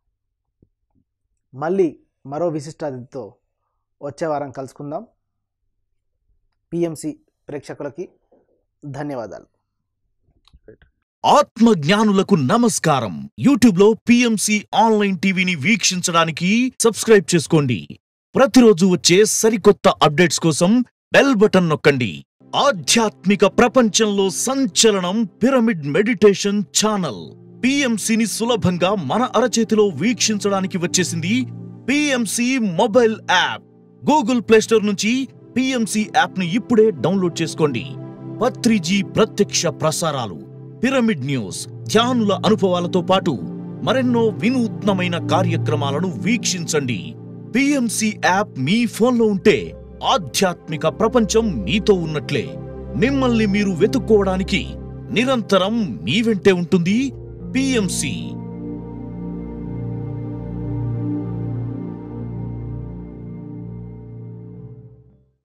మళ్ళీ మరో విశిష్ట అతిథితో వచ్చే వారం కలుసుకుందాం పిఎంసి ప్రేక్షకులకి ధన్యవాదాలు ఆత్మ జ్ఞానులకు నమస్కారం యూట్యూబ్ లో పిఎంసి ఆన్లైన్ టీవీని వీక్షించడానికి సబ్స్క్రైబ్ చేసుకోండి ప్రతిరోజు వచ్చే సరికొత్త అప్డేట్స్ కోసం బెల్ బటన్ నొక్కండి ఆధ్యాత్మిక ప్రపంచంలో సంచలనం పిరమిడ్ మెడిటేషన్ ఛానల్ పిఎంసిని సులభంగా మన అరచేతిలో వీక్షించడానికి వచ్చేసింది PMC mobile app Google play store నుంచి పిఎంసి యాప్ ని ఇప్పుడే డౌన్లోడ్ చేసుకోండి పత్రిజీ ప్రత్యక్ష ప్రసారాలు పిరమిడ్ న్యూస్ ధ్యానుల అనుభవాలతో పాటు మరెన్నో వినూత్నమైన కార్యక్రమాలను వీక్షించండి పిఎంసి యాప్ మీ ఫోన్లో ఉంటే ఆధ్యాత్మిక ప్రపంచం మీతో ఉన్నట్లే మిమ్మల్ని మీరు వెతుక్కోవడానికి నిరంతరం మీ వెంటే ఉంటుంది పిఎంసి